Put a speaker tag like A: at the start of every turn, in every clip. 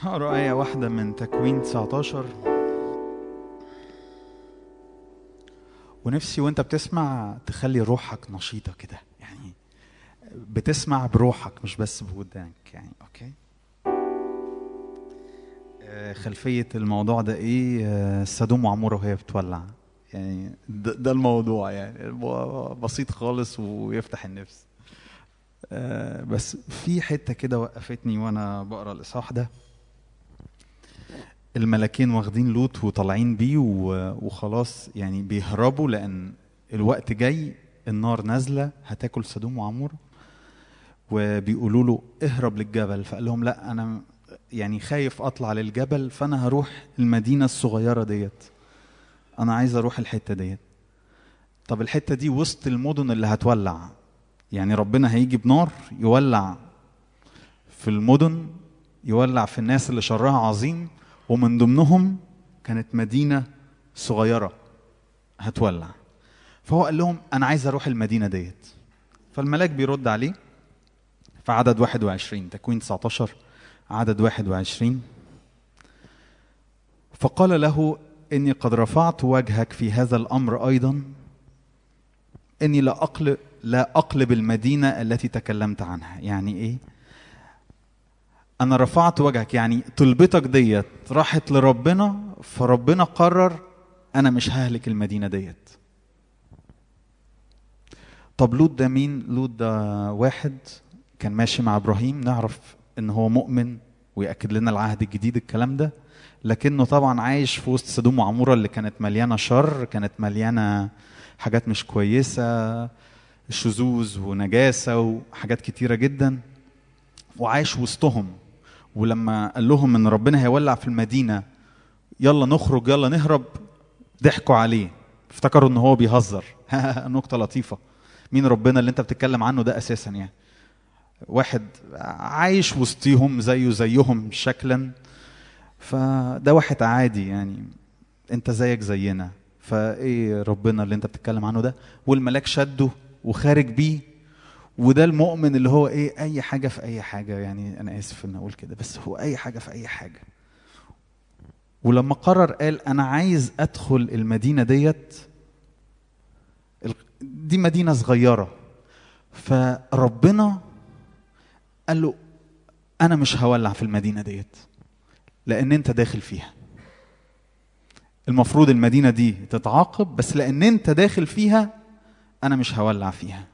A: هقرا آية واحدة من تكوين 19 ونفسي وانت بتسمع تخلي روحك نشيطة كده يعني بتسمع بروحك مش بس بودانك يعني اوكي آه، خلفية الموضوع ده ايه آه، سدوم وعمورة وهي بتولع يعني ده, ده الموضوع يعني الموضوع بسيط خالص ويفتح النفس آه، بس في حتة كده وقفتني وانا بقرا الاصحاح ده الملاكين واخدين لوط وطالعين بيه و- وخلاص يعني بيهربوا لان الوقت جاي النار نازله هتاكل سدوم وعمور وبيقولوا له اهرب للجبل فقال لهم لا انا يعني خايف اطلع للجبل فانا هروح المدينه الصغيره ديت انا عايز اروح الحته ديت طب الحته دي وسط المدن اللي هتولع يعني ربنا هيجي بنار يولع في المدن يولع في الناس اللي شرها عظيم ومن ضمنهم كانت مدينة صغيرة هتولع فهو قال لهم أنا عايز أروح المدينة ديت فالملاك بيرد عليه في عدد 21 تكوين 19 عدد 21 فقال له إني قد رفعت وجهك في هذا الأمر أيضا إني لا أقلب لا أقلب المدينة التي تكلمت عنها يعني إيه؟ انا رفعت وجهك يعني طلبتك ديت راحت لربنا فربنا قرر انا مش ههلك المدينه ديت طب لوط ده مين لوط ده واحد كان ماشي مع ابراهيم نعرف ان هو مؤمن ويأكد لنا العهد الجديد الكلام ده لكنه طبعا عايش في وسط سدوم وعمورة اللي كانت مليانة شر كانت مليانة حاجات مش كويسة شذوذ ونجاسة وحاجات كتيرة جدا وعايش وسطهم ولما قال لهم ان ربنا هيولع في المدينه يلا نخرج يلا نهرب ضحكوا عليه افتكروا ان هو بيهزر نقطه لطيفه مين ربنا اللي انت بتتكلم عنه ده اساسا يعني واحد عايش وسطيهم زيه زيهم شكلا فده واحد عادي يعني انت زيك زينا فايه ربنا اللي انت بتتكلم عنه ده والملاك شده وخارج بيه وده المؤمن اللي هو ايه اي حاجه في اي حاجه يعني انا اسف ان اقول كده بس هو اي حاجه في اي حاجه ولما قرر قال انا عايز ادخل المدينه ديت ال- دي مدينه صغيره فربنا قال له انا مش هولع في المدينه ديت لان انت داخل فيها المفروض المدينه دي تتعاقب بس لان انت داخل فيها انا مش هولع فيها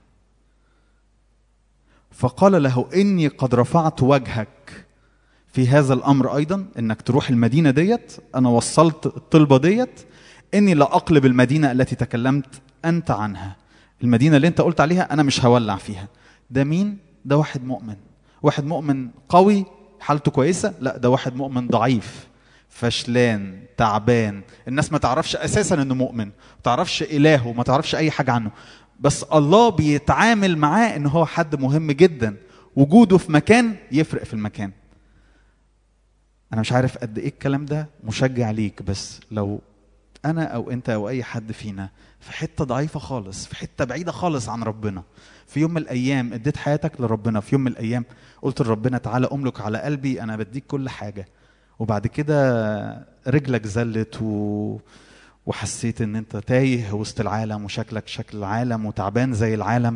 A: فقال له اني قد رفعت وجهك في هذا الامر ايضا انك تروح المدينه ديت انا وصلت الطلبه ديت اني لا اقلب المدينه التي تكلمت انت عنها المدينه اللي انت قلت عليها انا مش هولع فيها ده مين ده واحد مؤمن واحد مؤمن قوي حالته كويسه لا ده واحد مؤمن ضعيف فشلان تعبان الناس ما تعرفش اساسا انه مؤمن ما تعرفش الهه ما تعرفش اي حاجه عنه بس الله بيتعامل معاه ان هو حد مهم جدا وجوده في مكان يفرق في المكان انا مش عارف قد ايه الكلام ده مشجع ليك بس لو انا او انت او اي حد فينا في حته ضعيفه خالص في حته بعيده خالص عن ربنا في يوم من الايام اديت حياتك لربنا في يوم من الايام قلت لربنا تعالى املك على قلبي انا بديك كل حاجه وبعد كده رجلك زلت و... وحسيت ان انت تايه وسط العالم وشكلك شكل العالم وتعبان زي العالم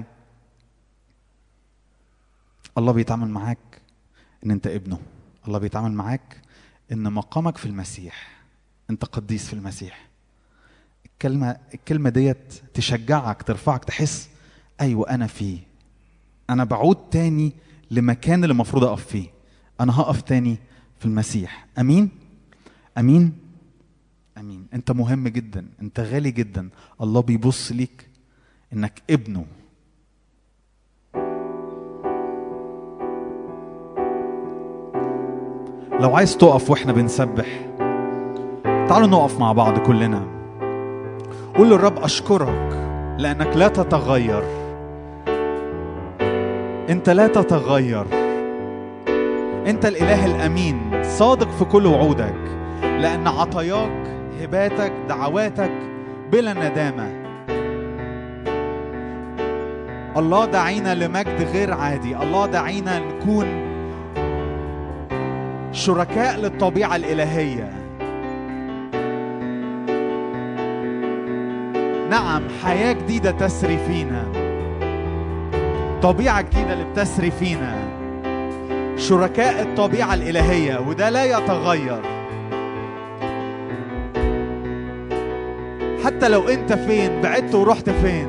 A: الله بيتعامل معاك ان انت ابنه الله بيتعامل معاك ان مقامك في المسيح انت قديس في المسيح الكلمة الكلمة ديت تشجعك ترفعك تحس ايوه انا فيه انا بعود تاني لمكان اللي المفروض اقف فيه انا هقف تاني في المسيح امين امين امين انت مهم جدا انت غالي جدا الله بيبص ليك انك ابنه لو عايز تقف واحنا بنسبح تعالوا نقف مع بعض كلنا قول للرب اشكرك لانك لا تتغير انت لا تتغير انت الاله الامين صادق في كل وعودك لان عطاياك هباتك دعواتك بلا ندامه الله دعينا لمجد غير عادي الله دعينا نكون شركاء للطبيعة الإلهية نعم حياة جديدة تسري فينا طبيعة جديدة اللي بتسري فينا شركاء الطبيعة الإلهية وده لا يتغير حتى لو انت فين بعدت ورحت فين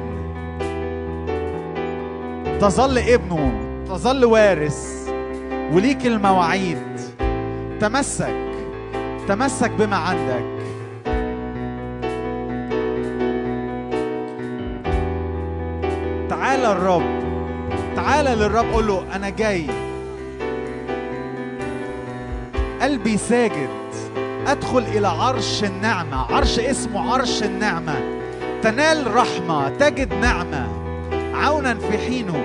A: تظل ابنه تظل وارث وليك المواعيد تمسك تمسك بما عندك تعالى الرب تعالى للرب قول له انا جاي قلبي ساجد ادخل الى عرش النعمه عرش اسمه عرش النعمه تنال رحمه تجد نعمه عونا في حينه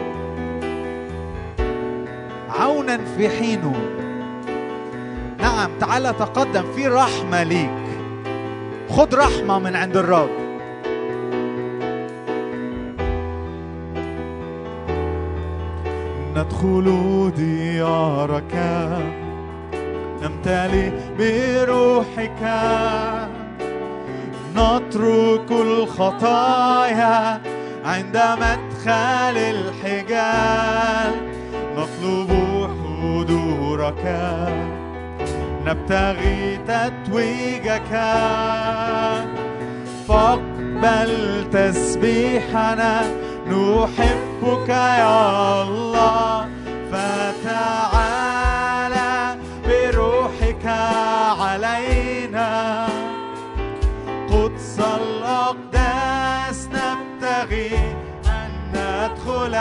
A: عونا في حينه نعم تعالى تقدم في رحمه ليك خد رحمه من عند الرب ندخل ديارك نمتلئ بروحك نترك الخطايا عند مدخل الحجال نطلب حضورك نبتغي تتويجك فاقبل تسبيحنا نحبك يا الله فتعالى بروحك علينا قدس الأقداس نبتغي أن ندخل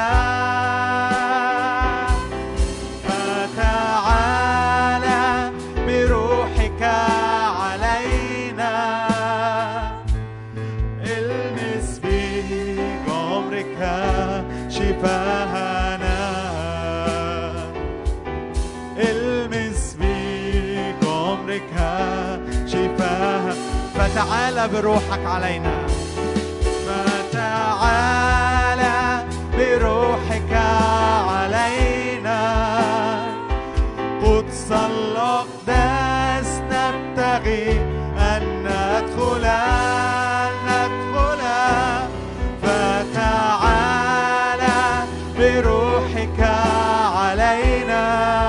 A: فتعالى بروحك علينا المس بجمرك شفاهنا المس بجمرك شفاها فتعالى بروحك علينا فتعالى بروحك علينا قدس الأقداس نبتغي أن ندخل ندخل فتعالى بروحك علينا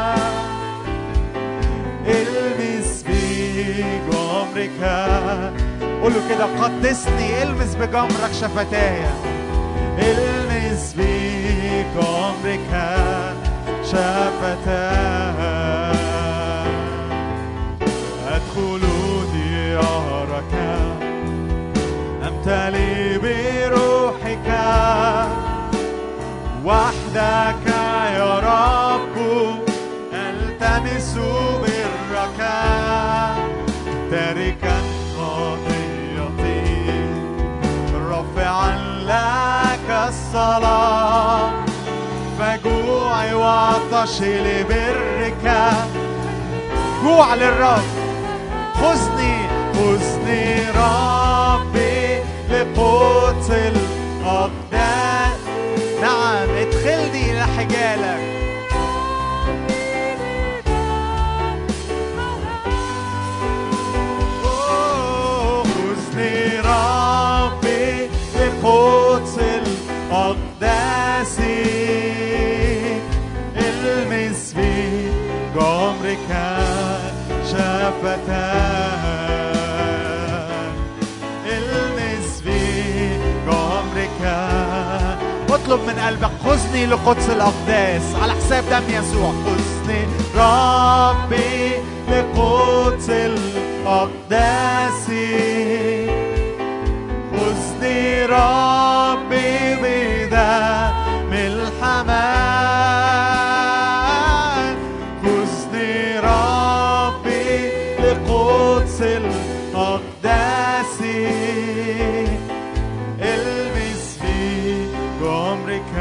A: المس بجمرك قول له كده قدسني المس بجمرك شفتايا المس بجمرك شفتايا أدخل ديارك أمتلي بروحك وحدك يا رب ألتمس برك تاركا خطيئتي رافعا لك الصلاة فجوعي وعطشي لبرك جوع للرب خذني خذني ربي لقدس الأقدام نعم ادخلني إلى حجالك أوه، خذني ربي لقدس الأقداس المس في جمرك شفتان المس في جمرك اطلب من قلبك خذني لقدس الأقداس على حساب دم يسوع خذني ربي لقدس الأقداس خذني ربي بدم الحمام خذني ربي لقدس الأقداس المس في جمرك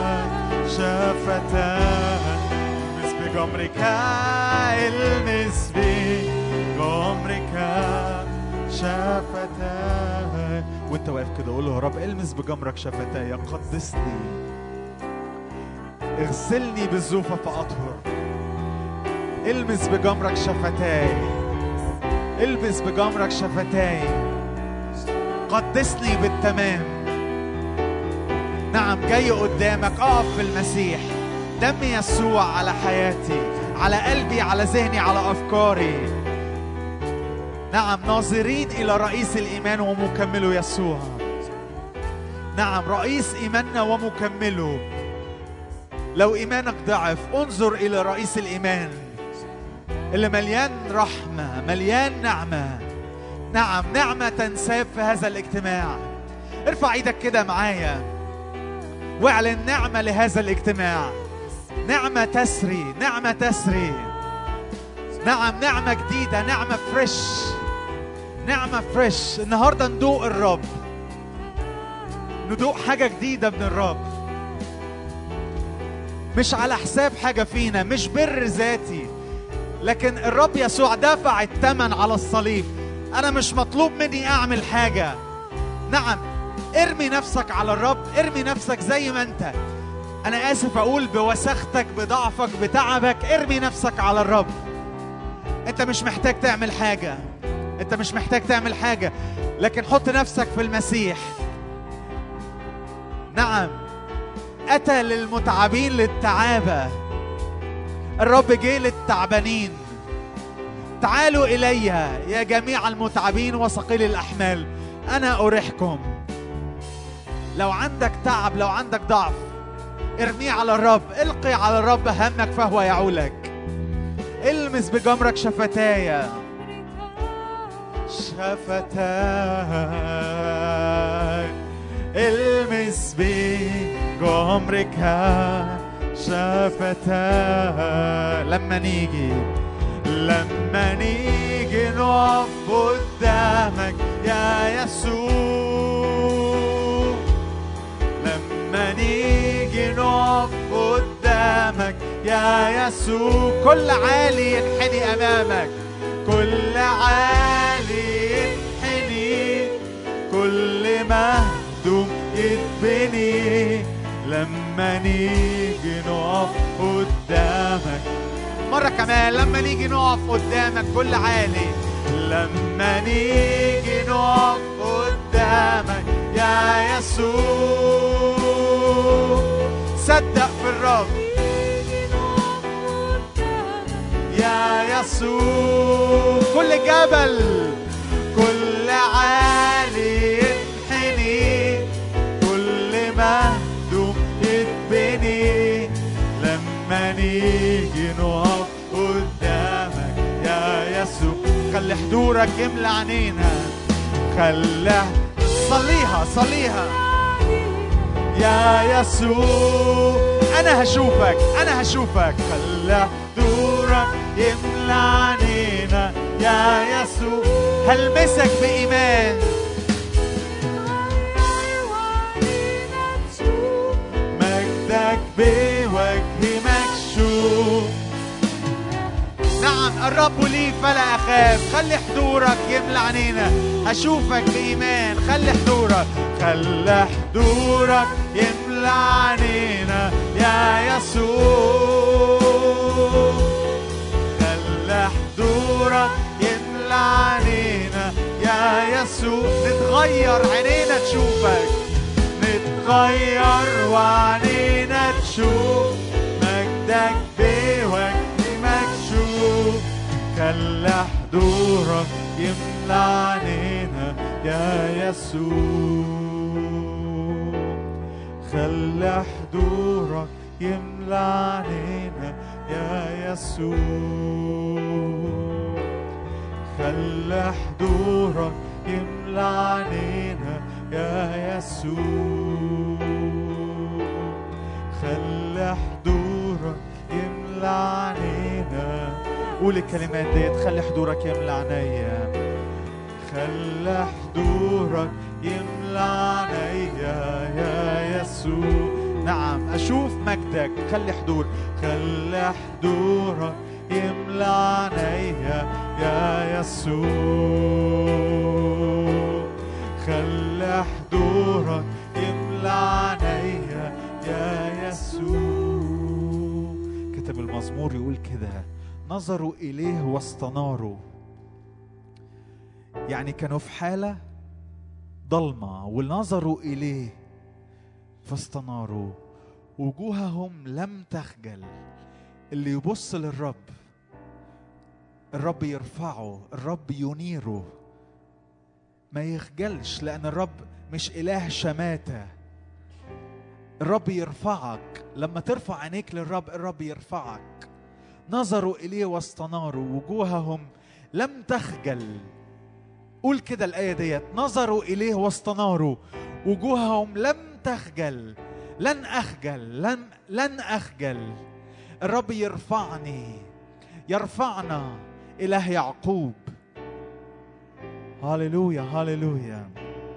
A: شفتان المس بجمرك المس بجمرك شفتان وانت واقف كده قول له يا رب المس بجمرك شفتاي قدسني اغسلني بالزوفة فأطهر المس بجمرك شفتاي البس بجمرك شفتاي قدسني بالتمام نعم جاي قدامك اقف في المسيح دم يسوع على حياتي على قلبي على ذهني على افكاري نعم ناظرين الى رئيس الايمان ومكمله يسوع نعم رئيس ايماننا ومكمله لو ايمانك ضعف انظر الى رئيس الايمان اللي مليان رحمه مليان نعمه نعم نعمه تنساب في هذا الاجتماع ارفع ايدك كده معايا واعلن نعمه لهذا الاجتماع نعمه تسري نعمه تسري نعم نعمه جديده نعمه فريش نعمه فريش النهارده ندوق الرب ندوق حاجه جديده من الرب مش على حساب حاجه فينا مش بر ذاتي لكن الرب يسوع دفع الثمن على الصليب انا مش مطلوب مني اعمل حاجه نعم ارمي نفسك على الرب ارمي نفسك زي ما انت انا اسف اقول بوسختك بضعفك بتعبك ارمي نفسك على الرب انت مش محتاج تعمل حاجه انت مش محتاج تعمل حاجه لكن حط نفسك في المسيح نعم اتى للمتعبين للتعابه الرب جه للتعبانين تعالوا الي يا جميع المتعبين وثقيل الاحمال انا اريحكم لو عندك تعب لو عندك ضعف ارميه على الرب القي على الرب همك فهو يعولك المس بجمرك شفتايا شفتاي المس بجمرك شفتاي لما نيجي لما نيجي نقف قدامك يا يسوع لما نيجي نقف قدامك يا يسوع كل عالي ينحني امامك كل عالي ينحني كل مهدوم يتبني لما نيجي نقف قدامك مرة كمان لما نيجي نقف قدامك كل عالي لما نيجي نقف قدامك يا يسوع صدق في الرب يا يسوع كل جبل كل عالي ينحني كل مهدوم يتبني لما نيجي نقف قدامك يا يسوع خلي حضورك يملى عينينا خلي صليها صليها يا يسوع انا هشوفك انا هشوفك خلي حضورك يملى عينينا يا يسوع هلمسك بايمان مجدك بوجه مكشوف نعم الرب لي فلا اخاف خلي حضورك يملى عينينا هشوفك بايمان خلي حضورك خلي حضورك يملى عينينا يا يسوع خلي حضورك يملى عينينا يا يسوع نتغير عينينا تشوفك نتغير وعينينا تشوف مجدك بوجه مكشوف خلي حضورك يملى عينينا يا يسوع خلي حضورك يملى عينينا يا يسوع خلي حضورك يملى عينينا يا يسوع خلي حضورك يملى عينينا قول الكلمات ديت خلي حضورك يملى عينيا خلي حضورك يملى عينيا يا يسوع نعم اشوف مجدك خلي حضور خلي حضورك يملى عينيا يا يسوع خلي حضورك يملى عينيا يا يسوع كتب المزمور يقول كده نظروا إليه واستناروا يعني كانوا في حالة ضلمة ونظروا إليه فاستناروا وجوههم لم تخجل اللي يبص للرب الرب يرفعه الرب ينيره ما يخجلش لأن الرب مش إله شماتة الرب يرفعك لما ترفع عينيك للرب الرب يرفعك نظروا إليه واستناروا وجوههم لم تخجل قول كده الآية ديت نظروا إليه واستناروا وجوههم لم تخجل لن أخجل لن لن أخجل الرب يرفعني يرفعنا إله يعقوب هللويا هللويا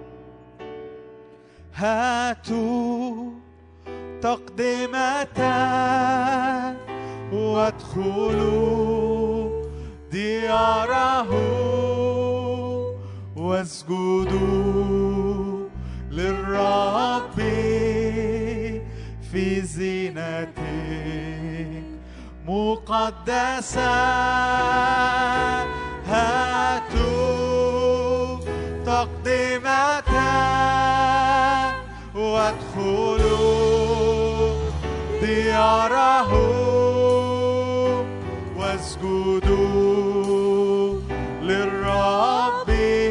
A: هاتوا تقدمة وادخلوا دياره واسجدوا للرب في زينته مقدسة هاتوا تقدمة وادخلوا دياره واسجدوا للرب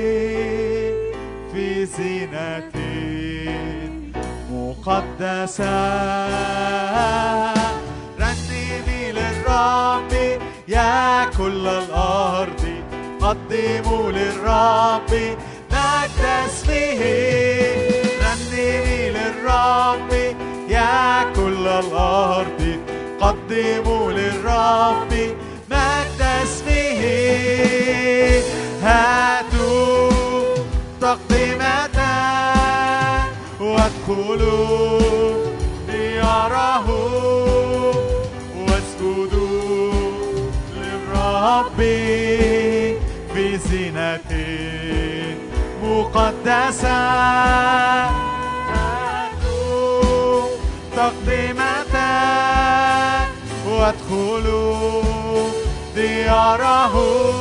A: في زينته مقدسة رنمي للرب يا كل الأرض قدموا للرب مجد اسمه رنمي للرب يا كل الأرض قدموا للرب مجد اسمه هاتوا تقدمة وادخلوا دياره واسجدوا للرب في زينة مقدسة هاتوا تقدمة وادخلوا دياره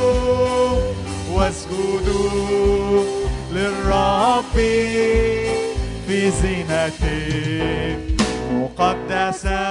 A: واسجدوا للرب في زينة مقدسة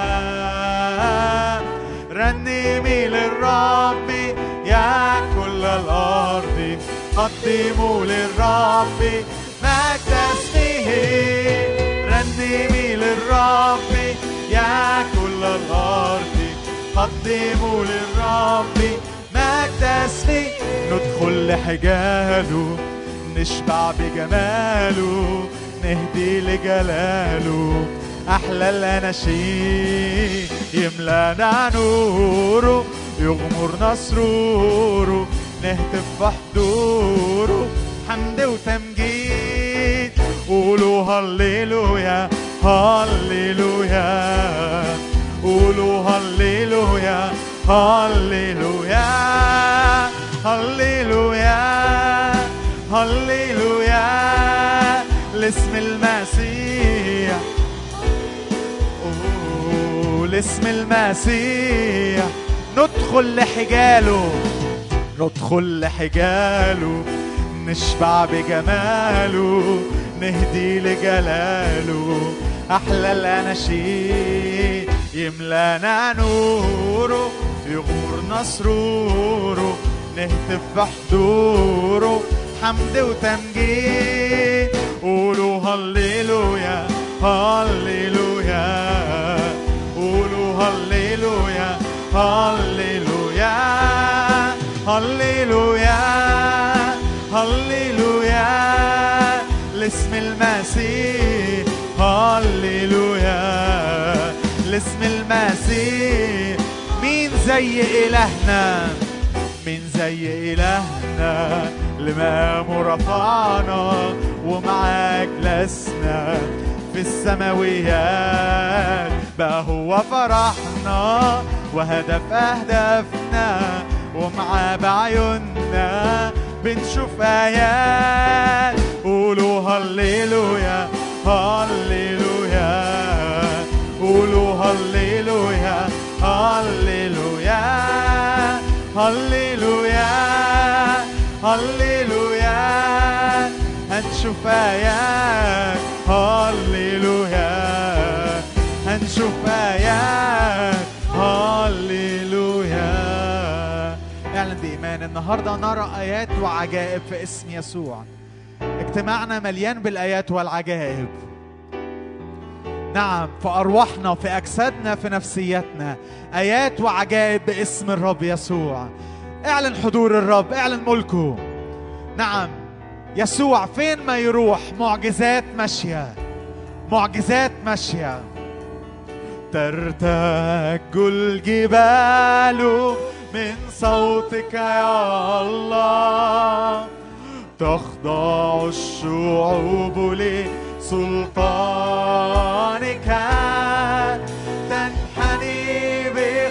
A: رنمي للرب يا كل الأرض قدموا للرب مجد اسمه رنمي للرب يا كل الأرض قدموا للرب مجد اسمه ندخل لحجاله نشبع بجماله نهدي لجلاله أحلى الأناشيد يملانا نوره يغمرنا سروره نهتف بحضوره حمد وتمجيد قولوا هللويا هللويا قولوا هللويا هللويا هللويا هللويا لاسم المسيح أوه، لاسم المسيح ندخل لحجاله ندخل لحجاله نشبع بجماله نهدي لجلاله أحلى الأناشيد يملانا نوره يغمرنا سروره نهتف بحضوره حمد وتمجيد قولوا هللويا هللويا قولوا هللويا هللويا هللويا هللويا لاسم المسيح هللويا لاسم المسيح مين زي إلهنا مين زي إلهنا لمقامه رفعنا ومعاك لسنا في السماويات بقى هو فرحنا وهدف أهدافنا ومعاه بعيوننا بنشوف آيات قولوا هللويا هللويا قولوا هللويا هللويا
B: هللويا هللويا هنشوف آيات هللويا هنشوف آيات هللويا اعلن بإيمان النهارده نرى آيات وعجائب في اسم يسوع اجتماعنا مليان بالآيات والعجائب نعم في أرواحنا في أجسادنا في نفسيتنا آيات وعجائب باسم الرب يسوع اعلن حضور الرب اعلن ملكه نعم يسوع فين ما يروح معجزات ماشية معجزات ماشية ترتج الجبال من صوتك يا الله تخضع الشعوب لسلطانك تنحني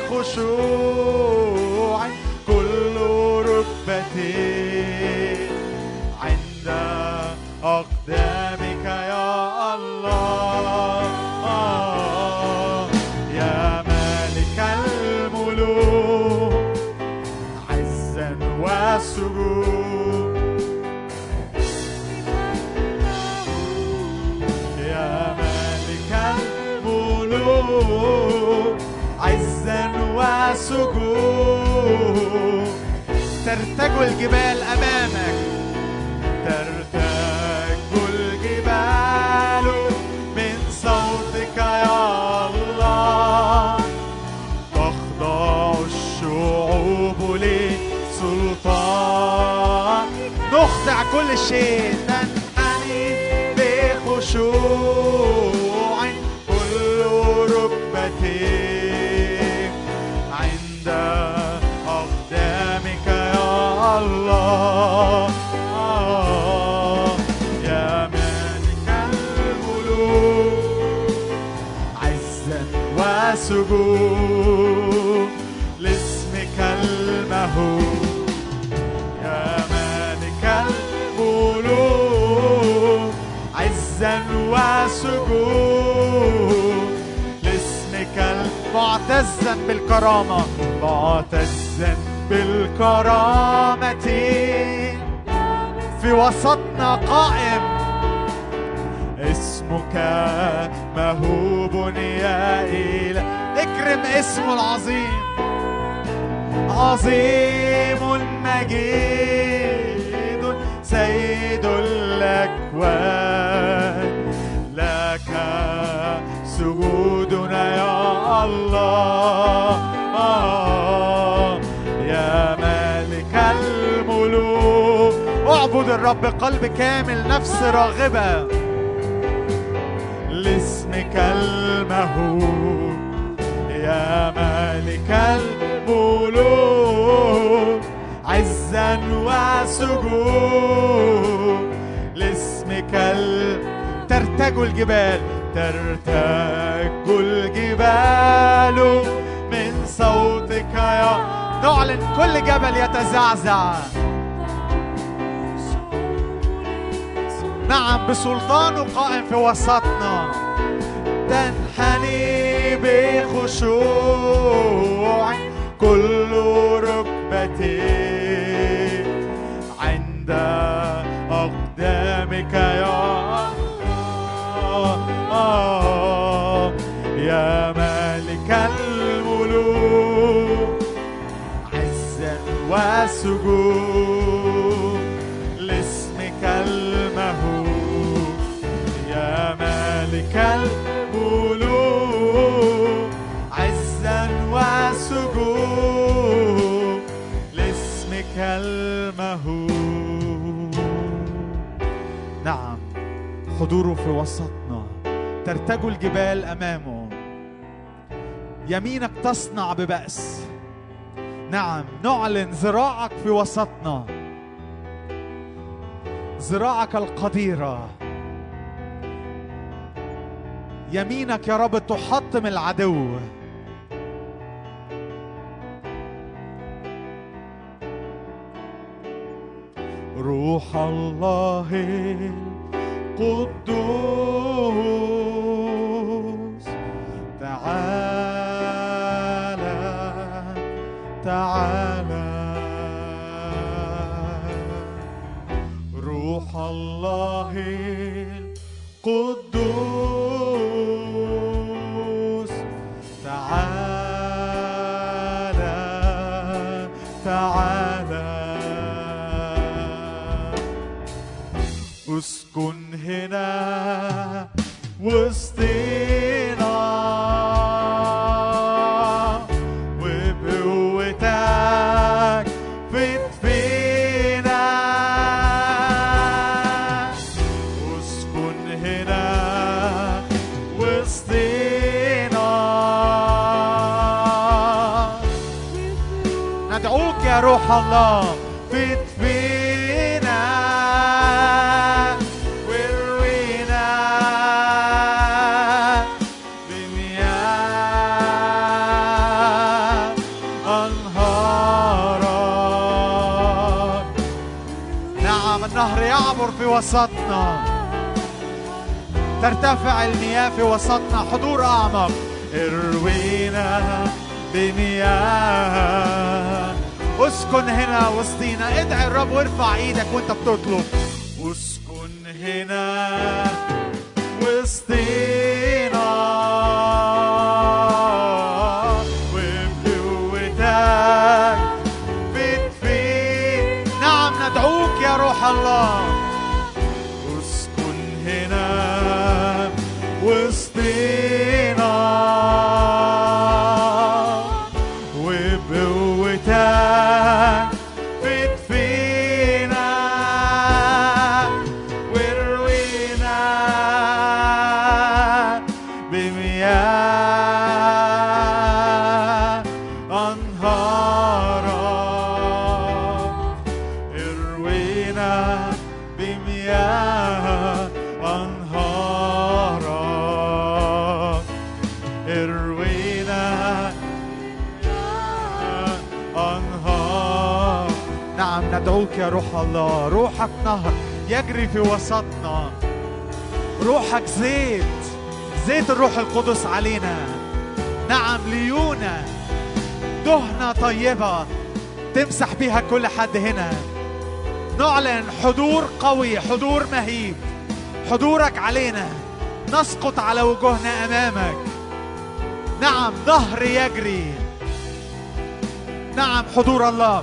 B: بخشوع كل ركبة عند أقدامك يا الله يا مالك الملوك عزا وسجود يا مالك الملوك عزا وسجود ترتج الجبال امامك ترتج الجبال من صوتك يا الله تخضع الشعوب لسلطان نخضع كل شيء تنحني بخشوع كل ركبة عند أقدامك يا الله آه، يا مالك الملوك عزا وسجود لاسمك المهول يا مالك الملوك عزا وسجود لاسمك معتزا بالكرامة معتزا بالكرامة في وسطنا قائم اسمك مهوب يا إله اكرم اسمه العظيم عظيم مجيد سيد الأكوان لك سجودنا يا الله آه يا مالك الملوك اعبد الرب قلب كامل نفس راغبه لاسمك المهول يا مالك الملوك عزا وسجود لاسمك ال... ترتج الجبال ترتج الجبال من صوتك يا نعلن كل جبل يتزعزع نعم بسلطانه قائم في وسطنا تنحني بخشوع كل ركبة عند أقدامك يا الله يا مالك الملوك عزا وسجود لاسمك المهول يا مالك الملوك عزا وسجود لاسمك المهول نعم حضوره في وسطنا ترتج الجبال امامه يمينك تصنع ببأس نعم نعلن ذراعك في وسطنا ذراعك القديرة يمينك يا رب تحطم العدو روح الله القدوس تعالى تعالى الله القدوس تعالى تعالى اسكن هنا وسطنا وبقوتك فت فينا اسكن هنا وسطنا ندعوك يا روح الله فت فينا واروينا بمياه أنهارك نعم النهر يعبر في وسطنا ترتفع المياه في وسطنا حضور أعمق اروينا بمياه اسكن هنا وسطينا ادعي الرب وارفع ايدك وانت بتطلب اسكن هنا وسطينا وبقوتك بتفيد نعم ندعوك يا روح الله اسكن هنا وسطينا وبقوتك بتفينا واروينا بمياه أنهارك اروينا بمياه أنهارك اروينا أنهار نعم ندعوك يا روح الله روحك نهر يجري في وسطنا روحك زيت زيت الروح القدس علينا نعم ليونا دهنة طيبة تمسح بيها كل حد هنا نعلن حضور قوي حضور مهيب حضورك علينا نسقط على وجوهنا أمامك نعم نهر يجري نعم حضور الله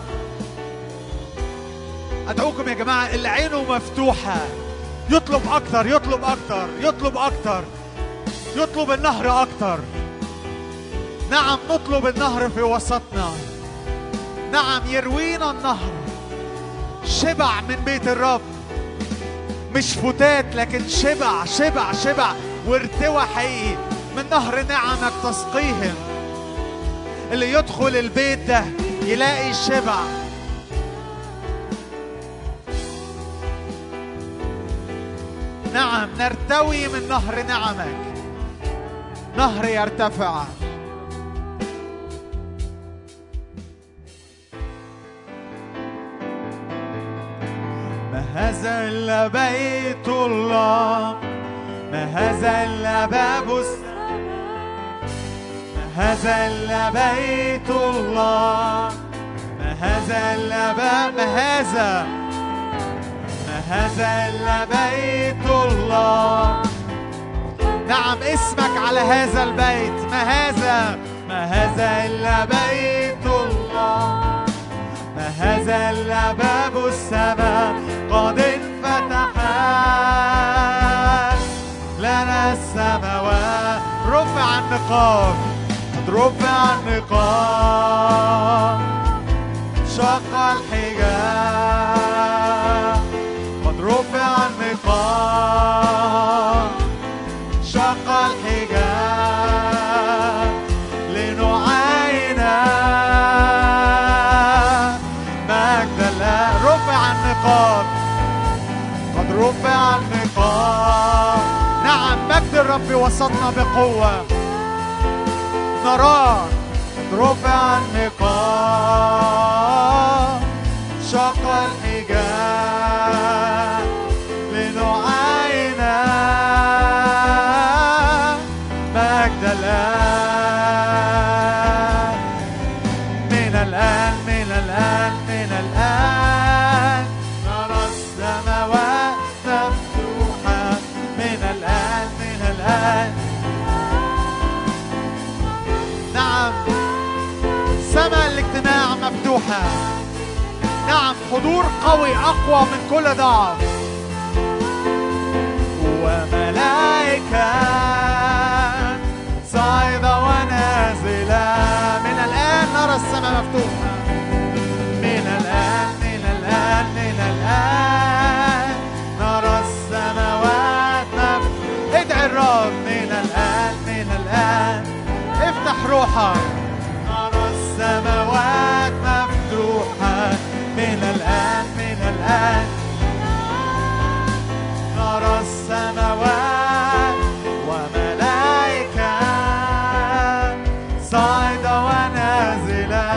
B: أدعوكم يا جماعة اللي عينه مفتوحة يطلب أكتر يطلب أكتر يطلب أكتر يطلب النهر أكتر نعم نطلب النهر في وسطنا نعم يروينا النهر شبع من بيت الرب مش فتات لكن شبع شبع شبع وارتوى حقيقي من نهر نعمك تسقيهم اللي يدخل البيت ده يلاقي الشبع نعم نرتوي من نهر نعمك نهر يرتفع ما هذا إلا بيت الله ما هذا إلا باب السماء ما هذا إلا بيت الله ما هذا إلا باب ما هذا ما هذا إلا بيت الله نعم اسمك على هذا البيت ما هذا ما هذا إلا بيت الله ما هذا إلا باب السماء قد انفتحت لنا السماوات رفع النقاب قد رفع النقاب شق الحجاب قد رفع النقاب شق الحجاب لنعاين مجد الله رفع النقاب قد رفع النقاب نعم مجد الرب وسطنا بقوة نراه قد رفع النقاب شق الحجاب لنعاين مجد الآن من الآن من الآن من الآن نرى السماوات حضور قوي اقوى من كل ضعف وملائكة صاعدة ونازلة من الآن نرى السماء مفتوحة من الآن من الآن من الآن نرى السماوات مفتوحة ادعي الرب من الآن من الآن افتح روحك نرى السماوات مفتوحة من الآن من الآن نرى السماوات وملائكة صاعدة ونازلة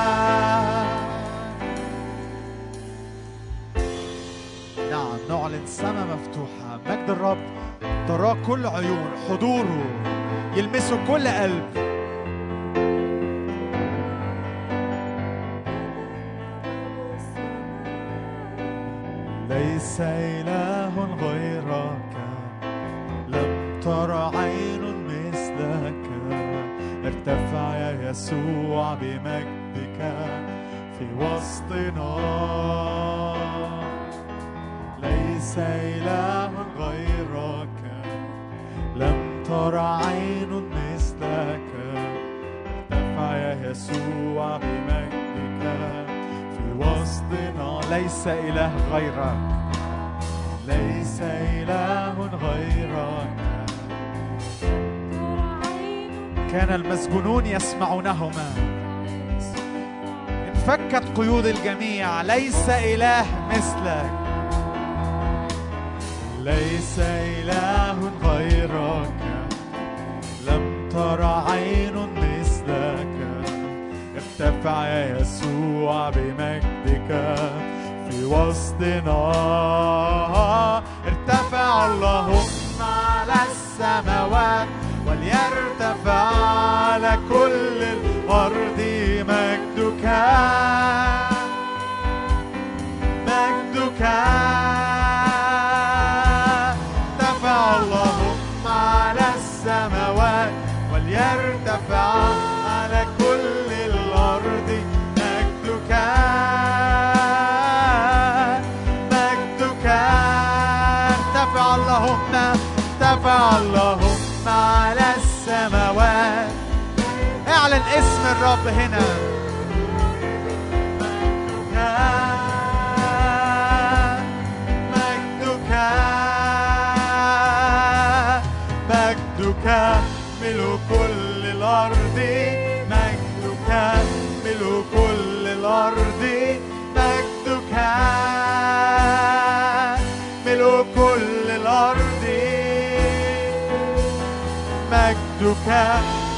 B: نعم نعلن السماء مفتوحة مجد الرب تراه كل عيون حضوره يلمسه كل قلب ليس إله غيرك لم تر عين مثلك ارتفع يا يسوع بمجدك في وسطنا ليس إله غيرك لم تر عين مثلك ارتفع يا يسوع بمجدك في وسطنا ليس إله غيرك ليس إله غيرك كان المسجونون يسمعونهما انفكت قيود الجميع ليس إله مثلك ليس إله غيرك لم تر عين مثلك ارتفع يا يسوع بمجدك في وسطنا ارتفع اللهم على السماوات وليرتفع على كل الأرض مجدك مجدك ارتفع اللهم على السماوات وليرتفع على كل الأرض مجدك مجدك ارتفع اللهم ارتفع اللهم على السماوات اعلن اسم الرب هنا مجدك مجدك ملء كل الأرض مجدك ملء كل الأرض مجدك ملء كل الأرض مجدك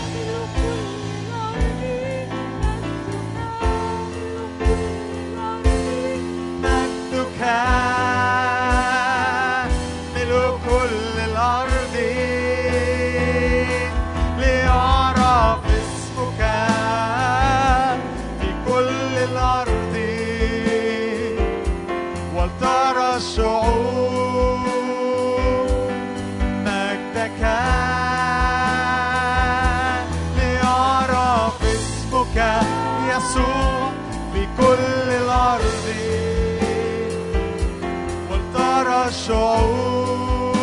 B: مجدك ملء كل الأرض ليعرف اسمك في كل الأرض ولترى الشعوب مجدك ليعرف اسمك يسوع في كل الأرض ولترى الشعوب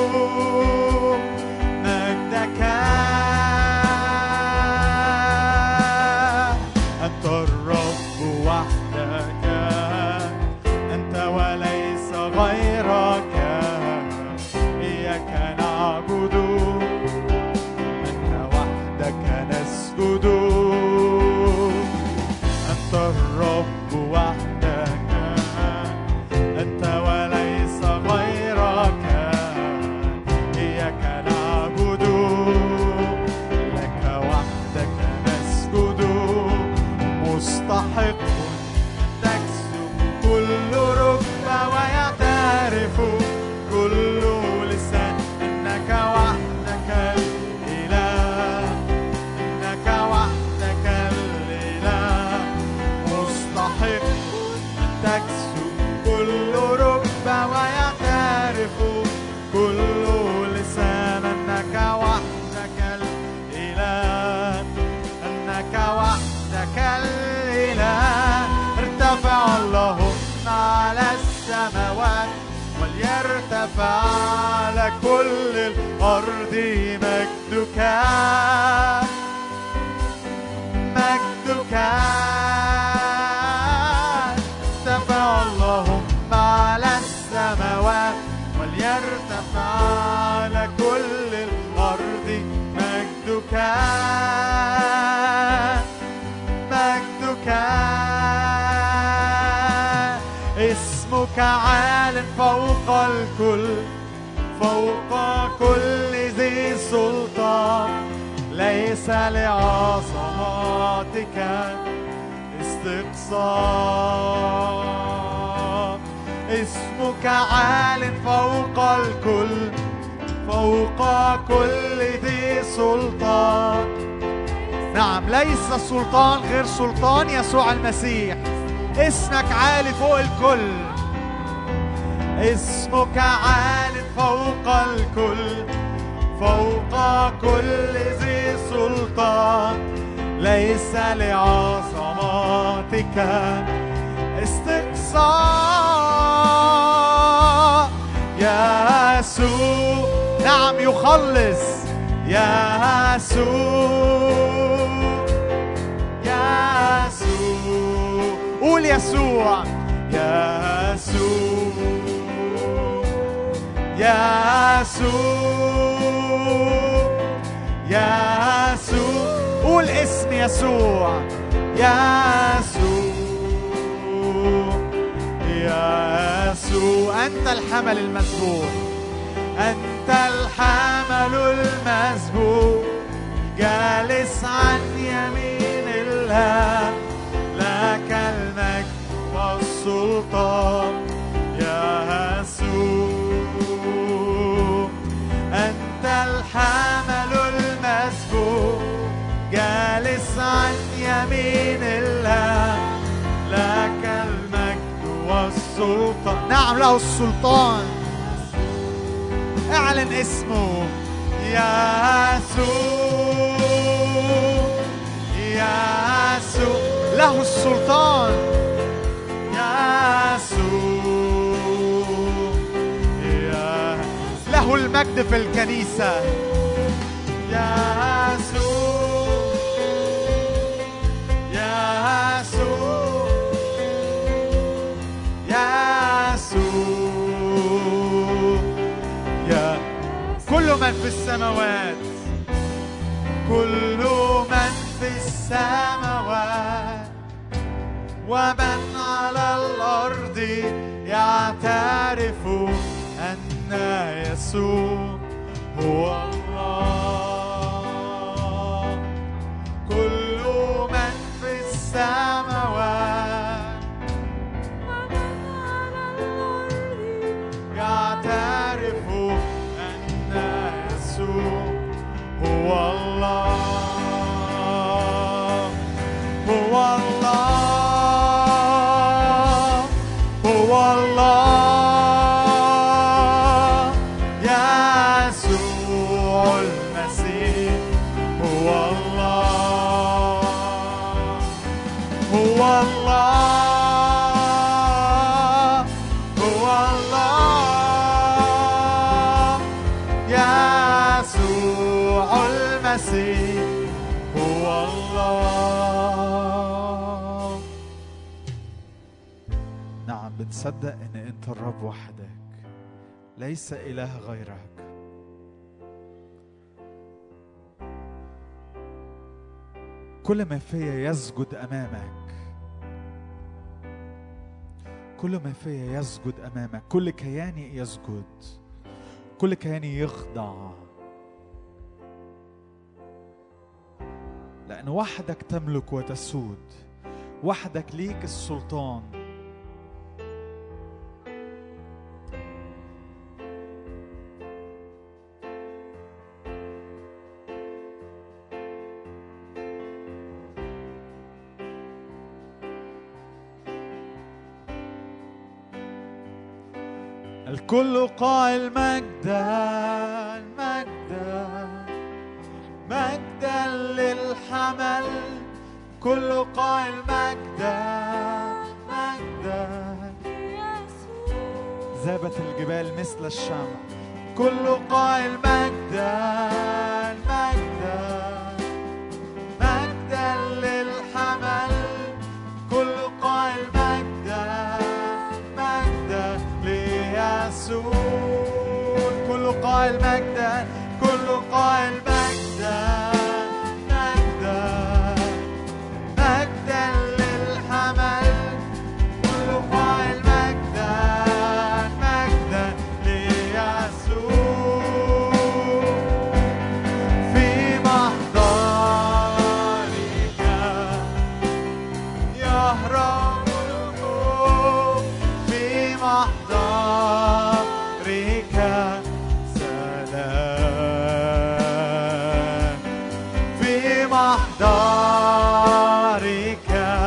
B: مجدك أنت الرب وحدك أنت وليس غيرك إياك نعبد أنت وحدك نسجد أنت الرب وحدك أنت وليس غيرك وليرتفع على كل الأرض مجدك مجدك ارتفع اللهم على السماوات وليرتفع على كل الأرض مجدك مجدك اسمك عال فوق الكل فوق كل ذي سلطان ليس لعظمتك استقصاء اسمك عال فوق الكل فوق كل ذي سلطان نعم ليس سلطان غير سلطان يسوع المسيح اسمك عالي فوق الكل اسمك عال فوق الكل فوق كل ذي سلطان ليس لعظمتك استقصاء يا يسوع نعم يخلص يا يسوع يا يسوع قول يسوع يا يسوع يا يسوع يا يسوع قول اسم يسوع يا يسوع يا يسوع أنت الحمل المسبوح أنت الحمل المسبوح جالس عن يمين الله لك المجد والسلطان يا يسوع أنت الحمل المسبوح جالس عن يمين الله لك المجد والسلطان نعم له السلطان اعلن اسمه يا يسوع يا يسوع له السلطان يا يسوع يا له المجد في الكنيسة يا يسوع يا يسوع يا يسوع يا كل من في السماوات كل من في السماوات ومن على الأرض يعترف أن يسوع هو الله كل من في السماوات يعترف أن يسوع هو الله هو الله هو الله يسوع المسيح هو الله هو الله هو الله يسوع المسيح هو الله نعم بنصدق ان انت الرب وحدك ليس اله غيرك كل ما فيا يسجد امامك كل ما فيا يسجد امامك كل كياني يسجد كل كياني يخضع لأن وحدك تملك وتسود وحدك ليك السلطان الكل قائل مجدا مجدا مجدا للحمل كل قائل مجدا مجدا ذابت الجبال مثل الشمع كل قائل مجدا مجدا مجدا للحمل كل قائل مجدا مجدا ليسوع كل قائل مجدا كل قائل مجدا مجدا مجدا للحمل كل قائل مجدا مجدا ليسوع في محضرك يهرب الخوف في محضرك سلام في محضرك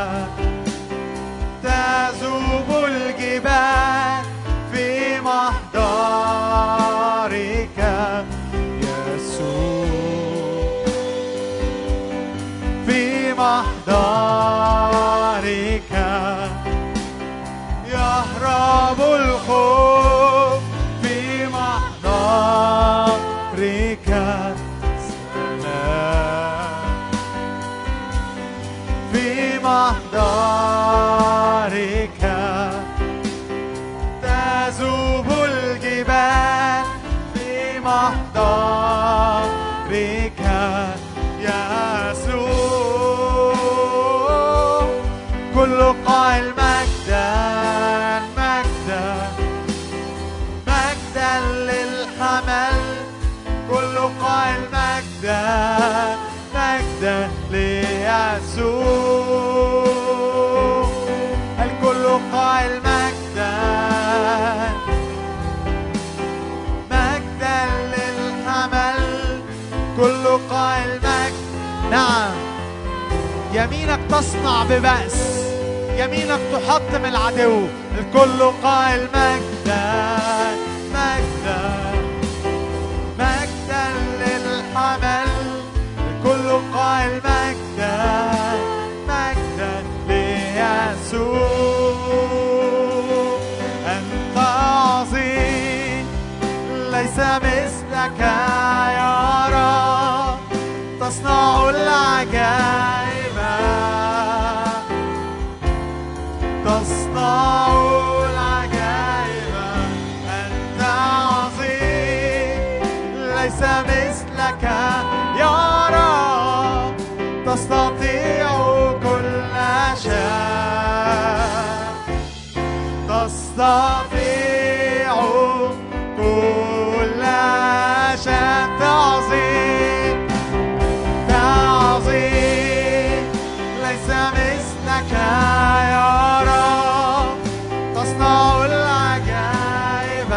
B: تذوب الجبال في محضرك يسوع في محضرك يهرب الخوف في محضرك سلام في محضرك تذوب الجبال في محضرك يسوع كل قائل مجدا مجدا مجدا للحمل كل قائل مجدا مجدا ليسوع الكل قائل مجدا مجدا للحمل كل قائل مجد نعم يمينك تصنع ببأس يمينك تحطم العدو الكل قائل مجدا مجدا مجدا للحمل الكل قائل مجدا مجدا ليسوع أنت عظيم ليس مثلك يا رب تصنع العجائب تصنع العجائب أنت عظيم ليس مثلك يا رب تستطيع كل شيء تستطيع كل شيء تعظيم تعظيم ليس مثلك يا رب تصنع العجائب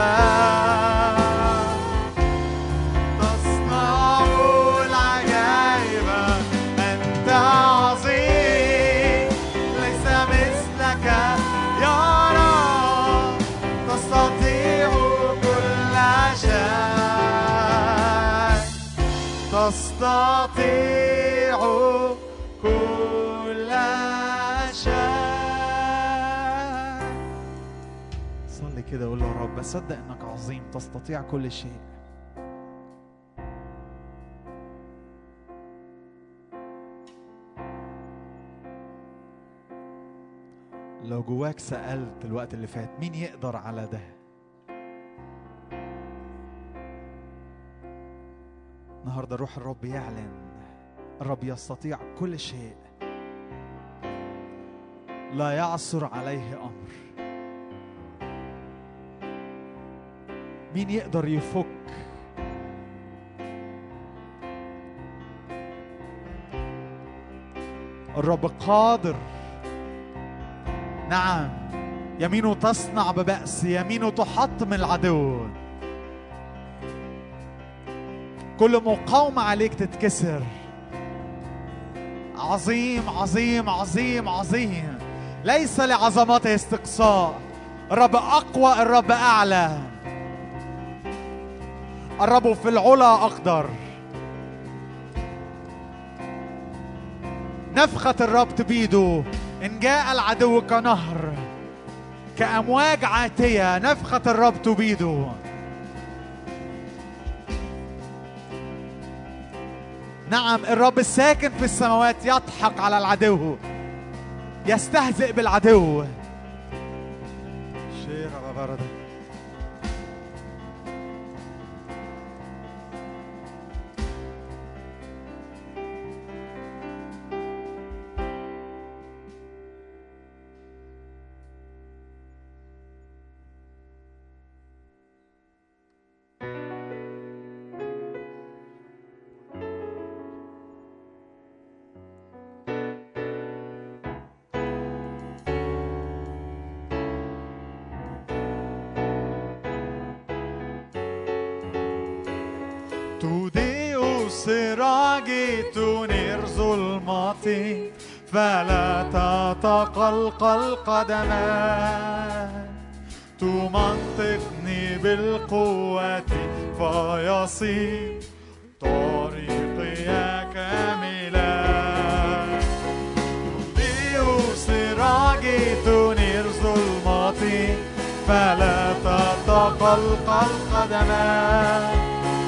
B: تصنع العجائب أنت عظيم ليس مثلك يا رب تستطيع كل شيء تستطيع كل شيء صلي كده قول له يا رب أصدق إنك عظيم تستطيع كل شيء لو جواك سألت الوقت اللي فات مين يقدر على ده النهارده روح الرب يعلن الرب يستطيع كل شيء لا يعثر عليه امر مين يقدر يفك الرب قادر نعم يمينه تصنع ببأس يمينه تحطم العدو كل مقاومة عليك تتكسر عظيم عظيم عظيم عظيم ليس لعظمته استقصاء الرب أقوى الرب أعلى الرب في العلا أقدر نفخة الرب تبيده إن جاء العدو كنهر كأمواج عاتية نفخة الرب تبيده نعم الرب الساكن في السماوات يضحك على العدو يستهزئ بالعدو شيخ برده تضيء سراجي تنير ظلمتي فلا تتقلقل قدماي تمنطقني بالقوة فيصير طريقي كاملا تضيء سراجي تنير ظلمتي فلا تتقلقل قدماي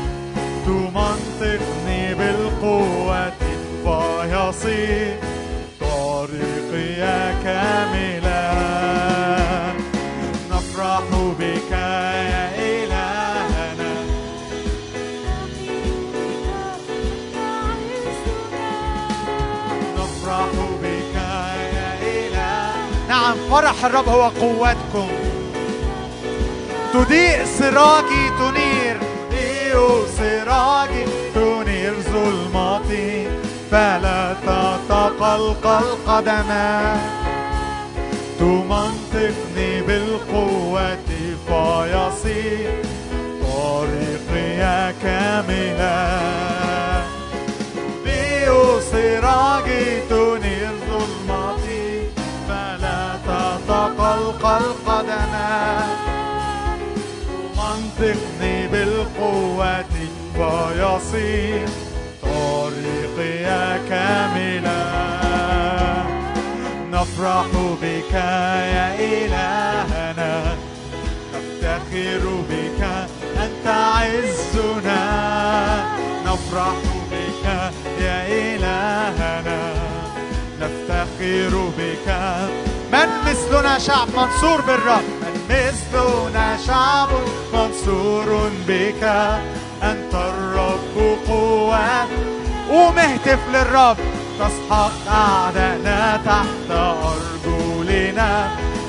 B: تمنطقني بالقوة فيصير طريقي كاملا نفرح بك يا إلهنا نفرح بك يا إله نعم فرح الرب هو قوتكم تضيء سراجي تنير تضيء سراجي تنير ظلمتي فلا تتقلقل قدماي تمنطقني بالقوة فيصير طريقي كاملا تضيء سراجي تنير ظلمتي فلا تتقلقل قدماي منطقني بالقوة فيصير طريقي كاملا نفرح بك يا إلهنا نفتخر بك أنت عزنا نفرح بك يا إلهنا نفتخر بك من مثلنا شعب منصور بالرب من مثلنا شعب منصور بك أنت الرب قوة قوم اهتف للرب تسحق أعدائنا تحت أرجلنا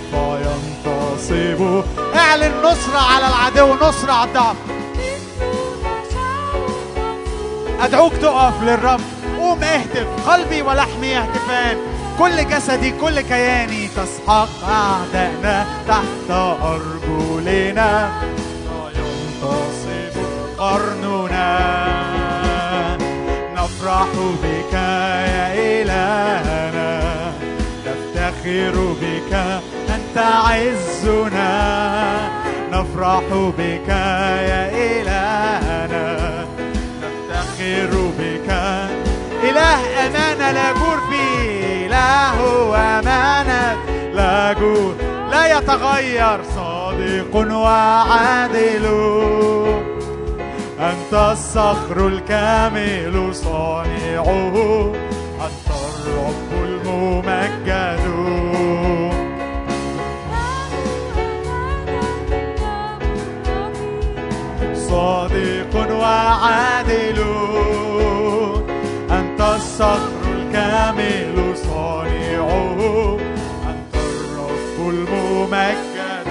B: فينتصب اعلن نصرة على العدو نصرة على الضعف أدعوك تقف للرب قوم اهتف قلبي ولحمي يهتفان كل جسدي كل كياني تسحق أعدائنا تحت أرجلنا ينتصب قرننا نفرح بك يا إلهنا نفتخر بك أنت عزنا نفرح بك يا إلهنا نفتخر بك إله أمانة لا جور فيه إله أمانة لا جور لا يتغير صادق وعادل أنت الصخر الكامل صانعه أنت الرب الممجد صادق وعادل أنت الصخر الكامل صانعه أنت الرب الممجد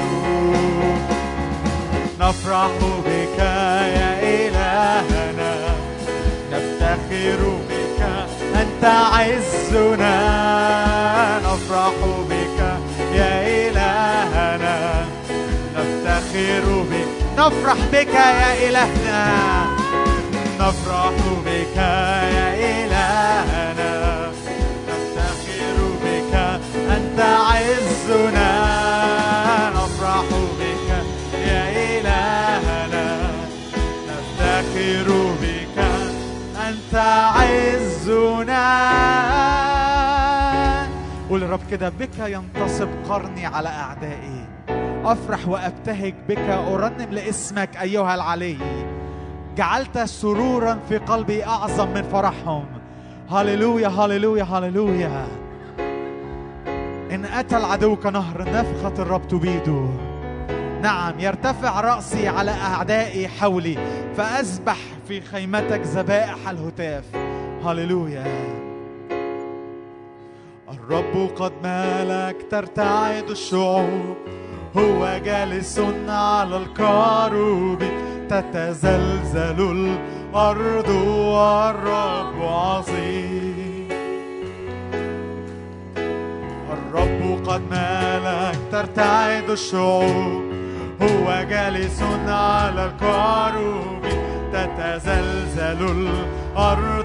B: نفرح بك يا إلهنا نفتخر بك أنت عزنا نفرح بك يا إلهنا نفتخر بك نفرح بك يا إلهنا نفرح بك يا إلهنا نفتخر بك أنت عزنا نفرح بك يا إلهنا نفتخر بك أنت عزنا قول الرب كده بك ينتصب قرني على أعدائي افرح وابتهج بك ارنم لاسمك ايها العلي جعلت سرورا في قلبي اعظم من فرحهم هللويا هللويا هللويا ان اتى العدو كنهر نفخه الرب تبيده نعم يرتفع راسي على اعدائي حولي فاسبح في خيمتك ذبائح الهتاف هللويا الرب قد مالك ترتعد الشعوب هو جالس على الكروب تتزلزل الأرض والرب عظيم الرب قد مالك ترتعد الشعوب هو جالس على الكروب تتزلزل الأرض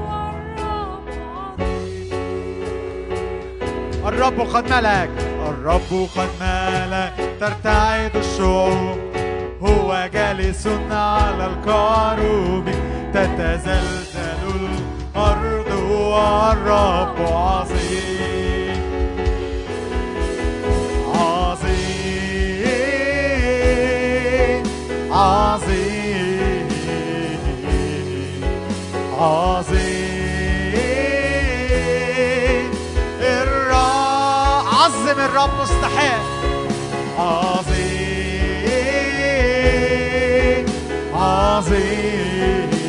B: الرب قد ملك الرب قد ملك ترتعد الشعوب هو جالس على الكروب تتزلزل الأرض والرب عظيم عظيم عظيم عظيم الرب عظم الرب مستحق عظيم عظيم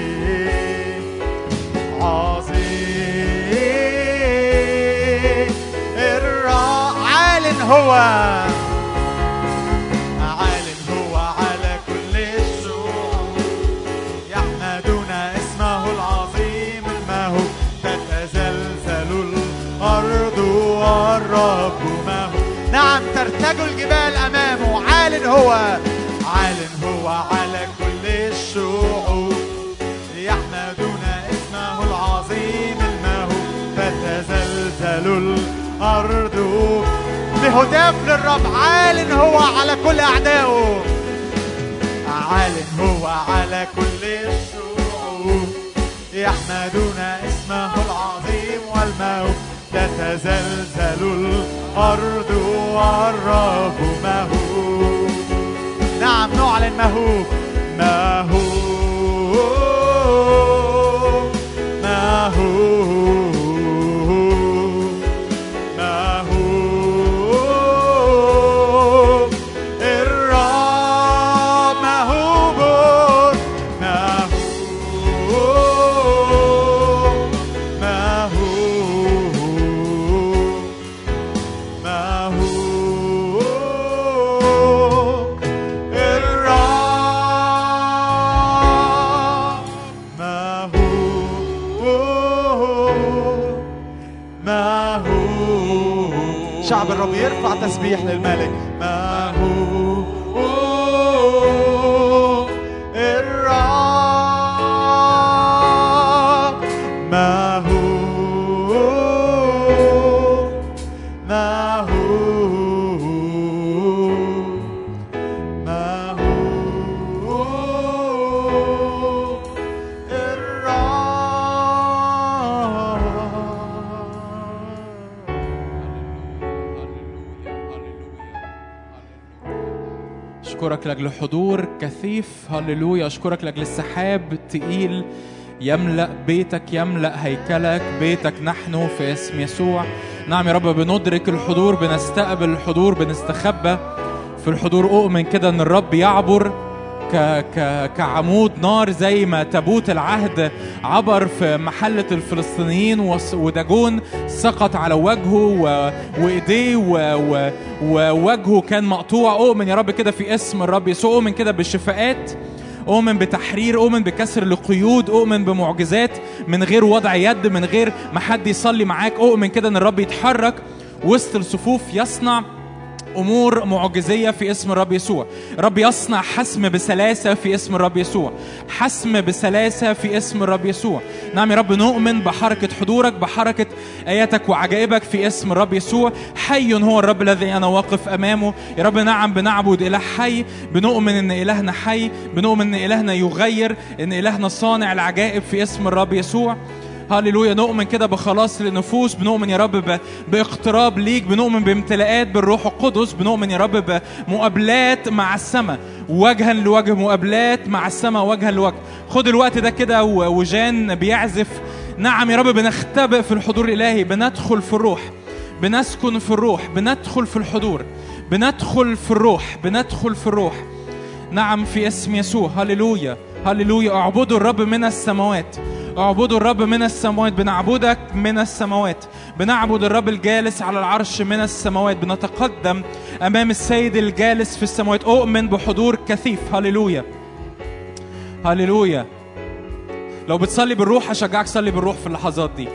B: عظيم الرب عال هو عال هو على كل الشعوب يحمدون اسمه العظيم المهوب تتزلزل الأرض والرب مهوب نعم ترتج الجبال أمامه عال هو عال هو على كل الشعوب يحمدون اسمه العظيم المهوب تتزلزل الأرض بهتاف للرب عال هو على كل أعدائه عال هو على كل الشعوب يحمدون اسمه العظيم والموت تتزلزل الأرض والرب مهوب نعم نعلن مهوب مهوب مهوب مهوب الرب مهوب مهوب مهوب مهوب الرب مهوب مهوب شعب الرب يرفع تسبيح للملك مهوب الرب مهوب مهوب مهوب الرب
C: اشكرك لاجل حضور كثيف هللويا اشكرك لاجل السحاب التقيل يملا بيتك يملا هيكلك بيتك نحن في اسم يسوع نعم يا رب بندرك الحضور بنستقبل الحضور بنستخبى في الحضور اؤمن كده ان الرب يعبر ك ك كعمود نار زي ما تابوت العهد عبر في محلة الفلسطينيين وس- وداجون سقط على وجهه و... وايديه و... و... ووجهه كان مقطوع اؤمن يا رب كده في اسم الرب يسوع اؤمن كده بالشفاءات أؤمن بتحرير أؤمن بكسر القيود أؤمن بمعجزات من غير وضع يد من غير ما حد يصلي معاك أؤمن كده أن الرب يتحرك وسط الصفوف يصنع امور معجزيه في اسم الرب يسوع رب يصنع حسم بسلاسه في اسم الرب يسوع حسم بسلاسه في اسم الرب يسوع نعم يا رب نؤمن بحركه حضورك بحركه اياتك وعجائبك في اسم الرب يسوع حي هو الرب الذي انا واقف امامه يا رب نعم بنعبد اله حي بنؤمن ان الهنا حي بنؤمن ان الهنا يغير ان الهنا صانع العجائب في اسم الرب يسوع هللويا نؤمن كده بخلاص للنفوس بنؤمن يا رب ب- باقتراب ليك بنؤمن بامتلاءات بالروح القدس بنؤمن يا رب بمقابلات مع السماء وجها لوجه مقابلات مع السماء وجها لوجه خد الوقت ده كده و- وجان بيعزف نعم يا رب بنختبئ في الحضور الالهي بندخل في الروح بنسكن في الروح بندخل في الحضور بندخل في الروح بندخل في الروح نعم في اسم يسوع هللويا هللويا اعبدوا الرب من السماوات اعبدوا الرب من السماوات بنعبدك من السماوات بنعبد الرب الجالس على العرش من السماوات بنتقدم امام السيد الجالس في السماوات اؤمن بحضور كثيف هللويا هللويا لو بتصلي بالروح اشجعك صلي بالروح في اللحظات دي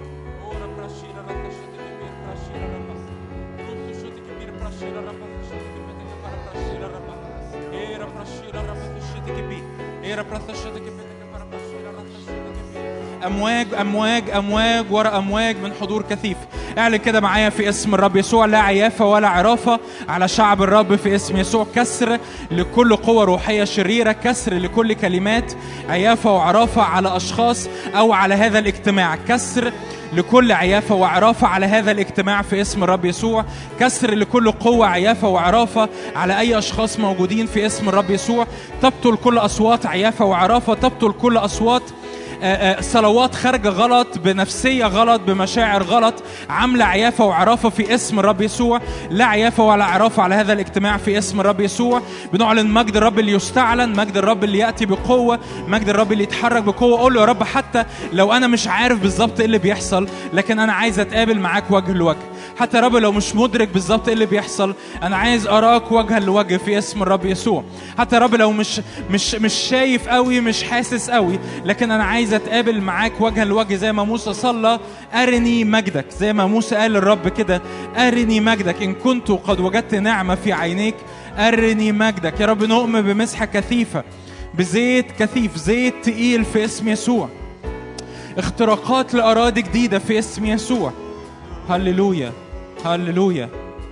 C: امواج امواج امواج ورا امواج من حضور كثيف اعلن كده معايا في اسم الرب يسوع لا عيافه ولا عرافه على شعب الرب في اسم يسوع كسر لكل قوه روحيه شريره كسر لكل كلمات عيافه وعرافه على اشخاص او على هذا الاجتماع كسر لكل عيافة وعرافة على هذا الاجتماع في اسم الرب يسوع كسر لكل قوة عيافة وعرافة على أي أشخاص موجودين في اسم الرب يسوع تبطل كل أصوات عيافة وعرافة تبطل كل أصوات آه، آه، صلوات خارجة غلط بنفسية غلط بمشاعر غلط عاملة عيافة وعرافة في اسم الرب يسوع لا عيافة ولا عرافة على هذا الاجتماع في اسم الرب يسوع بنعلن مجد الرب اللي يستعلن مجد الرب اللي يأتي بقوة مجد الرب اللي يتحرك بقوة قول له يا رب حتى لو أنا مش عارف بالظبط إيه اللي بيحصل لكن أنا عايز أتقابل معاك وجه لوجه حتى يا رب لو مش مدرك بالظبط ايه اللي بيحصل انا عايز اراك وجها لوجه في اسم الرب يسوع حتى يا رب لو مش مش مش شايف قوي مش حاسس قوي لكن انا عايز اتقابل معاك وجها لوجه زي ما موسى صلى ارني مجدك زي ما موسى قال للرب كده ارني مجدك ان كنت قد وجدت نعمه في عينيك ارني مجدك يا رب نؤمن بمسحه كثيفه بزيت كثيف زيت تقيل في اسم يسوع اختراقات لاراضي جديده في اسم يسوع هللويا هللويا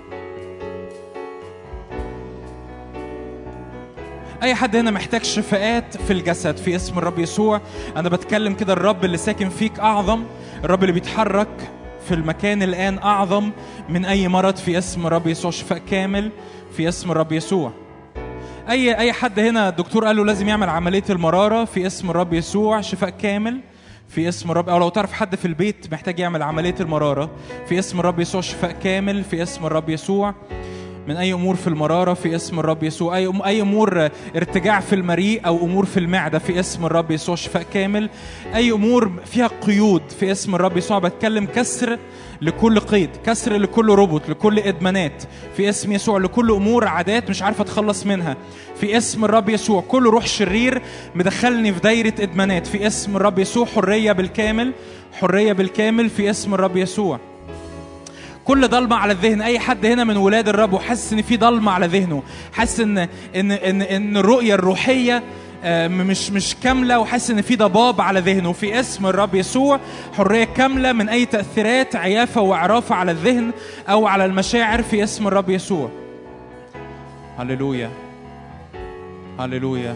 C: اي حد هنا محتاج شفاءات في الجسد في اسم الرب يسوع انا بتكلم كده الرب اللي ساكن فيك اعظم الرب اللي بيتحرك في المكان الان اعظم من اي مرض في اسم الرب يسوع شفاء كامل في اسم الرب يسوع اي اي حد هنا الدكتور قال له لازم يعمل عمليه المراره في اسم الرب يسوع شفاء كامل في اسم الرب او لو تعرف حد في البيت محتاج يعمل عمليه المراره في اسم الرب يسوع شفاء كامل في اسم الرب يسوع من اي امور في المراره في اسم الرب يسوع اي أم- اي امور ارتجاع في المريء او امور في المعده في اسم الرب يسوع شفاء كامل اي امور فيها قيود في اسم الرب يسوع بتكلم كسر لكل قيد كسر لكل ربط لكل ادمانات في اسم يسوع لكل امور عادات مش عارف اتخلص منها في اسم الرب يسوع كل روح شرير مدخلني في دايره ادمانات في اسم الرب يسوع حريه بالكامل حريه بالكامل في اسم الرب يسوع كل ضلمة على الذهن أي حد هنا من ولاد الرب وحاسس إن في ضلمة على ذهنه حاسس إن إن إن إن الرؤية الروحية آه، مش مش كاملة وحاسس إن في ضباب على ذهنه في اسم الرب يسوع حرية كاملة من أي تأثيرات عيافة وعرافة على الذهن أو على المشاعر في اسم الرب يسوع هللويا هللويا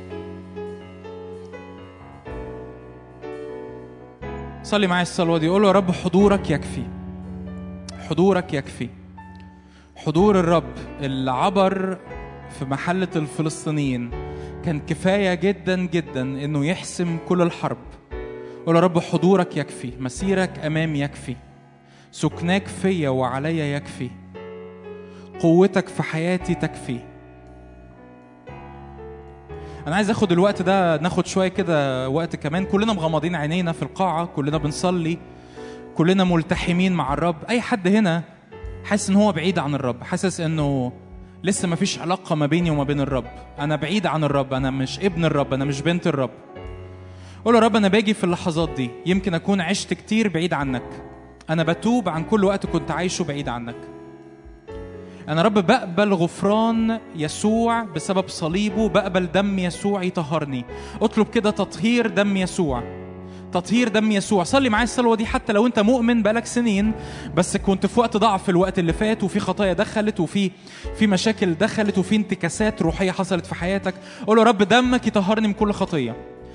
C: صلي معايا الصلوة دي قول له يا رب حضورك يكفي حضورك يكفي حضور الرب اللي عبر في محلة الفلسطينيين كان كفاية جدا جدا انه يحسم كل الحرب قول يا رب حضورك يكفي مسيرك امامي يكفي سكناك فيا وعليا يكفي قوتك في حياتي تكفي انا عايز اخد الوقت ده ناخد شويه كده وقت كمان كلنا مغمضين عينينا في القاعه كلنا بنصلي كلنا ملتحمين مع الرب اي حد هنا حاسس ان هو بعيد عن الرب حاسس انه لسه ما فيش علاقة ما بيني وما بين الرب أنا بعيد عن الرب أنا مش ابن الرب أنا مش بنت الرب قول يا رب أنا باجي في اللحظات دي يمكن أكون عشت كتير بعيد عنك أنا بتوب عن كل وقت كنت عايشه بعيد عنك أنا رب بقبل غفران يسوع بسبب صليبه بقبل دم يسوع يطهرني اطلب كده تطهير دم يسوع تطهير دم يسوع صلي معايا الصلوه دي حتى لو انت مؤمن بقالك سنين بس كنت في وقت ضعف في الوقت اللي فات وفي خطايا دخلت وفي في مشاكل دخلت وفي انتكاسات روحيه حصلت في حياتك قول يا رب دمك يطهرني من كل خطيه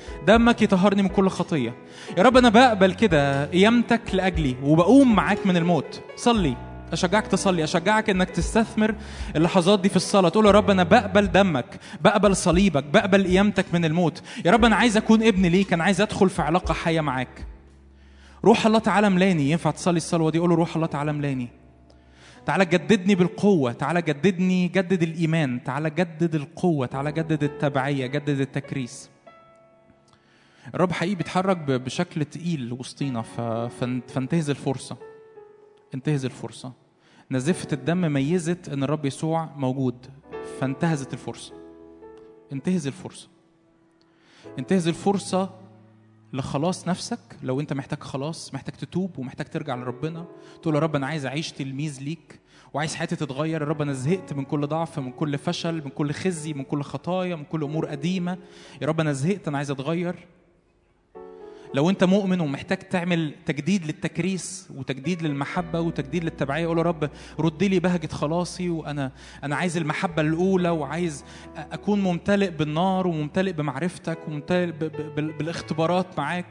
C: دمك يطهرني من كل خطيه يا رب انا بقبل كده قيامتك لاجلي وبقوم معاك من الموت صلي اشجعك تصلي اشجعك انك تستثمر اللحظات دي في الصلاه تقول يا رب انا بقبل دمك بقبل صليبك بقبل قيامتك من الموت يا رب انا عايز اكون ابن ليك انا عايز ادخل في علاقه حيه معاك روح الله تعالى ملاني ينفع تصلي الصلوه دي قول له روح الله تعالى ملاني تعالى جددني بالقوة تعالى جددني جدد الإيمان تعالى جدد القوة تعالى جدد التبعية جدد التكريس الرب حقيقي بيتحرك ب- بشكل تقيل وسطينا ف- فان- فانتهز الفرصة انتهز الفرصة نزفة الدم ميزت ان الرب يسوع موجود فانتهزت الفرصة انتهز الفرصة انتهز الفرصة لخلاص نفسك لو انت محتاج خلاص محتاج تتوب ومحتاج ترجع لربنا تقول يا رب انا عايز اعيش تلميذ ليك وعايز حياتي تتغير يا رب انا زهقت من كل ضعف من كل فشل من كل خزي من كل خطايا من كل امور قديمه يا رب انا زهقت انا عايز اتغير لو انت مؤمن ومحتاج تعمل تجديد للتكريس وتجديد للمحبه وتجديد للتبعيه قول يا رب رد لي بهجه خلاصي وانا انا عايز المحبه الاولى وعايز أ- اكون ممتلئ بالنار وممتلئ بمعرفتك وممتلئ ب- ب- بال- بالاختبارات معاك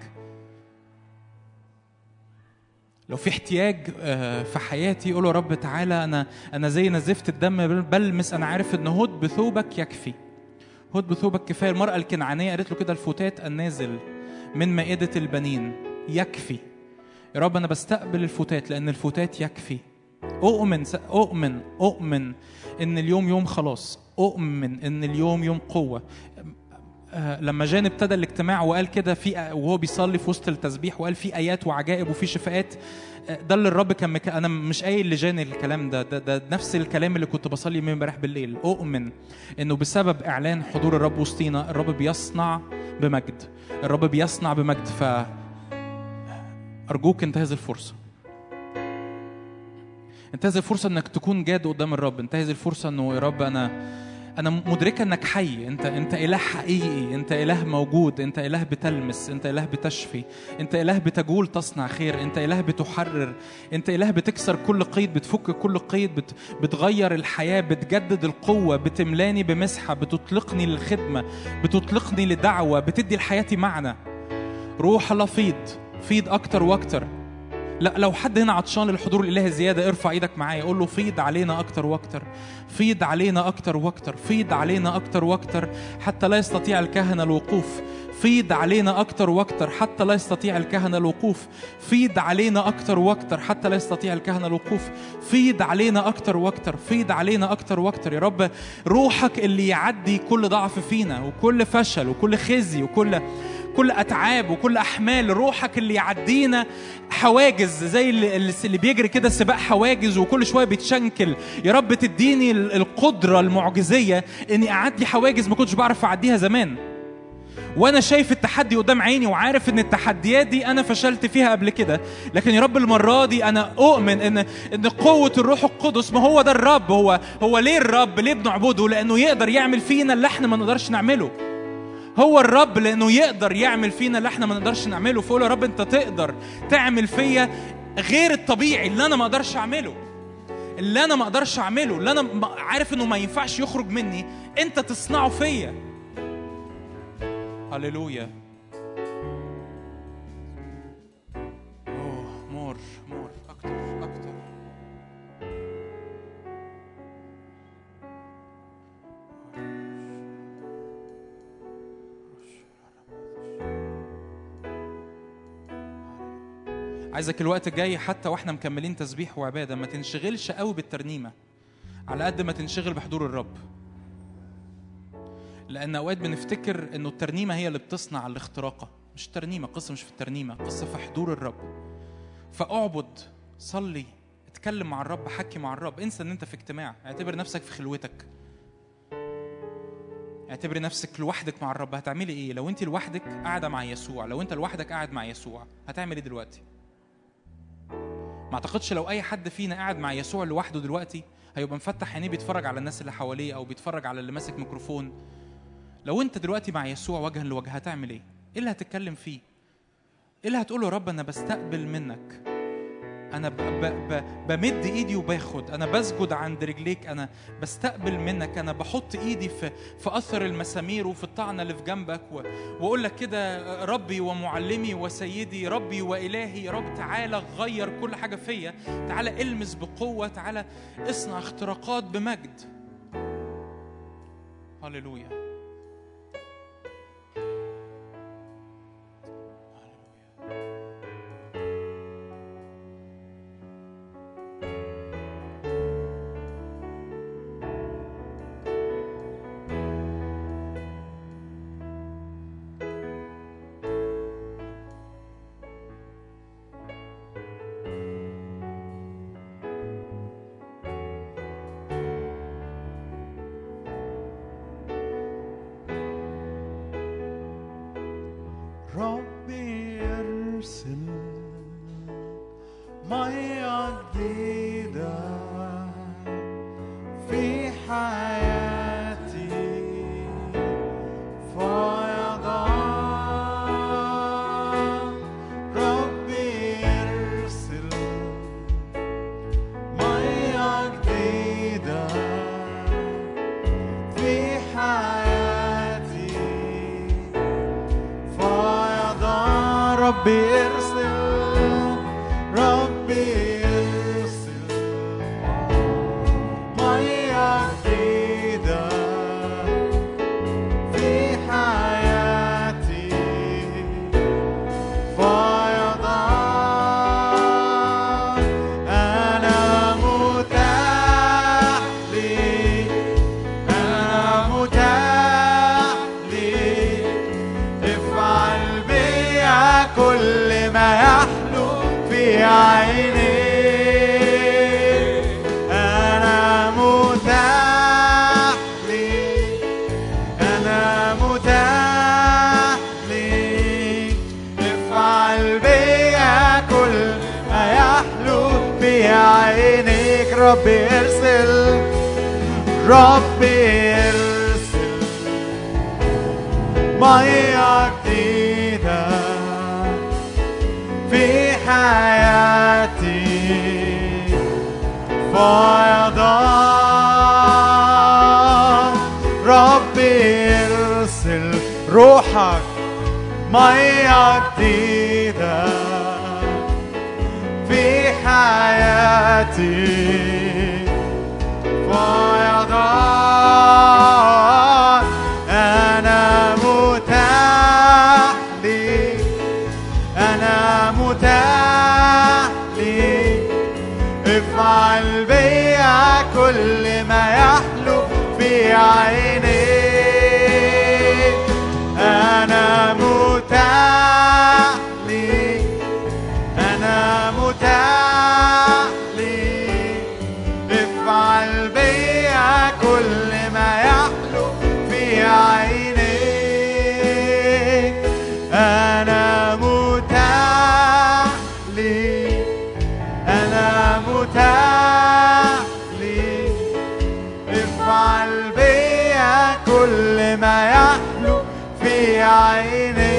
C: لو في احتياج آه، في حياتي قول يا رب تعالى انا انا زي نزفت الدم بل- بلمس انا عارف ان هد بثوبك يكفي هد بثوبك كفايه المراه الكنعانيه قالت له كده الفتات النازل من مائده البنين يكفي يا رب انا بستقبل الفتات لان الفتات يكفي اؤمن اؤمن اؤمن ان اليوم يوم خلاص اؤمن ان اليوم يوم قوه آه، لما جان ابتدى الاجتماع وقال كده في وهو بيصلي في وسط التسبيح وقال في ايات وعجائب وفي شفاءات آه، ده اللي الرب كان مك... انا مش قايل لجان الكلام ده. ده ده نفس الكلام اللي كنت بصلي من امبارح بالليل اؤمن انه بسبب اعلان حضور الرب وسطينا الرب بيصنع بمجد الرب بيصنع بمجد ف ارجوك انتهز الفرصه انتهز الفرصه انك تكون جاد قدام الرب انتهز الفرصه انه يا رب انا انا مدركه انك حي انت انت اله حقيقي انت اله موجود انت اله بتلمس انت اله بتشفي انت اله بتجول تصنع خير انت اله بتحرر انت اله بتكسر كل قيد بتفك كل قيد بت بتغير الحياه بتجدد القوه بتملاني بمسحه بتطلقني للخدمه بتطلقني لدعوه بتدي لحياتي معنى روح الله فيض فيض اكتر واكتر لا لو حد هنا عطشان للحضور الالهي زياده ارفع ايدك معايا قول له فيض علينا اكتر واكتر فيض علينا اكتر واكتر فيض علينا اكتر واكتر حتى لا يستطيع الكهنه الوقوف فيض علينا اكتر واكتر حتى لا يستطيع الكهنه الوقوف فيض علينا اكتر واكتر حتى لا يستطيع الكهنه الوقوف فيض علينا اكتر واكتر فيض علينا اكتر واكتر يا رب روحك اللي يعدي كل ضعف فينا وكل فشل وكل خزي وكل كل اتعاب وكل احمال روحك اللي يعدينا حواجز زي اللي, اللي بيجري كده سباق حواجز وكل شويه بيتشنكل يا رب تديني ال- القدره المعجزيه اني اعدي حواجز ما كنتش بعرف اعديها زمان وانا شايف التحدي قدام عيني وعارف ان التحديات دي انا فشلت فيها قبل كده لكن يا رب المره دي انا اؤمن ان ان قوه الروح القدس ما هو ده الرب هو هو ليه الرب ليه بنعبده لانه يقدر يعمل فينا اللي احنا ما نقدرش نعمله هو الرب لانه يقدر يعمل فينا اللي احنا ما نقدرش نعمله فقول يا رب انت تقدر تعمل فيا غير الطبيعي اللي انا ما اقدرش اعمله اللي انا ما اقدرش اعمله اللي انا م- عارف انه ما ينفعش يخرج مني انت تصنعه فيا هللويا اوه مور مور اكتر اكتر عايزك الوقت الجاي حتى واحنا مكملين تسبيح وعباده ما تنشغلش قوي بالترنيمه على قد ما تنشغل بحضور الرب لان اوقات بنفتكر انه الترنيمه هي اللي بتصنع الاختراقه مش الترنيمه قصه مش في الترنيمه قصه في حضور الرب فاعبد صلي اتكلم مع الرب حكي مع الرب انسى ان انت في اجتماع اعتبر نفسك في خلوتك اعتبري نفسك لوحدك مع الرب هتعملي ايه لو انت لوحدك قاعده مع يسوع لو انت لوحدك قاعد مع يسوع هتعمل ايه دلوقتي ما اعتقدش لو اي حد فينا قاعد مع يسوع لوحده دلوقتي هيبقى مفتح عينيه بيتفرج على الناس اللي حواليه او بيتفرج على اللي ماسك ميكروفون لو انت دلوقتي مع يسوع وجها لوجه هتعمل ايه ايه اللي هتتكلم فيه ايه اللي هتقوله يا رب انا بستقبل منك انا ب ب ب بمد ايدي وباخد انا بسجد عند رجليك انا بستقبل منك انا بحط ايدي في في اثر المسامير وفي الطعنه اللي في جنبك و- واقول لك كده ربي ومعلمي وسيدي ربي والهي يا رب تعالى غير كل حاجه فيا تعالى المس بقوه تعالى اصنع اختراقات بمجد هللويا
B: ربي ارسل مية جديدة في حياتي فيضان ربي ارسل مية جديدة في حياتي فيضان ربي ارسل ربي ارسل مية جديدة في حياتي فيضان أنا متاح لي أنا متاح لي افعل بيا كل ما يحلو في عيني أنا متاح لي أنا متاح لي افعل بيا كل ما يحلو في عينيك ربي ارسل ربي ارسل مية جديدة في حياتي فيضان ربي ارسل روحك مية جديدة في حياتي فيضان أنا متاح لي أنا متاح لي افعل بيا كل ما يحلو في عيني أنا متاح لي أنا متاح لي افعل بيا كل ما يحلو في عيني أنا متاح لي أنا متاح لي افعل بيا كل ما يحلو في عيني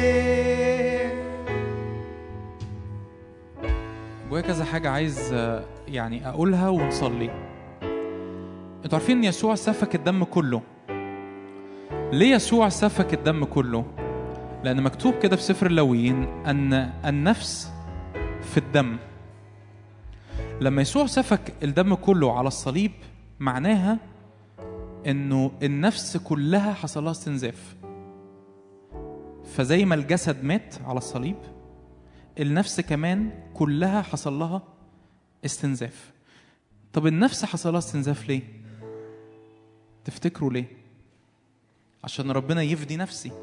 C: جوايا كذا حاجة عايز آه، يعني أقولها ونصلي انتوا عارفين ان يسوع سفك الدم كله ليه يسوع سفك الدم كله لأن مكتوب كده في سفر اللاويين أن النفس في الدم لما يسوع سفك الدم كله على الصليب معناها انه النفس كلها حصل لها استنزاف فزي ما الجسد مات على الصليب النفس كمان كلها حصل لها استنزاف طب النفس حصل لها استنزاف ليه تفتكروا ليه عشان ربنا يفدي نفسي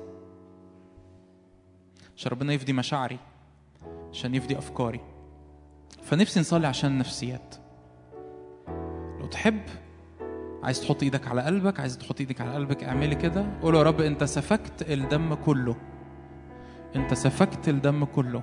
C: عشان ربنا يفدي مشاعري عشان يفدي افكاري فنفسي نصلي عشان النفسيات لو تحب عايز تحط ايدك على قلبك عايز تحط ايدك على قلبك اعملي كده قول يا رب انت سفكت الدم كله انت سفكت الدم كله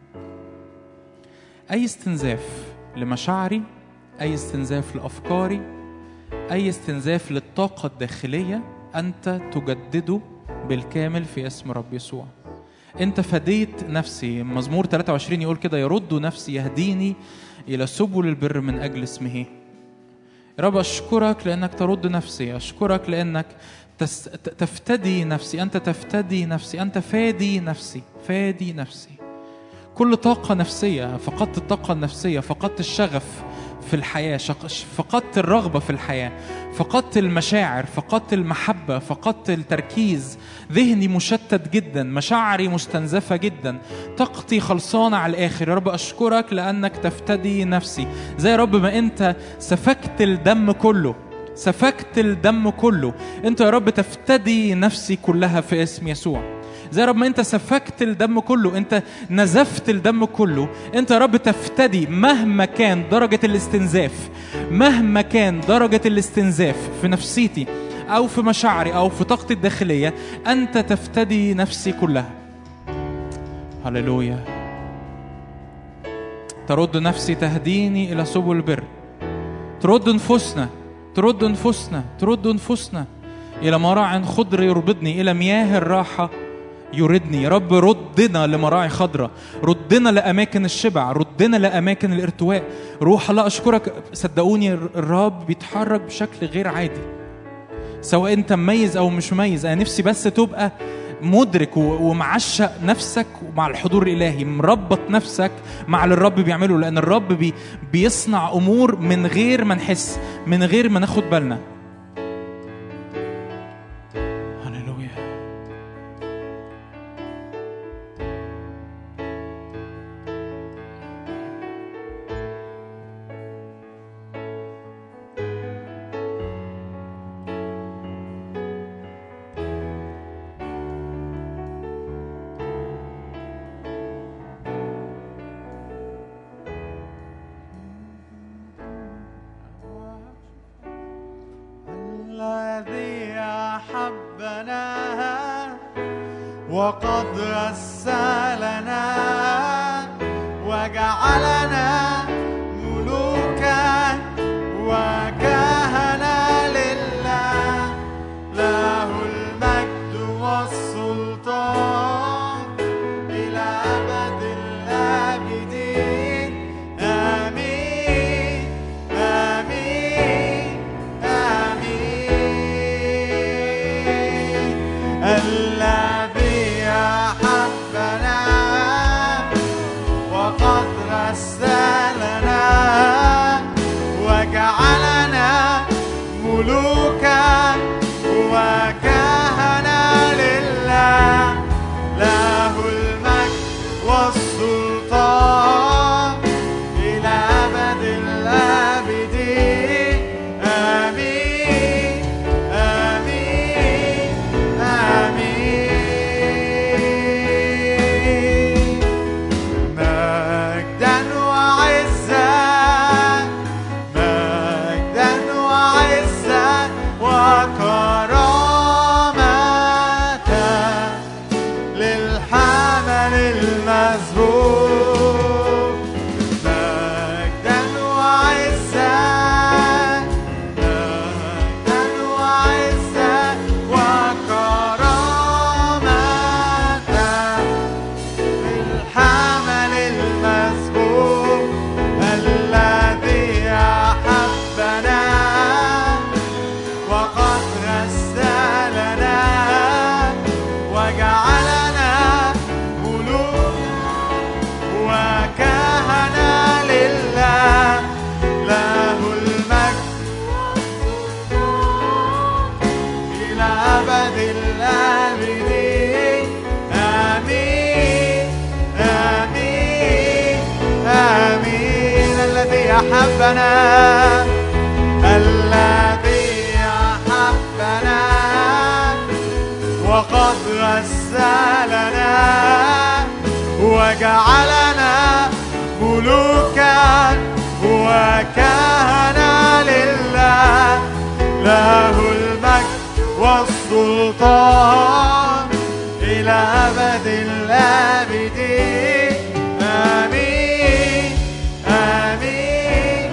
C: اي استنزاف لمشاعري اي استنزاف لافكاري اي استنزاف للطاقه الداخليه انت تجدده بالكامل في اسم رب يسوع انت فديت نفسي مزمور 23 يقول كده يرد نفسي يهديني الى سبل البر من اجل اسمه يا رب اشكرك لانك ترد نفسي اشكرك لانك تس... ت- تفتدي نفسي انت تفتدي نفسي انت فادي نفسي فادي نفسي كل طاقة نفسية فقدت الطاقة النفسية فقدت الشغف في الحياة شق- فقدت الرغبة في الحياة فقدت المشاعر فقدت المحبة فقدت التركيز ذهني مشتت جدا مشاعري مستنزفة جدا طاقتي خلصانة على الآخر يا رب أشكرك لأنك تفتدي نفسي زي يا رب ما أنت سفكت الدم كله سفكت الدم كله أنت يا رب تفتدي نفسي كلها في اسم يسوع زي يا رب ما انت سفكت الدم كله انت نزفت الدم كله انت يا رب تفتدي مهما كان درجة الاستنزاف مهما كان درجة الاستنزاف في نفسيتي او في مشاعري او في طاقتي الداخلية انت تفتدي نفسي كلها هللويا ترد نفسي تهديني الى سبل البر ترد نفوسنا ترد نفوسنا ترد نفوسنا الى مراع خضر يربضني الى مياه الراحه يردني يا رب ردنا لمراعي خضراء ردنا لأماكن الشبع ردنا لأماكن الارتواء روح الله أشكرك صدقوني الرب بيتحرك بشكل غير عادي سواء أنت مميز أو مش مميز أنا نفسي بس تبقى مدرك و- ومعشق نفسك مع الحضور الإلهي مربط نفسك مع اللي الرب بيعمله لأن الرب بي بيصنع أمور من غير ما نحس من غير ما ناخد بالنا هللويا
B: الذي أحبنا وقد رسلنا وجعلنا ملوكا وكهنا لله له المجد والسلطان إلى أبد الآبدين آمين آمين آمين الذي أحبنا وقد رسلنا وجعلنا ملوكا وكهنا لله له المجد والسلطان إلى أبد الآبدين آمين آمين آمين مجدا وعزا مجدا وعزا وكرامة للحمل المسبوق مجدا وعزا مجدا وعزا وكرامة بالحمل المسبوق الذي أحبنا وقد رسلنا وجعلنا ملوك وكهنا لله له المجد إلى أبد الآبدين آمين آمين آمين الذي أحبنا الذي أحبنا وقد غسلنا وجعلنا ملوكا وكهنا لله له المجد والسلطان إلى أبد الآبدين آمين آمين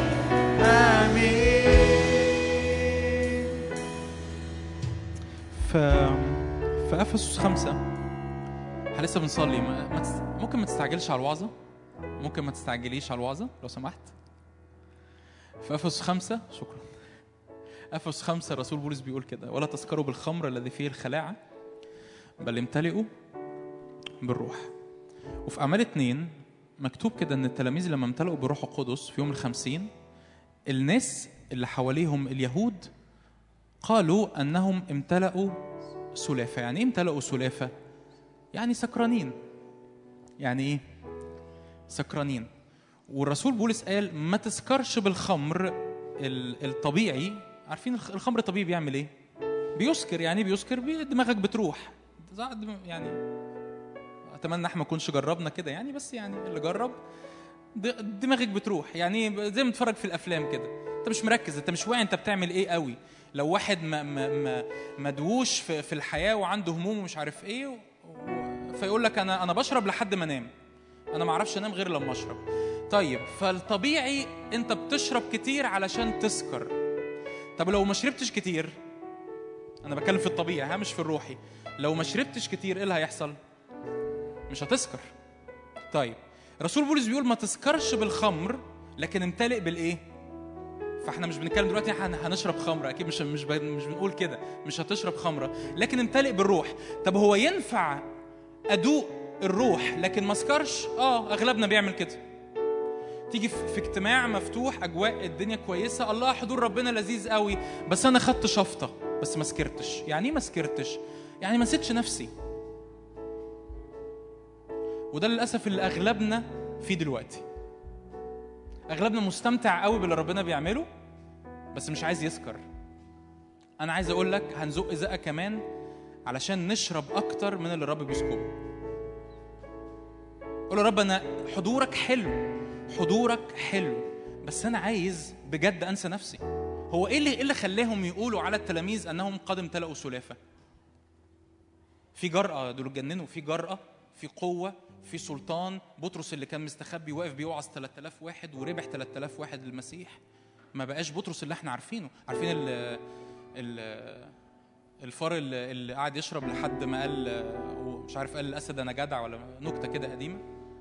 B: آمين
C: في في افسس خمسة احنا لسه بنصلي ما ما تست... ممكن ما تستعجلش على الوعظه ممكن ما تستعجليش على الوعظه لو سمحت في افسس خمسة شكرا افسس خمسة الرسول بولس بيقول كده ولا تسكروا بالخمر الذي فيه الخلاعه بل امتلئوا بالروح وفي اعمال اتنين مكتوب كده ان التلاميذ لما امتلئوا بالروح القدس في يوم الخمسين الناس اللي حواليهم اليهود قالوا انهم امتلأوا سلافة يعني ايه امتلأوا سلافة يعني سكرانين يعني ايه سكرانين والرسول بولس قال ما تسكرش بالخمر ال- الطبيعي عارفين الخ- الخمر الطبيعي بيعمل ايه بيسكر يعني إيه بيسكر بي- دماغك بتروح زع- دم- يعني اتمنى احنا ما نكونش جربنا كده يعني بس يعني اللي جرب د- دماغك بتروح يعني زي ما بتتفرج في الافلام كده انت مش مركز انت مش واعي انت بتعمل ايه قوي لو واحد ما ما ما مدووش في, في الحياه وعنده هموم ومش عارف ايه و... و- فيقول لك انا انا بشرب لحد ما انام انا ما اعرفش انام غير لما اشرب طيب فالطبيعي انت بتشرب كتير علشان تسكر طب لو ما شربتش كتير انا بتكلم في الطبيعي ها مش في الروحي لو ما شربتش كتير ايه اللي هيحصل مش هتسكر طيب رسول بولس بيقول ما تسكرش بالخمر لكن امتلئ بالايه فاحنا مش بنتكلم دلوقتي هن- هنشرب خمره اكيد مش مش ب- مش بنقول كده مش هتشرب خمره لكن امتلئ بالروح طب هو ينفع ادوق الروح لكن ما اسكرش اه اغلبنا بيعمل كده تيجي في في اجتماع مفتوح اجواء الدنيا كويسه الله حضور ربنا لذيذ قوي بس انا خدت شفطه بس ما سكرتش يعني ايه ما سكرتش يعني ما نسيتش نفسي وده للاسف اللي اغلبنا فيه دلوقتي اغلبنا مستمتع قوي باللي ربنا بيعمله بس مش عايز يسكر انا عايز اقول لك هنزق زقه كمان علشان نشرب اكتر من اللي الرب بيسكبه قول يا رب انا حضورك حلو حضورك حلو بس انا عايز بجد انسى نفسي هو ايه اللي ايه اللي خلاهم يقولوا على التلاميذ انهم قد امتلأوا سلافه في جرأة دول اتجننوا في جرأة في قوة في سلطان بطرس اللي كان مستخبي واقف بيوعظ 3000 واحد وربح 3000 واحد للمسيح ما بقاش بطرس اللي احنا عارفينه عارفين ال ال الفار اللي, اللي قعد يشرب لحد ما قال مش عارف قال الاسد انا جدع ولا نكته كده قديمه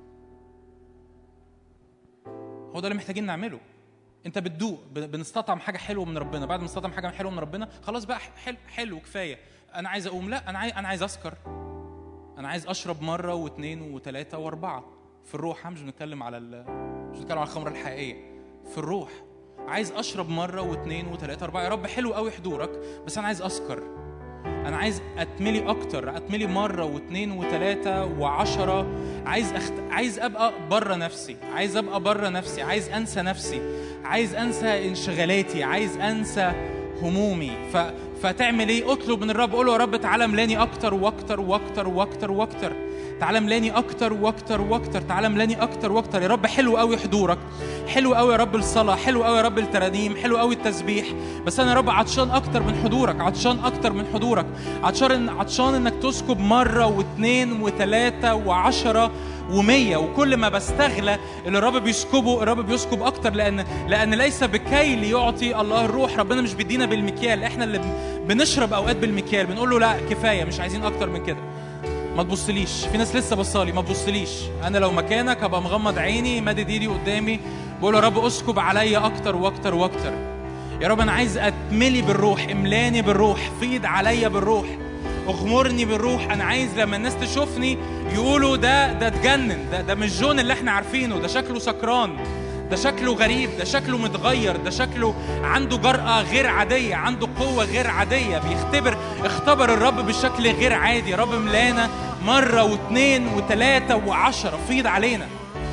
C: هو ده اللي محتاجين نعمله انت بتدوق ب- بنستطعم حاجه حلوه من ربنا بعد ما نستطعم حاجه حلوه من ربنا خلاص بقى حلو حلو كفايه انا عايز اقوم لا انا عايز انا عايز اسكر انا عايز اشرب مره واثنين وثلاثه واربعه في الروح ها، مش بنتكلم على ال... مش بنتكلم على الخمره الحقيقيه في الروح عايز اشرب مره واثنين وثلاثه واربعه يا رب حلو قوي حضورك بس انا عايز اسكر انا عايز اتملي اكتر اتملي مره واثنين وثلاثه وعشرة عايز أخت... عايز ابقى بره نفسي عايز ابقى بره نفسي عايز انسى نفسي عايز انسى انشغالاتي عايز انسى همومي ف... فتعمل ايه اطلب من الرب قول له يا رب تعالى ملاني اكتر واكتر واكتر واكتر واكتر تعالى ملاني اكتر واكتر واكتر تعالى ملاني اكتر واكتر يا رب حلو قوي حضورك حلو قوي يا رب الصلاه حلو قوي يا رب الترانيم حلو قوي التسبيح بس انا يا رب عطشان اكتر من حضورك عطشان اكتر من حضورك عطشان عطشان انك تسكب مره واثنين وثلاثه وعشره ومية وكل ما بستغلى اللي الرب بيسكبه الرب بيسكب اكتر لان لان ليس بكيل يعطي الله الروح ربنا مش بيدينا بالمكيال احنا اللي بن- بنشرب اوقات بالمكيال بنقول له لا كفايه مش عايزين اكتر من كده ما تبصليش في ناس لسه بصالي ما تبصليش انا لو مكانك هبقى مغمض عيني مادد ايدي قدامي بقول يا رب اسكب عليا اكتر واكتر واكتر يا رب انا عايز اتملي بالروح املاني بالروح فيض عليا بالروح اغمرني بالروح انا عايز لما الناس تشوفني يقولوا ده ده اتجنن ده ده مش جون اللي احنا عارفينه ده شكله سكران ده شكله غريب ده شكله متغير ده شكله عنده جرأة غير عادية عنده قوة غير عادية بيختبر اختبر الرب بشكل غير عادي رب ملانا مرة واثنين وثلاثة وعشرة فيض علينا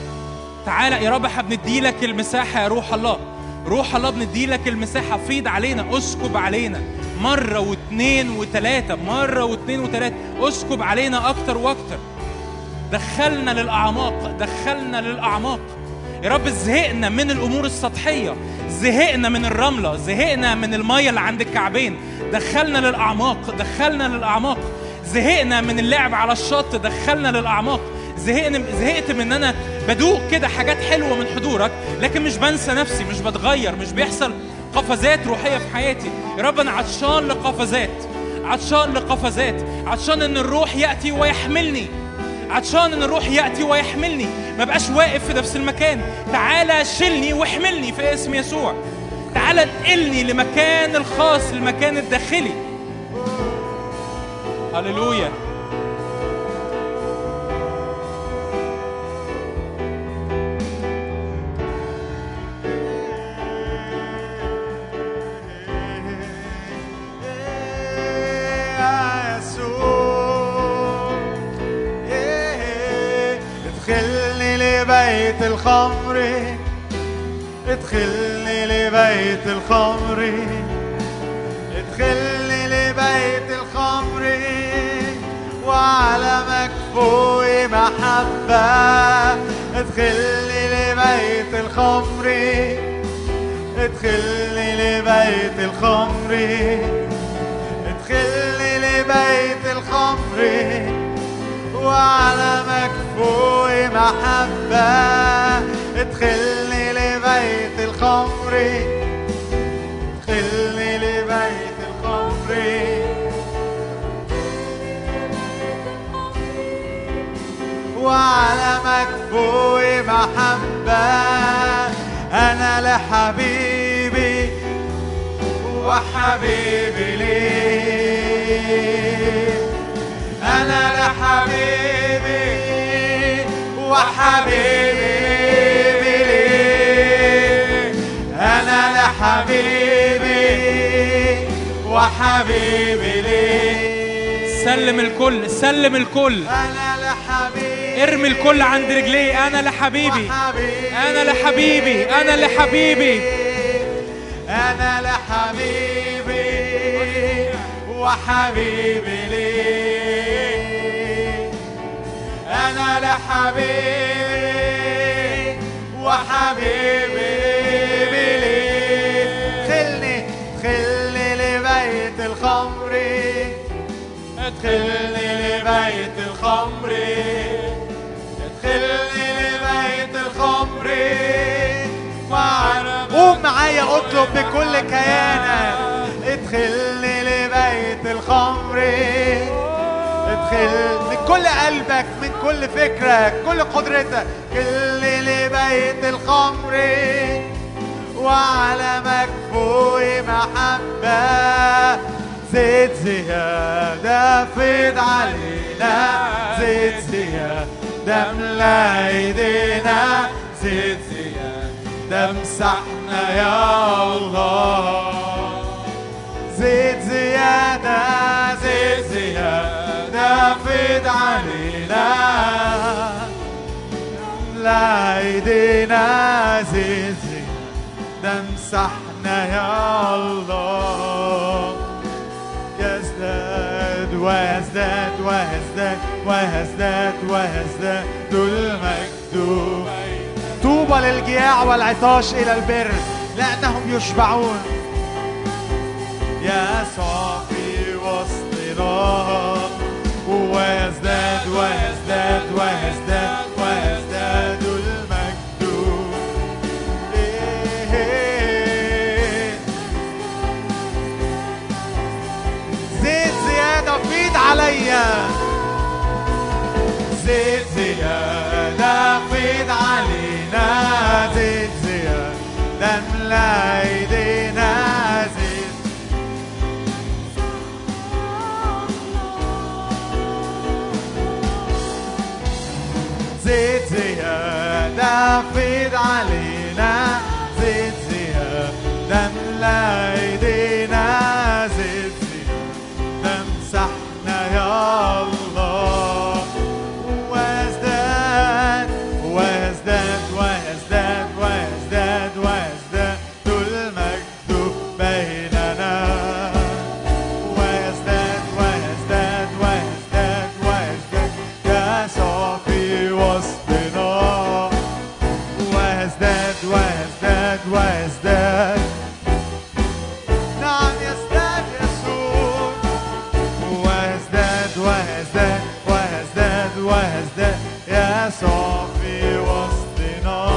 C: تعالى يا رب احنا بنديلك المساحة يا روح الله روح الله بنديلك المساحة فيض علينا اسكب علينا مرة واثنين وثلاثة مرة واثنين وثلاثة اسكب علينا أكتر وأكتر دخلنا للأعماق دخلنا للأعماق يا رب زهقنا من الأمور السطحية زهقنا من الرملة زهقنا من المية اللي عند الكعبين دخلنا للأعماق دخلنا للأعماق زهقنا من اللعب على الشط دخلنا للأعماق زهقنا زهقت من ان انا بدوق كده حاجات حلوه من حضورك لكن مش بنسى نفسي مش بتغير مش بيحصل قفزات روحيه في حياتي يا رب انا عطشان لقفزات عطشان لقفزات عطشان ان الروح ياتي ويحملني عطشان ان الروح ياتي ويحملني ما بقاش واقف في نفس المكان تعالى شيلني واحملني في اسم يسوع تعالى انقلني لمكان الخاص المكان الداخلي هللويا
B: يا يسوع ادخلني لبيت الخمر ادخلني لبيت الخمر ادخلني لبيت الخمر وعلى مكفوي محبة ادخلني لبيت الخمر ادخلني لبيت الخمر ادخلني لبيت الخمر وعلى مكفوي محبة ادخلني لبيت الخمر ادخلني لبيت الخمر وعلى مكفوي محبة أنا لحبيبي وحبيبي ليه أنا لحبيبي وحبيبي ليه أنا لحبيبي وحبيبي ليه
C: سلم الكل سلم الكل
B: أنا لحبيبي
C: ارمي الكل عند رجليه انا لحبيبي
B: وحبيبي
C: أنا لحبيبي، أنا لحبيبي.
B: أنا لحبيبي وحبيبي ليه أنا لحبيبي وحبيبي ليه خلني خلني لبيت الخمر ادخلني لبيت الخمر ادخلني لبيت الخمر قوم معايا اطلب بكل كيانك ادخلني لبيت الخمر ادخل من كل قلبك من كل فكرك كل قدرتك ادخلني لبيت الخمر وعلى مكفوي محبة زيت زيادة فيض علينا زيت زيادة ملا ايدينا زيت زيادة مسحنا يا الله زيت زيادة زيت زيادة فيض علينا لا ايدينا زيت زيادة مسحنا يا الله يزداد ويزداد ويزداد ويزداد ويزداد المجد طوبى للجياع والعطاش إلى البر لأنهم يشبعون يسوع في وسطنا ويزداد ويزداد ويزداد ويزداد المجد إيه. زيت زيادة فيض عليا زيت زيادة فيض علينا زيت زيادة ملا ايدينا زيت زيت زيادة فيض علينا زيت زيادة ملا ايدينا زيت زيادة مسحنا يا الله وازداد وازداد وازداد وازداد وازداد المجد بيننا ويزداد ويزداد ويزداد ويزداد يسوع في وسطنا ويزداد ويزداد ويزداد نعم يزداد يسوع ويزداد ويزداد ويزداد ويزداد يسوع في وسطنا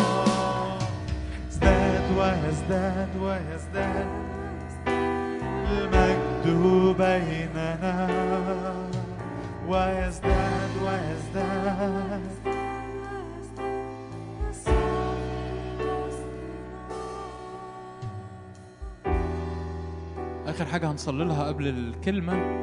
B: ازداد ويزداد ويزداد المجد بيننا ويزداد ويزداد
C: آخر حاجة هنصلي لها قبل الكلمة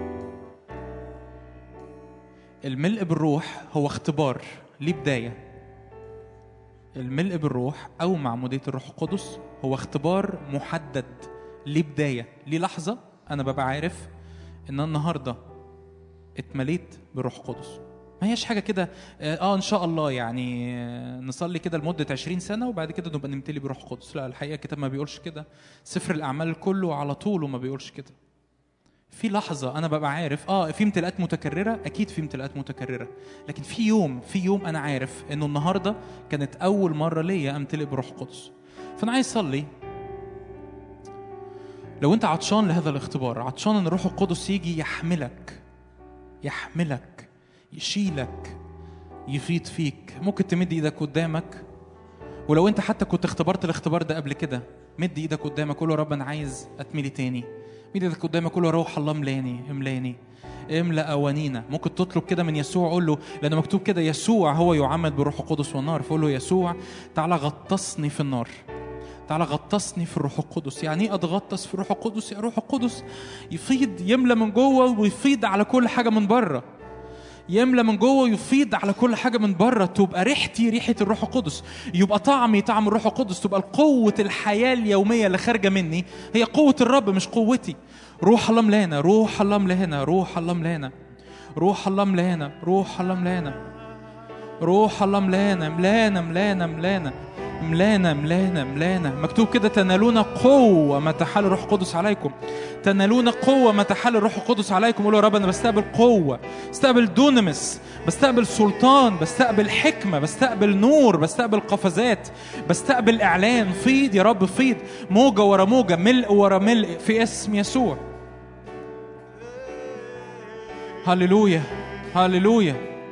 C: الملء بالروح هو اختبار ليه بداية الملء بالروح أو معمودية الروح القدس هو اختبار محدد ليه بداية ليه لحظة أنا ببقى عارف إن أنا النهاردة اتمليت بالروح القدس ما هيش حاجة كده اه ان شاء الله يعني آه، نصلي كده لمدة 20 سنة وبعد كده نبقى نمتلي بروح القدس لا الحقيقة الكتاب ما بيقولش كده سفر الأعمال كله على طوله ما بيقولش كده في لحظة أنا ببقى عارف آه في امتلاءات متكررة أكيد في امتلاءات متكررة لكن في يوم في يوم أنا عارف إنه النهاردة كانت أول مرة ليا أمتلئ بروح القدس فأنا عايز أصلي لو أنت عطشان لهذا الاختبار عطشان إن الروح القدس يجي يحملك يحملك يشيلك يفيض فيك ممكن تمد ايدك قدامك ولو انت حتى كنت اختبرت الاختبار ده قبل كده مد ايدك قدامك قول له يا رب انا عايز اتملي تاني مد ايدك قدامك قول له يا روح الله املاني املاني املا اوانينا ممكن تطلب كده من يسوع قول له لان مكتوب كده يسوع هو يعمد بروح القدس والنار فقول له يسوع تعالى غطسني في النار تعالى غطسني في الروح القدس يعني ايه اتغطس في الروح القدس يا روح القدس يفيض يملى من جوه ويفيض على كل حاجه من بره يملى من جوه ويفيض على كل حاجه من بره تبقى ريحتي ريحه الروح القدس يبقى طعمي طعم الروح القدس تبقى قوه الحياه اليوميه اللي خارجه مني هي قوه الرب مش قوتي روح الله ملانا روح الله ملانا روح الله ملانا روح الله ملانا روح الله ملانا روح الله ملانا ملانا ملانا ملانا ملانا ملانا ملانا مكتوب كده تنالون قوة متى حل الروح القدس عليكم تنالون قوة متى حل الروح القدس عليكم قولوا يا رب أنا بستقبل قوة بستقبل دونمس بستقبل سلطان بستقبل حكمة بستقبل نور بستقبل قفزات بستقبل إعلان فيض يا رب فيض موجة ورا موجة ملء ورا ملء في اسم يسوع هللويا هللويا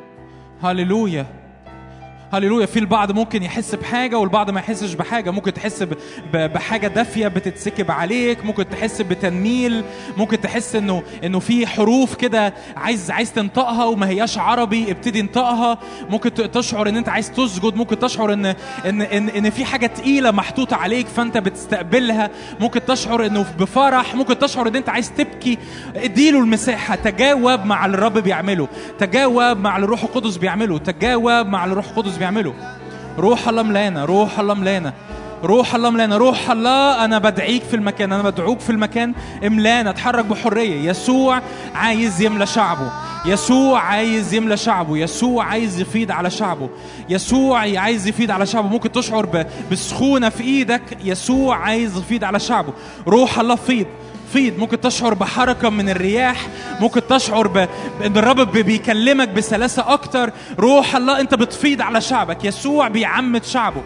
C: هللويا هللويا في البعض ممكن يحس بحاجة والبعض ما يحسش بحاجة ممكن تحس ب- ب- بحاجة دافية بتتسكب عليك ممكن تحس بتنميل ممكن تحس انه انه في حروف كده عايز عايز تنطقها وما هياش عربي ابتدي انطقها ممكن ت- تشعر ان انت عايز تسجد ممكن تشعر ان ان ان, إن في حاجة تقيلة محطوطة عليك فانت بتستقبلها ممكن تشعر انه بفرح ممكن تشعر ان انت عايز تبكي اديله المساحة تجاوب مع اللي الرب بيعمله تجاوب مع اللي الروح القدس بيعمله تجاوب مع اللي الروح القدس بيعمله روح الله ملانا روح الله ملانا روح الله ملانا روح الله انا بدعيك في المكان انا بدعوك في المكان املانا اتحرك بحريه يسوع عايز يملى شعبه يسوع عايز يملى شعبه يسوع عايز يفيض على شعبه يسوع عايز يفيض على شعبه ممكن تشعر ب- بسخونه في ايدك يسوع عايز يفيض على شعبه روح الله فيض فيض ممكن تشعر بحركة من الرياح ممكن تشعر ب... بأن الرب ب- بيكلمك بسلاسة أكتر روح الله أنت بتفيض على شعبك يسوع بيعمد شعبه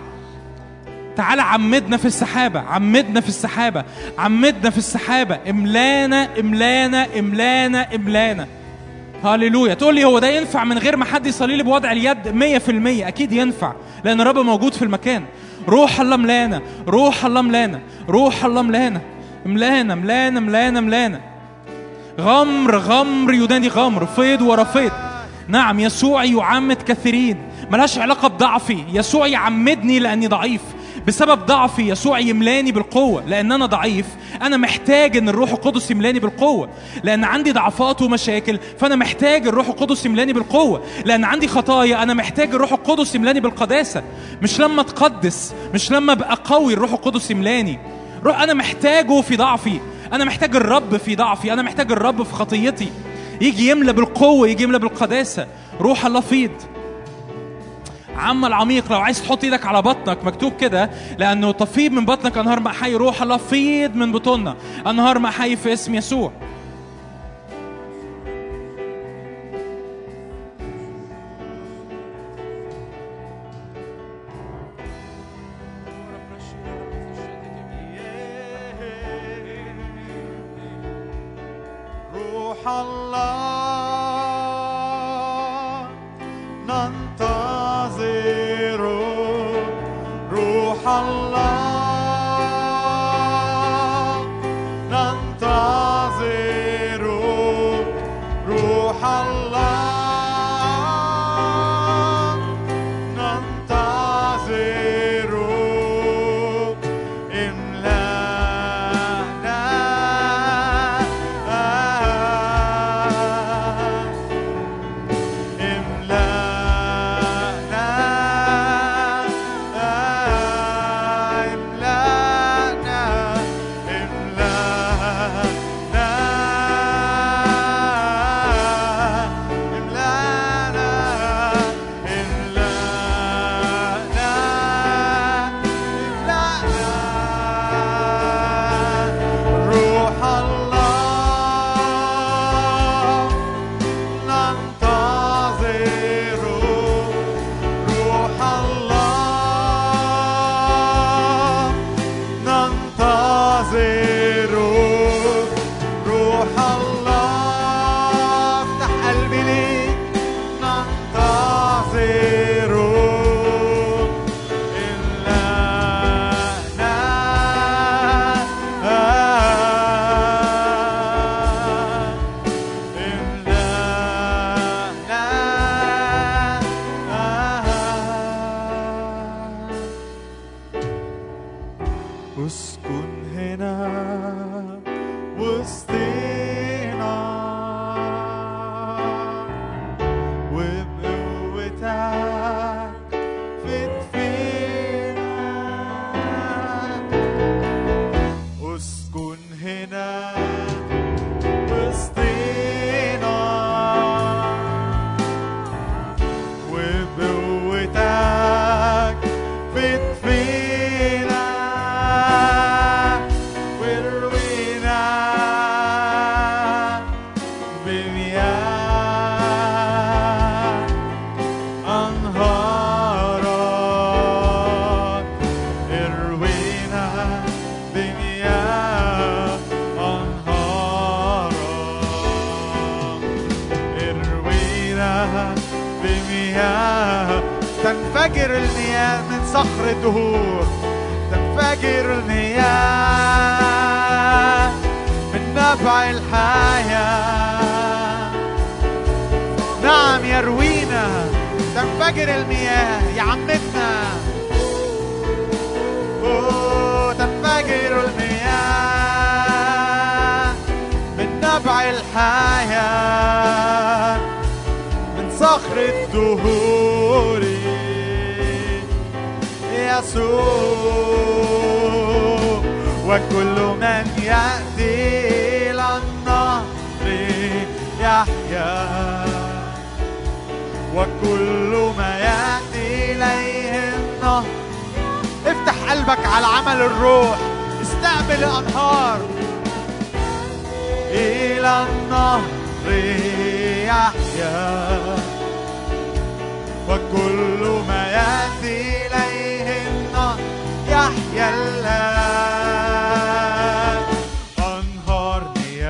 C: تعالى عمدنا في السحابة عمدنا في السحابة عمدنا في السحابة املانا املانا املانا املانا هاليلويا تقول لي هو ده ينفع من غير ما حد يصلي لي بوضع اليد مية في المية أكيد ينفع لأن الرب موجود في المكان روح الله ملانا روح الله ملانا روح الله ملانا ملانا ملانا ملانا ملانا غمر غمر ينادي غمر فيض ورا فيض نعم يسوع يعمد كثيرين ملهاش علاقة بضعفي يسوع يعمدني لأني ضعيف بسبب ضعفي يسوع يملاني بالقوة لأن أنا ضعيف أنا محتاج أن الروح القدس يملاني بالقوة لأن عندي ضعفات ومشاكل فأنا محتاج الروح القدس يملاني بالقوة لأن عندي خطايا أنا محتاج الروح القدس يملاني بالقداسة مش لما أتقدس مش لما أبقى قوي الروح القدس يملاني روح أنا محتاجه في ضعفي أنا محتاج الرب في ضعفي أنا محتاج الرب في خطيتي يجي يملى بالقوة يجي يملى بالقداسة روح الله فيض عم العميق لو عايز تحط ايدك على بطنك مكتوب كده لانه تفيض من بطنك انهار ماء حي روح الله فيض من بطوننا انهار ماء حي في اسم يسوع
B: روح الله ننتظر روح الله ننتظر روح الله ننتظر روح الله ننتظر روح الله افتح قلبي ليك ننتظر اسكن هنا وسطينا وبقوتك فت فينا اسكن هنا وسطينا وبقوتك فت فينا واروينا بمياه أنهارك اروينا بمياه أنهارك اروينا بمياه تنفجر المياه من صخر الدهور تنفجر المياه من نبع الحياه نعم يروينا تنفجر المياه يعمدنا أوه، تنفجر المياه من نبع الحياة من صخر الدهور يسوع وكل من يأتي إلى النهر يحيا وكل ما يأتي إليه النهر افتح قلبك على عمل الروح استقبل الأنهار إلى النهر يحيا وكل ما يأتي إليه النهر يحيا الآن أنهار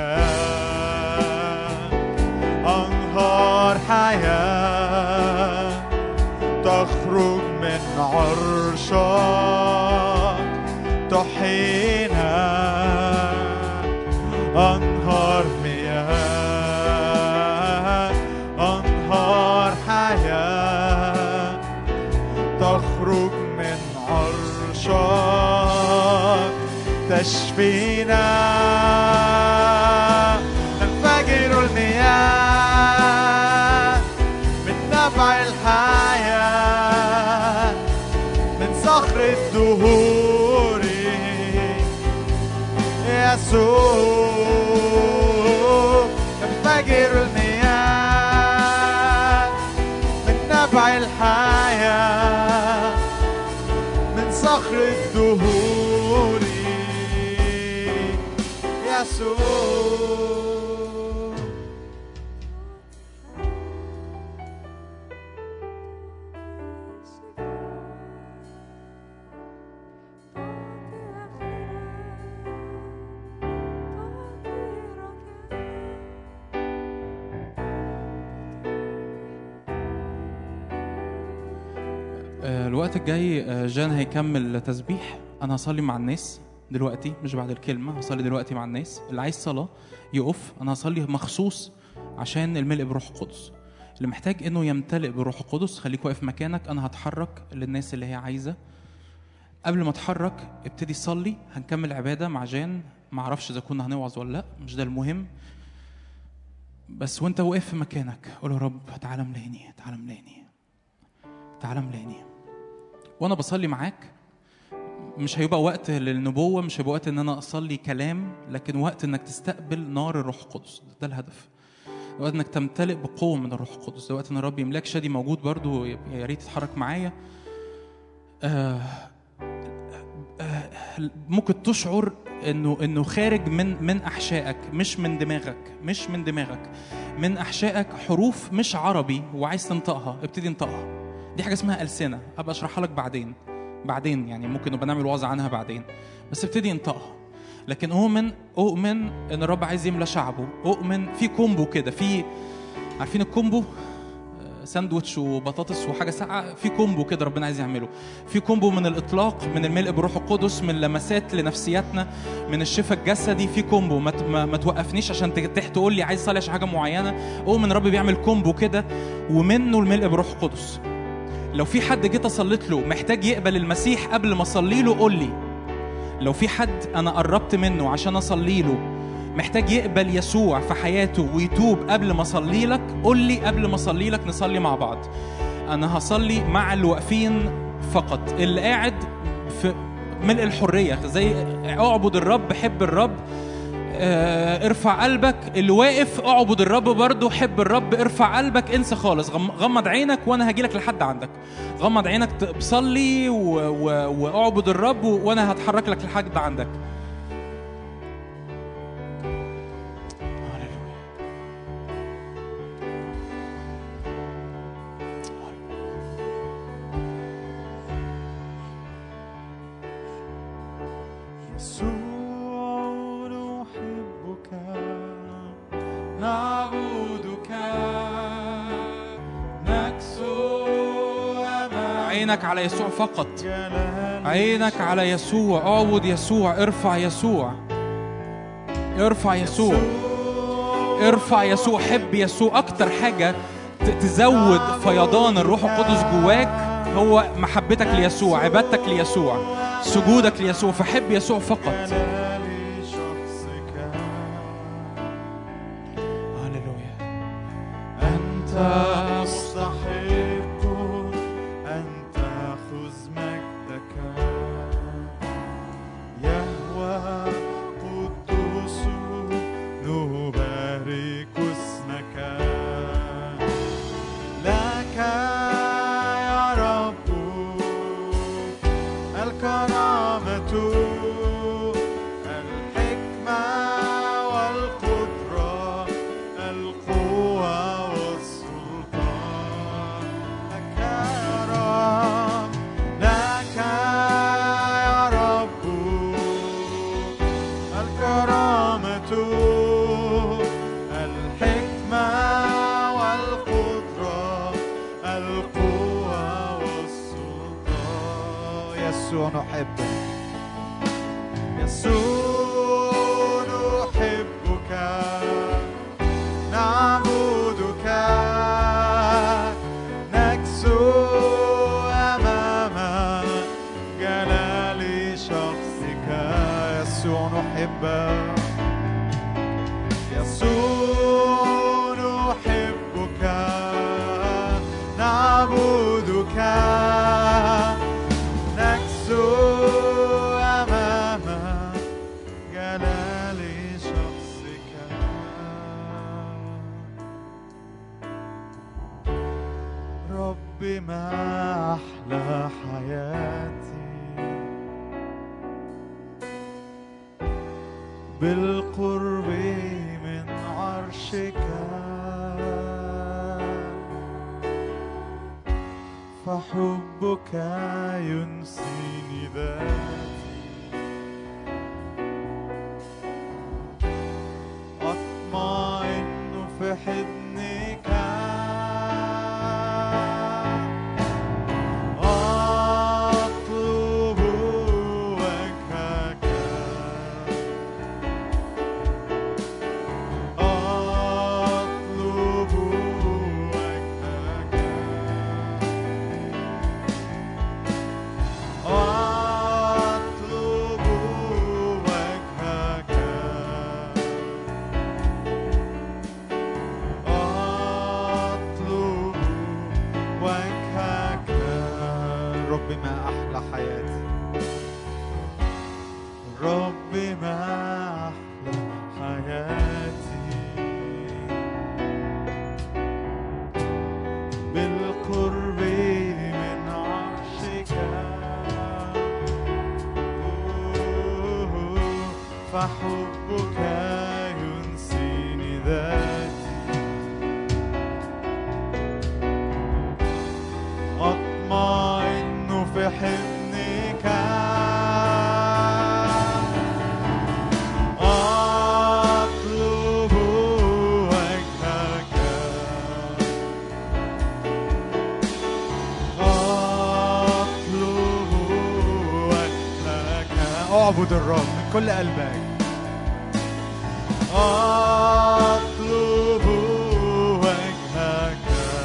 B: مياه أنهار حياة تخرج من عرشك تحيينا أنهار مياه أنهار حياة تخرج من عرشك تشفينا تنفجر المياه من نبع الحياة من صخر الدهور يسوع تنفجر المياه من نبع الحياة من صخر الدهور يسوع
C: آه، الوقت الجاي آه، جان هيكمل تسبيح انا هصلي مع الناس دلوقتي مش بعد الكلمه هصلي دلوقتي مع الناس اللي عايز صلاه يقف انا هصلي مخصوص عشان الملء بروح القدس اللي محتاج انه يمتلئ بروح القدس خليك واقف مكانك انا هتحرك للناس اللي هي عايزه قبل ما اتحرك ابتدي صلي هنكمل عباده مع جان ما اعرفش اذا كنا هنوعظ ولا لا مش ده المهم بس وانت واقف في مكانك قول يا رب تعالى ملاني تعالى ملاني تعالى ملاني وانا بصلي معاك مش هيبقى وقت للنبوة مش هيبقى وقت ان انا اصلي كلام لكن وقت انك تستقبل نار الروح القدس ده الهدف ده وقت انك تمتلئ بقوة من الروح القدس ده وقت ان الرب يملاك شادي موجود برضو يا ريت تتحرك معايا آه آه ممكن تشعر انه انه خارج من من احشائك مش من دماغك مش من دماغك من احشائك حروف مش عربي وعايز تنطقها ابتدي انطقها دي حاجه اسمها السنه هبقى اشرحها لك بعدين بعدين يعني ممكن نبقى نعمل وعظه عنها بعدين بس ابتدي انطقها لكن اؤمن اؤمن ان الرب عايز يملى شعبه اؤمن في كومبو كده في عارفين الكومبو ساندوتش وبطاطس وحاجه ساقعه في كومبو كده ربنا عايز يعمله في كومبو من الاطلاق من الملء بالروح القدس من لمسات لنفسياتنا من الشفاء الجسدي في كومبو ما, ت- ما, ما توقفنيش عشان تح تقول لي عايز اصلي عشان حاجه معينه اؤمن الرب بيعمل كومبو كده ومنه الملء بالروح القدس لو في حد جيت اصليت له محتاج يقبل المسيح قبل ما اصلي له قول لي لو في حد انا قربت منه عشان اصلي له محتاج يقبل يسوع في حياته ويتوب قبل ما اصلي لك قول لي قبل ما اصلي لك نصلي مع بعض انا هصلي مع اللي واقفين فقط اللي قاعد في ملء الحريه زي اعبد الرب حب الرب آه، ارفع قلبك اللي واقف اعبد الرب برضه حب الرب ارفع قلبك انسى خالص غم- غمض عينك وانا هجيلك لحد عندك غمض عينك ت- بصلي و- و- واعبد الرب و- وانا هتحرك لك لحد عندك هللويا.
B: يسوع نحبك
C: نعبدك نكسو عينك على يسوع فقط
B: جلال
C: عينك على يسوع اعبد يسوع ارفع يسوع ارفع يسوع ارفع يسوع حب يسوع اكتر حاجه ت- تزود فيضان الروح القدس جواك هو محبتك ليسوع عبادتك ليسوع سجودك ليسوع فحب يسوع فقط
B: جلال شخصك
C: هللويا
B: أنت مستحق أن تأخذ مجدك يهوى قدوس نبارك اسمك لك يا رب الكرامة الحكمة والقدرة القوة والسلطان لك يا رب لك يا رب الكرامة الحكمة والقدرة القوة والسلطان يسوع نحبك يسوع نحبك نعبدك نكسو أمام جلال شخصك يسوع نحبك يسوع نحبك نعبدك نكسو أمام جلال شخصك رب ما أحلى حياتي بالقرب من عرشك فحبك ينسيني ذاتي أطمئن في حضنك أطلب وجهك أطلب وجهك أطلب وجهك أطلب وجهك رب ما أحلى حياتي رب ما أحلى حياتي بالقرب من عرشك فحبك ينسيني ذاتي ابنك أطلب وجهك أطلب وجهك اعبد الرب من كل قلبك أطلب وجهك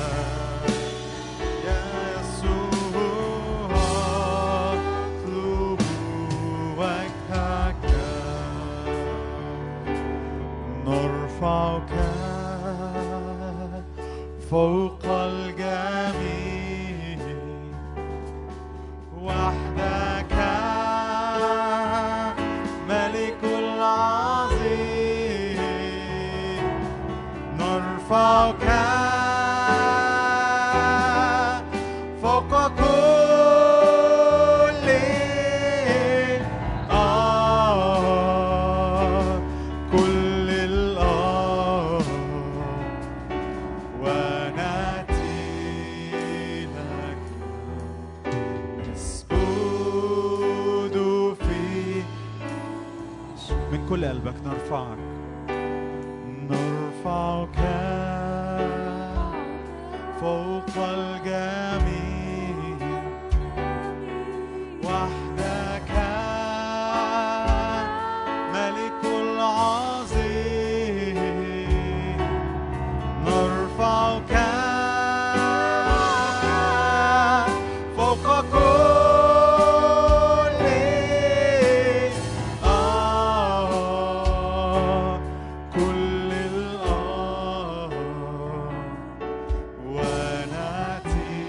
B: يا يسوع أطلب وجهك نرفعك فوق الجميع وحدك ملك العظيم نرفعك فوق كل آه كل الآه ونأتي لك نسجد في من كل قلبك نرفعك نرفعك فوق الجميع وحدك ملك العظيم نرفعك فوق كل آه كل الآه ونأتي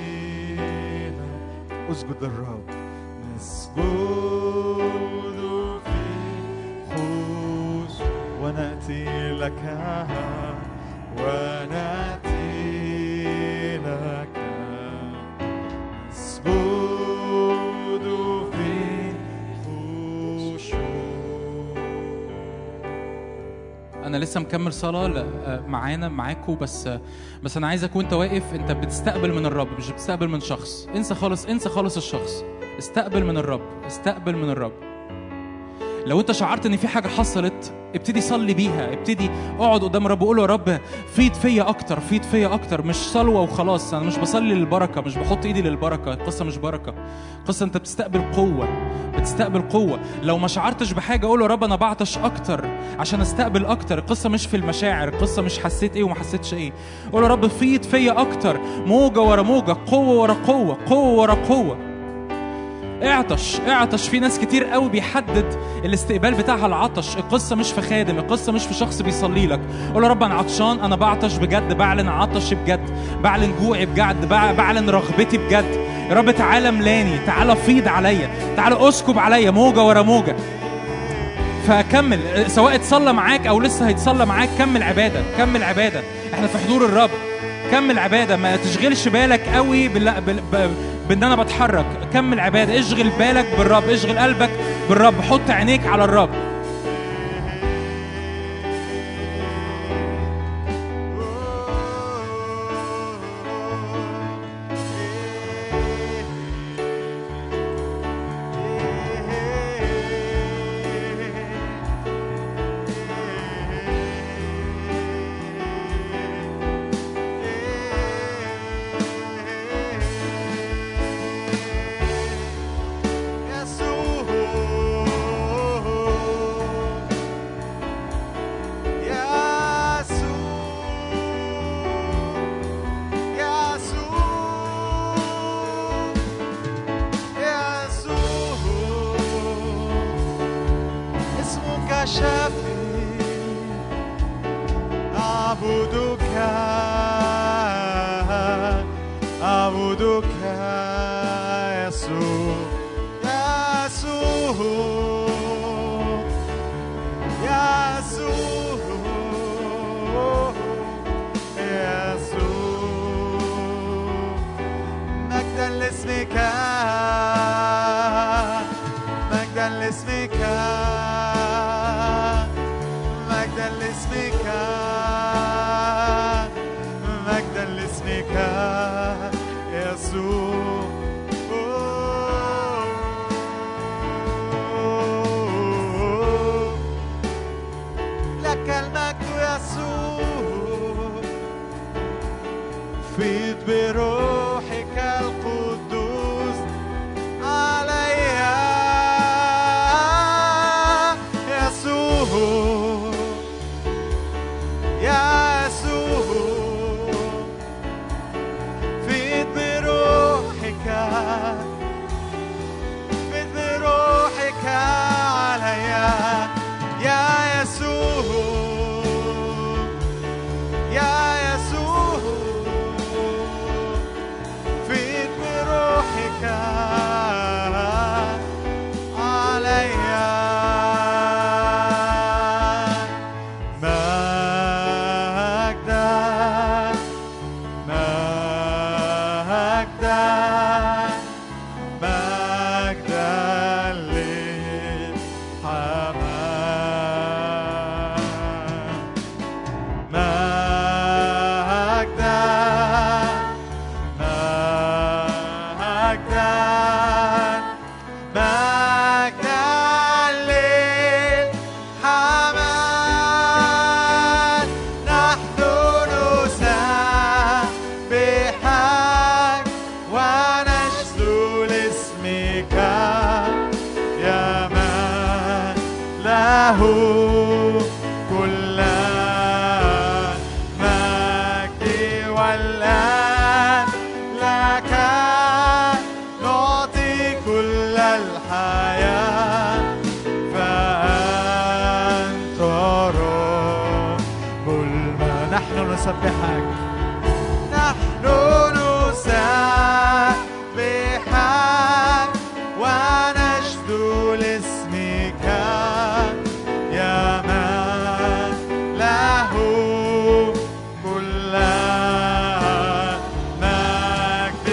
B: اسجد للرب نسجد في خوش ونأتي لك ونأتي لك نسجد في خشوع
C: انا لسه مكمل صلاه ل- آه، معانا معاكم بس آه، بس انا عايزك وانت واقف انت بتستقبل من الرب مش بتستقبل من شخص انسى خالص انسى خالص الشخص استقبل من الرب استقبل من الرب لو انت شعرت ان في حاجه حصلت ابتدي صلي بيها ابتدي اقعد قدام الرب وقول له يا رب فيض فيا اكتر فيض فيا اكتر مش صلوه وخلاص انا مش بصلي للبركه مش بحط ايدي للبركه القصه مش بركه قصه انت بتستقبل قوه بتستقبل قوه لو ما شعرتش بحاجه قول له يا رب انا بعطش اكتر عشان استقبل اكتر القصه مش في المشاعر القصه مش حسيت ايه وما حسيتش ايه قول له يا رب فيض فيا اكتر موجه ورا موجه قوه ورا قوه قوه ورا قوه اعطش اعطش في ناس كتير قوي بيحدد الاستقبال بتاعها العطش القصه مش في خادم القصه مش في شخص بيصلي لك قول يا رب انا عطشان انا بعطش بجد بعلن عطشي بجد بعلن جوعي بجد بع- بعلن رغبتي بجد يا رب تعالى ملاني تعالى فيض عليا تعالى اسكب عليا موجه ورا موجه فكمل سواء اتصلى معاك او لسه هيتصلى معاك كمل عباده كمل عباده احنا في حضور الرب كمل عباده ما تشغلش بالك قوي بال... بال... ب... بان انا بتحرك كمل عباده اشغل بالك بالرب اشغل قلبك بالرب حط عينيك على الرب
B: اسمك شافي أعبدك أعبدك يسوع يسوع يسوع يسوع مجدا لاسمك مجدا لاسمك مجدا لاسمك مجدا لاسمك يسوع بروحك القدوس علي يسوع يسوع فيض بروحك فيض بروحك علي يا يسوع يا يسوع فيض بروحك علي مجدا مجدا مجدا للحمام مجدا مجدا مجدا للحمام نحن نسبحك ونشدو لاسمك يا من له كل مجد والآن لك نعطي كل الحياة فأنت رب الماء نحن نسبحك نحن نسبحك ونشدو لاسمك يا من له كل مجد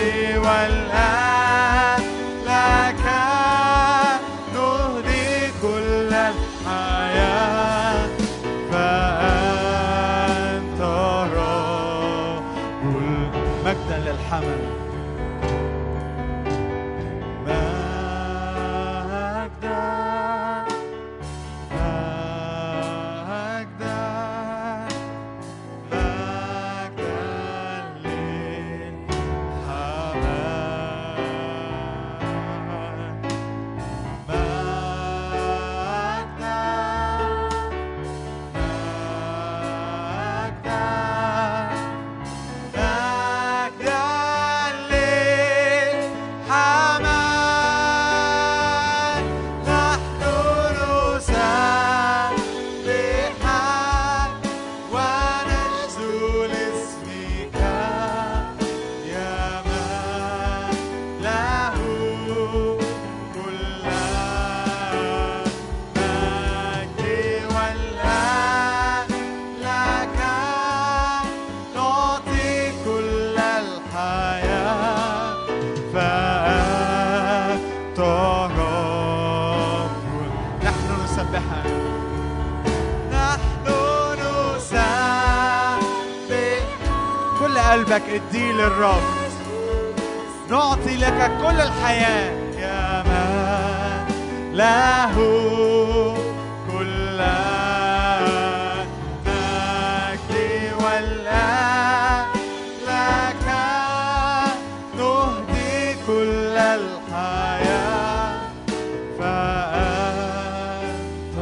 B: والآن لك نهدي كل الحياة فأنت رب مجدا للحمل مجدا مجدا مجدا للحمام مجدا والآن لك نعطي كل الحياة فأنت رب نحن نسبحك نحن نسبح كل قلبك اديه للرب نعطي لك كل الحياة يا من له كل مجد والآن لك نهدي كل الحياة فأنت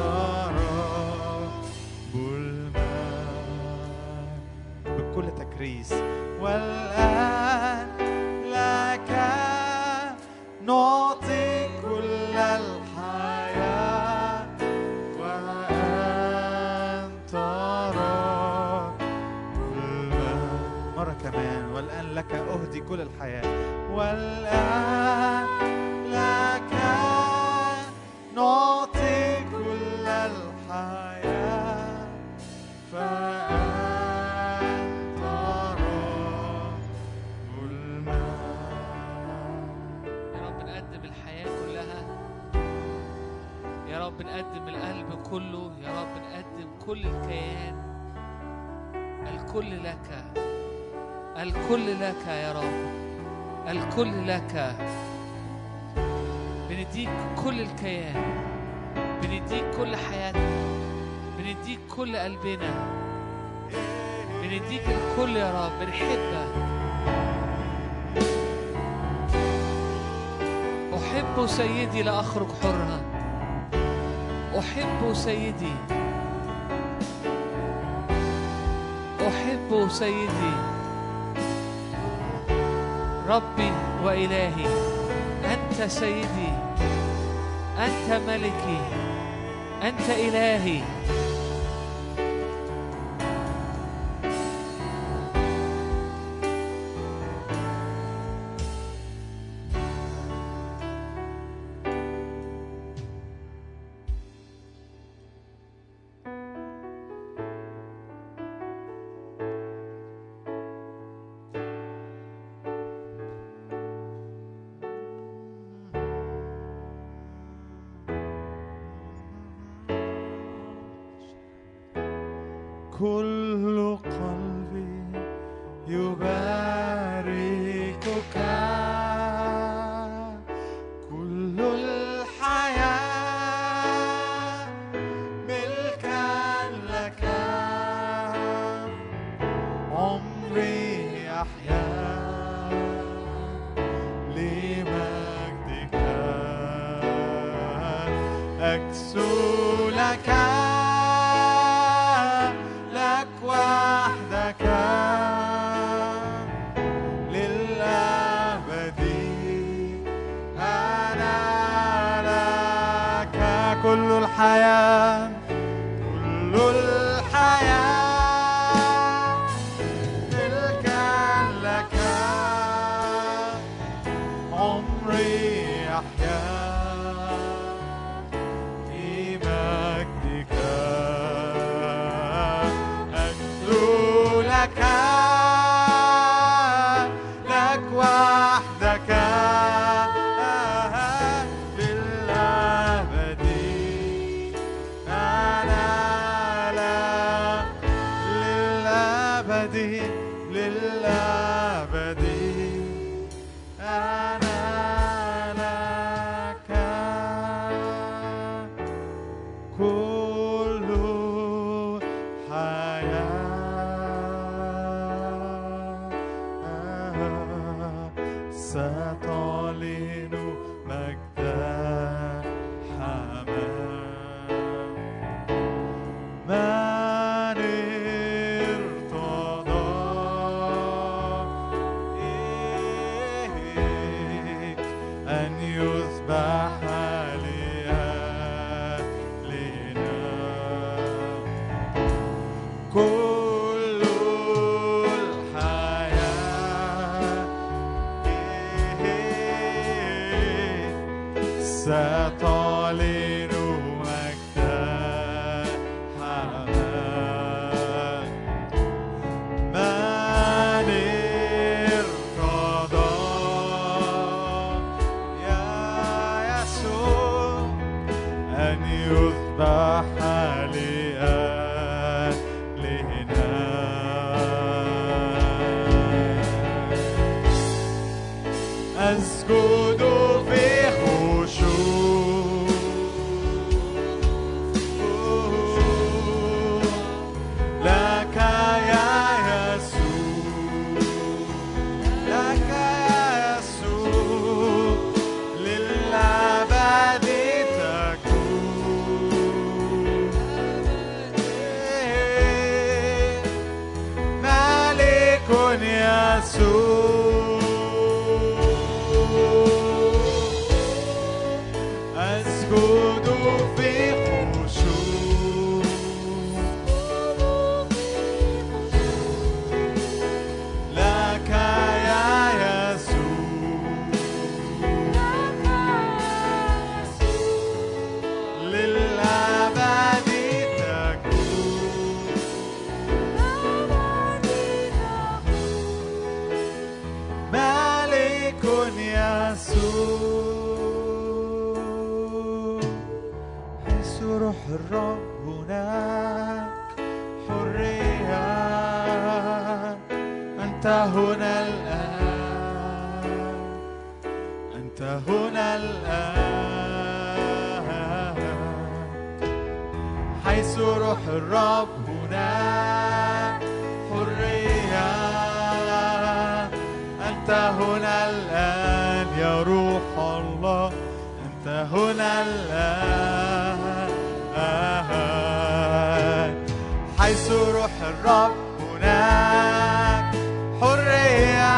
B: رب الماء بكل تكريس والآن لك نعطي كل الحياة وأنت رب الماء مرة كمان والآن لك أهدي كل الحياة والآن لك نعطي كل الحياة فأنت رب الماء
D: يا رب نقدم الحياة كلها يا رب نقدم القلب كله يا رب نقدم كل الكيان الكل لك الكل لك يا رب الكل لك بنديك كل الكيان بنديك كل حياتنا بنديك كل قلبنا بنديك الكل يا رب بنحبك أحب سيدي لأخرج حرا أحب سيدي أحب سيدي ربي وإلهي أنت سيدي أنت ملكي أنت إلهي
B: كل قلبي يباركك كل الحياة ملكا لك عمري يحيا لمجدك أكسو لك لك وحدك للأبد أنا لك كل الحياة كل الحياة ملكا لك عمري يحيا في مجدك أنزو لك لك وحدك للأبد أنا لا للأبد للأبد أنا لك كل حياة ستعلن مجد حمام من ارتضى أن يذبح لأهلنا كل الحياة ستعلن مجد حمام من ارتضى يا يسوع أن يذبح لأهلنا أسجد في خشوع لك يا يسوع لك يا يسوع للأبد تكون ملك يسوع أسجد في خشوع لك يا يسوع للأبد تكون ملك يسوع حيث روح الرب هناك حرية أنت هنا الآن أنت هنا الآن حيث روح الرب هناك حرية أنت هنا الآن يا روح الله هنا الآن حيث روح الرب هناك حرية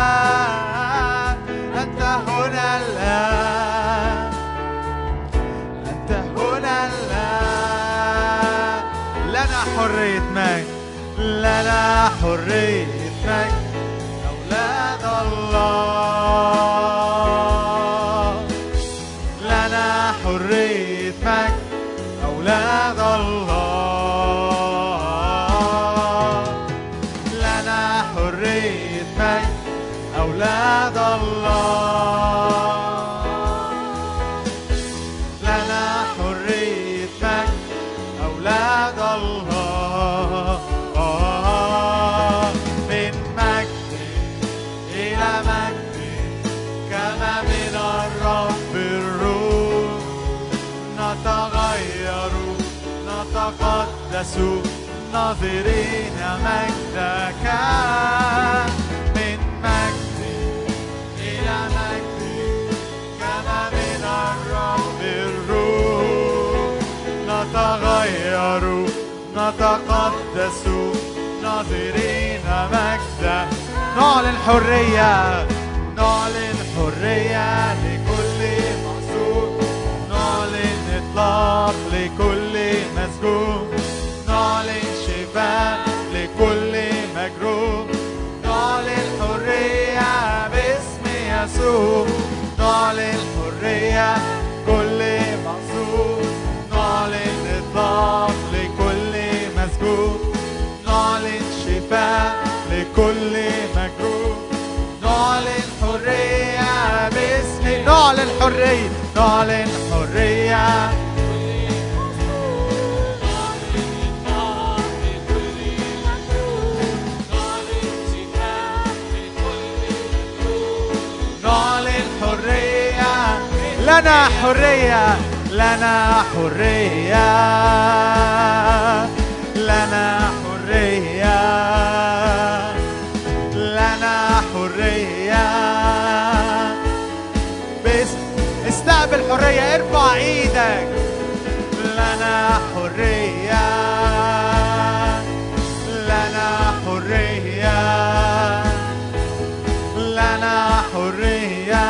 B: أنت هنا الآن أنت هنا الآن لنا حرية مجد لنا حرية مجد أولاد الله لنا حرية مجد أولاد الله لنا حرية مجد أولاد الله لنا حرية مجد أولاد الله من مجد إلى مجد كما من الرب الروح نتغير نتقدس ناظرين مجدك من مجد إلى مجد كما من الرب الروح نتغير نتقدس ناظرين مجدا نعلن حرية نعلن حرية لكل معصوم نعلن إطلاق لكل مسجون نعلن شفاء لكل مجروح نعلن حرية باسم يسوع نعلن حرية كل معصوم نعلن إطلاق لكل مسجون نعلن شفاء لكل مجروح نعلن حرية باسم نعلن حرية نعلن حرية نعلن حرية لنا حرية لنا حرية لنا حرية لنا حرية بس استقبل حرية ارفع ايدك لنا حرية لنا حرية لنا حرية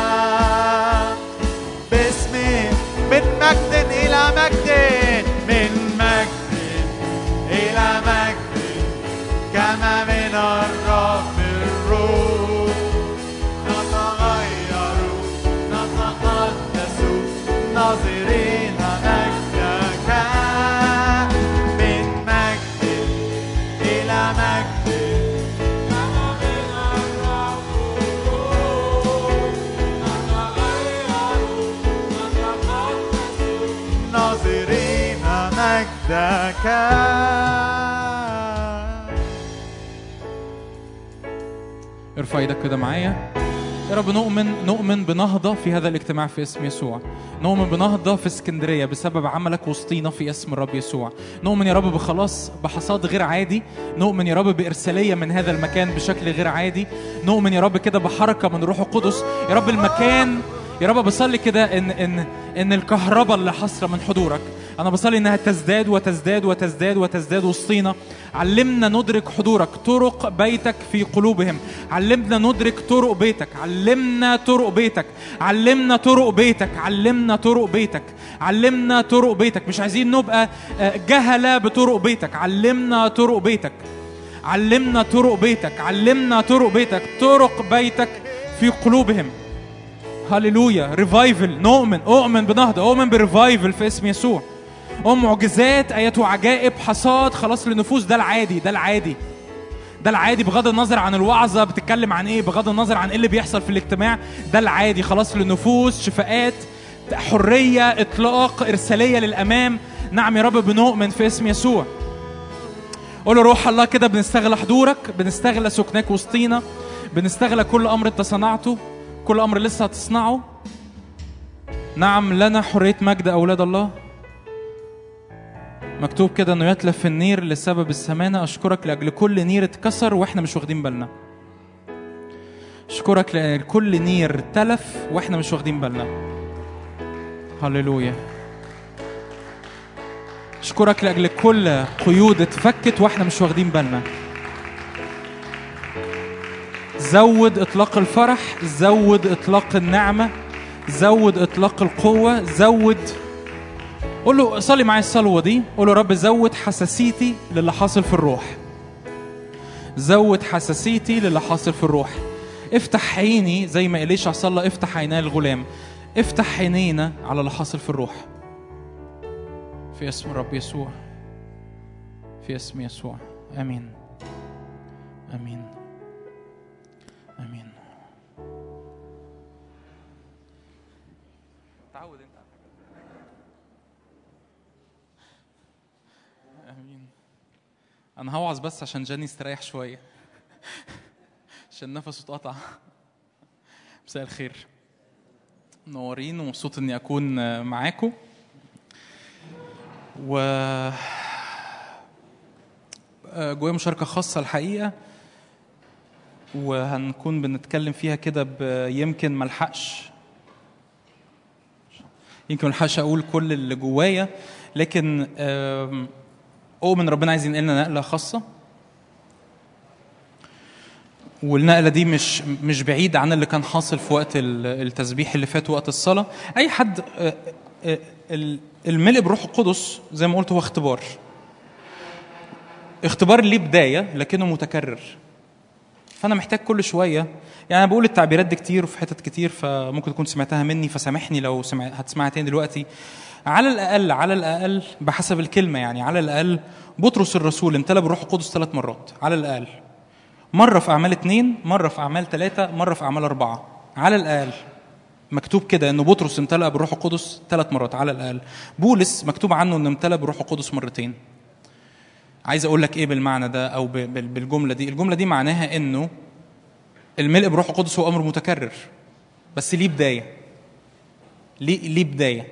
B: باسمي من مجد إلى مجد من مجد إلى مجد كما من الرب الروح نتغير نتقدس ناظرين مجدك من مجد إلى مجد كما من الرب الروح نتغير نتقدس ناظرين مجدك
C: ارفع ايدك كده معايا يا رب نؤمن نؤمن بنهضة في هذا الاجتماع في اسم يسوع نؤمن بنهضة في اسكندرية بسبب عملك وسطينا في اسم الرب يسوع نؤمن يا رب بخلاص بحصاد غير عادي نؤمن يا رب بإرسالية من هذا المكان بشكل غير عادي نؤمن يا رب كده بحركة من روح القدس يا رب المكان يا رب بصلي كده ان ان ان الكهرباء اللي حاصله من حضورك انا بصلي انها تزداد وتزداد وتزداد وتزداد وسطينا علمنا ندرك حضورك طرق بيتك في قلوبهم علمنا ندرك طرق بيتك علمنا طرق بيتك علمنا طرق بيتك علمنا طرق بيتك علمنا طرق بيتك مش عايزين نبقى آه، جهلة بطرق بيتك علمنا طرق بيتك علمنا طرق بيتك علمنا طرق بيتك طرق بيتك في قلوبهم هللويا ريفايفل نؤمن اؤمن بنهضه اؤمن بريفايفل في اسم يسوع أم معجزات ايات وعجائب حصاد خلاص للنفوس ده العادي ده العادي ده العادي بغض النظر عن الوعظه بتتكلم عن ايه بغض النظر عن ايه اللي بيحصل في الاجتماع ده العادي خلاص للنفوس شفاءات حريه اطلاق ارساليه للامام نعم يا رب بنؤمن في اسم يسوع قول له روح الله كده بنستغل حضورك بنستغل سكناك وسطينا بنستغل كل امر انت صنعته كل امر لسه هتصنعه نعم لنا حريه مجد اولاد الله مكتوب كده انه يتلف في النير لسبب السمانه اشكرك لاجل كل نير اتكسر واحنا مش واخدين بالنا اشكرك لكل نير تلف واحنا مش واخدين بالنا هللويا اشكرك لاجل كل قيود اتفكت واحنا مش واخدين بالنا زود اطلاق الفرح زود اطلاق النعمه زود اطلاق القوه زود قول له صلي معايا الصلوه دي قول له رب زود حساسيتي للي حاصل في الروح زود حساسيتي للي حاصل في الروح افتح عيني زي ما إليشع صلى افتح عيني الغلام افتح عينينا على اللي حاصل في الروح في اسم الرب يسوع في اسم يسوع امين امين امين تعود انت امين انا هوعظ بس عشان جاني استريح شويه عشان نفسه اتقطع مساء الخير منورين ومبسوط اني اكون معاكم و جوايا مشاركه خاصه الحقيقه وهنكون بنتكلم فيها كده ب- يمكن ملحقش يمكن ملحقش اقول كل اللي جوايا لكن آم، اؤمن ربنا عايز ينقلنا نقله خاصه والنقله دي مش مش بعيد عن اللي كان حاصل في وقت ال- التسبيح اللي فات وقت الصلاه اي حد آه، آه، ال- الملء بروح القدس زي ما قلت هو اختبار اختبار ليه بدايه لكنه متكرر فانا محتاج كل شويه يعني انا بقول التعبيرات دي كتير وفي حتت كتير فممكن تكون سمعتها مني فسامحني لو سمع هتسمعها تاني دلوقتي على الاقل على الاقل بحسب الكلمه يعني على الاقل بطرس الرسول امتلأ بالروح القدس ثلاث مرات على الاقل مرة في أعمال اتنين مرة في أعمال ثلاثة مرة في أعمال أربعة على الأقل مكتوب كده إنه بطرس امتلأ بالروح القدس ثلاث مرات على الأقل بولس مكتوب عنه إنه امتلأ بالروح القدس مرتين عايز أقول لك إيه بالمعنى ده أو ب- بال- بالجملة دي الجملة دي معناها إنه الملء بروح القدس هو أمر متكرر بس ليه بداية ليه ليه بداية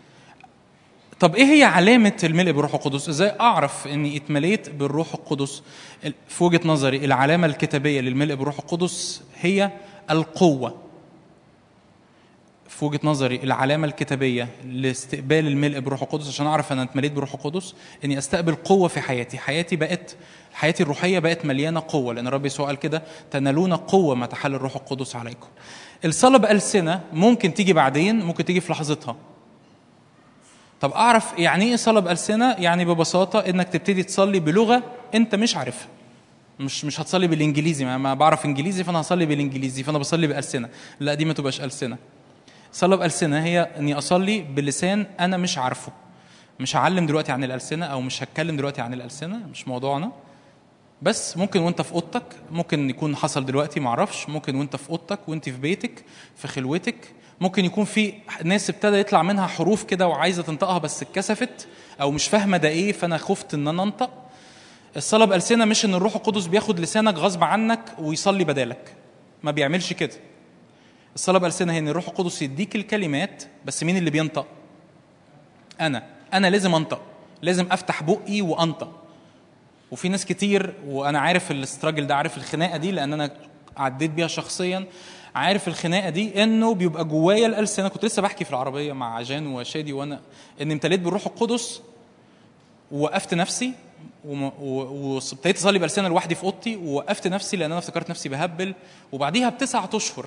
C: طب ايه هي علامة الملء بالروح القدس؟ ازاي اعرف اني اتمليت بالروح القدس؟ ال- في وجهة نظري العلامة الكتابية للملء بالروح القدس هي القوة. في وجهة نظري العلامة الكتابية لاستقبال الملء بالروح القدس عشان اعرف انا اتمليت بالروح القدس اني استقبل قوة في حياتي، حياتي بقت حياتي الروحية بقت مليانة قوة لأن الرب يسوع قال كده تنالون قوة ما تحل الروح القدس عليكم. الصلاة بألسنة ممكن تيجي بعدين ممكن تيجي في لحظتها. طب اعرف يعني ايه صلاه بالسنه يعني ببساطه انك تبتدي تصلي بلغه انت مش عارفها مش مش هتصلي بالانجليزي ما, ما بعرف انجليزي فانا هصلي بالانجليزي فانا بصلي بالسنه لا دي ما تبقاش السنه صلاه بالسنه هي اني اصلي بلسان انا مش عارفه مش هعلم دلوقتي عن الالسنه او مش هتكلم دلوقتي عن الالسنه مش موضوعنا بس ممكن وانت في اوضتك ممكن يكون حصل دلوقتي معرفش ممكن وانت في اوضتك وانت في بيتك في خلوتك ممكن يكون في ناس ابتدى يطلع منها حروف كده وعايزه تنطقها بس اتكسفت او مش فاهمه ده ايه فانا خفت ان انا انطق الصلاه بالسنه مش ان الروح القدس بياخد لسانك غصب عنك ويصلي بدالك ما بيعملش كده الصلاه بالسنه هي ان الروح القدس يديك الكلمات بس مين اللي بينطق انا انا لازم انطق لازم افتح بقي وانطق وفي ناس كتير وانا عارف الاستراجل ده عارف الخناقه دي لان انا عديت بيها شخصيا عارف الخناقه دي انه بيبقى جوايا الالسنه كنت لسه بحكي في العربيه مع جان وشادي وانا ان امتليت بالروح القدس ووقفت نفسي وم- و- وابتديت اصلي بالسنه لوحدي في اوضتي ووقفت نفسي لان انا افتكرت نفسي بهبل وبعديها بتسعة اشهر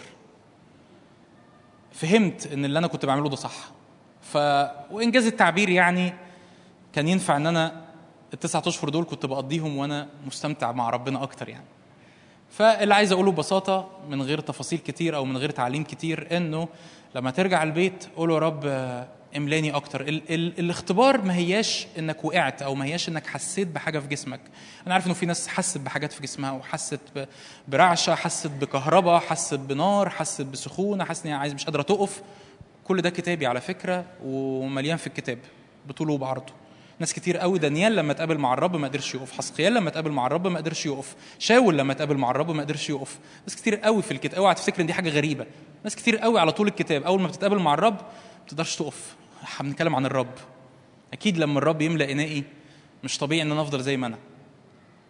C: فهمت ان اللي انا كنت بعمله ده صح ف وانجاز التعبير يعني كان ينفع ان انا التسعة اشهر دول كنت بقضيهم وانا مستمتع مع ربنا اكتر يعني فاللي عايز اقوله ببساطه من غير تفاصيل كتير او من غير تعليم كتير انه لما ترجع البيت قول يا رب آه، املاني اكتر ال ال الاختبار ما هياش انك وقعت او ما هياش انك حسيت بحاجه في جسمك انا عارف انه في ناس حست بحاجات في جسمها وحست ب- برعشه حست بكهرباء حست بنار حست بسخونه حست ان هي عايز مش قادره تقف كل ده كتابي على فكره ومليان في الكتاب بطوله وبعرضه ناس كتير قوي دانيال لما اتقابل مع الرب ما قدرش يقف حسقيال لما اتقابل مع الرب ما قدرش يقف شاول لما اتقابل مع الرب ما قدرش يقف ناس كتير قوي في الكتاب اوعى تفتكر ان دي حاجه غريبه ناس كتير قوي على طول الكتاب اول ما بتتقابل مع الرب ما تقدرش تقف احنا بنتكلم عن الرب اكيد لما الرب يملا انائي مش طبيعي ان انا افضل زي ما انا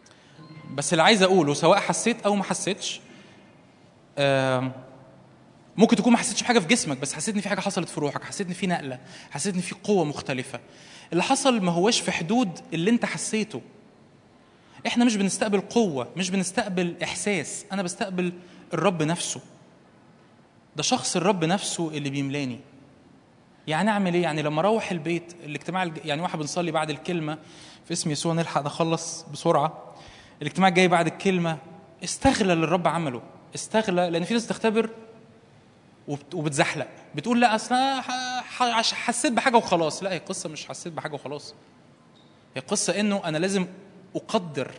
C: بس اللي عايز اقوله سواء حسيت او ما حسيتش آم، ممكن تكون ما حسيتش بحاجه في جسمك بس حسيت ان في حاجه حصلت في روحك حسيت ان في نقله حسيت ان في قوه مختلفه اللي حصل ما هواش في حدود اللي انت حسيته احنا مش بنستقبل قوه مش بنستقبل احساس انا بستقبل الرب نفسه ده شخص الرب نفسه اللي بيملاني يعني اعمل ايه يعني لما اروح البيت الاجتماع الج- يعني واحد بنصلي بعد الكلمه في اسم يسوع نلحق نخلص بسرعه الاجتماع الجاي بعد الكلمه استغلى اللي الرب عمله استغلى لان في ناس تختبر وبت- وبتزحلق بتقول لا اصل أنا ح- ح- حسيت بحاجه وخلاص لا هي قصه مش حسيت بحاجه وخلاص هي قصه انه انا لازم اقدر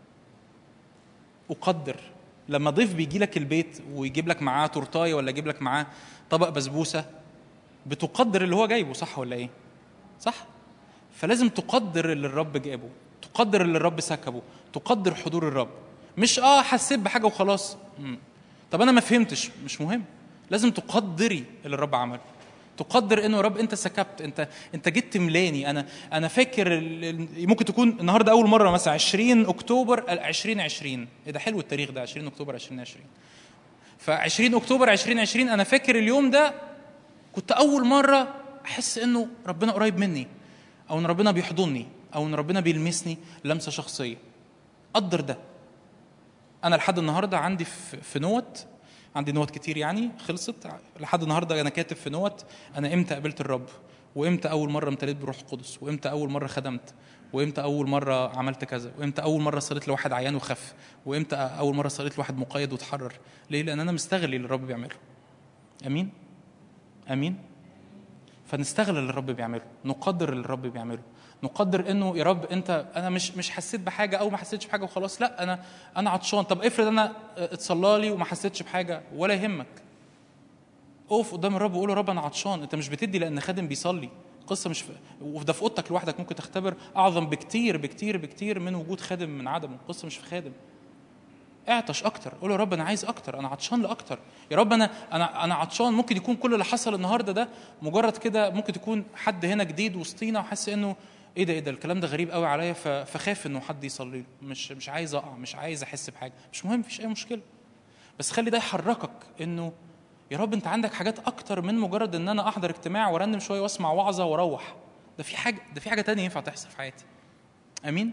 C: اقدر لما ضيف بيجي لك البيت ويجيب لك معاه تورتايه ولا يجيب لك معاه طبق بسبوسه بتقدر اللي هو جايبه صح ولا ايه صح فلازم تقدر اللي الرب جابه تقدر اللي الرب سكبه تقدر حضور الرب مش اه حسيت بحاجه وخلاص مم. طب انا ما فهمتش مش مهم لازم تقدري اللي الرب عمله تقدر انه يا رب انت سكبت انت انت جيت تملاني انا انا فاكر ال- ال- ممكن تكون النهارده اول مره مثلا 20 اكتوبر 2020 ايه ده حلو التاريخ ده 20 اكتوبر 2020 ف 20 اكتوبر 2020 انا فاكر اليوم ده كنت اول مره احس انه ربنا قريب مني او ان ربنا بيحضني او ان ربنا بيلمسني لمسه شخصيه قدر ده انا لحد النهارده عندي في في نوت عندي نوت كتير يعني خلصت لحد النهارده انا كاتب في نوت انا امتى قابلت الرب وامتى اول مره امتليت بروح القدس وامتى اول مره خدمت وامتى اول مره عملت كذا وامتى اول مره صليت لواحد عيان وخف وامتى اول مره صليت لواحد مقيد وتحرر ليه لان انا مستغل اللي الرب بيعمله امين امين فنستغل اللي الرب بيعمله نقدر اللي الرب بيعمله نقدر انه يا رب انت انا مش مش حسيت بحاجه او ما حسيتش بحاجه وخلاص لا انا انا عطشان طب افرض انا اتصلى لي وما حسيتش بحاجه ولا يهمك اقف قدام الرب وقول يا رب انا عطشان انت مش بتدي لان خادم بيصلي قصه مش في... وده في اوضتك لوحدك ممكن تختبر اعظم بكتير بكتير بكتير من وجود خادم من عدمه القصه مش في خادم اعطش اكتر قول يا رب انا عايز اكتر انا عطشان لاكتر يا رب انا انا انا عطشان ممكن يكون كل اللي حصل النهارده ده مجرد كده ممكن يكون حد هنا جديد وسطينا وحاسس انه ايه ده ايه ده الكلام ده غريب قوي عليا ف- فخاف انه حد يصلي له مش مش عايز اقع مش عايز احس بحاجه مش مهم مفيش اي مشكله بس خلي ده يحركك انه يا رب انت عندك حاجات اكتر من مجرد ان انا احضر اجتماع وارنم شويه واسمع وعظه واروح ده في حاجه ده في حاجه تانية ينفع تحصل في حياتي امين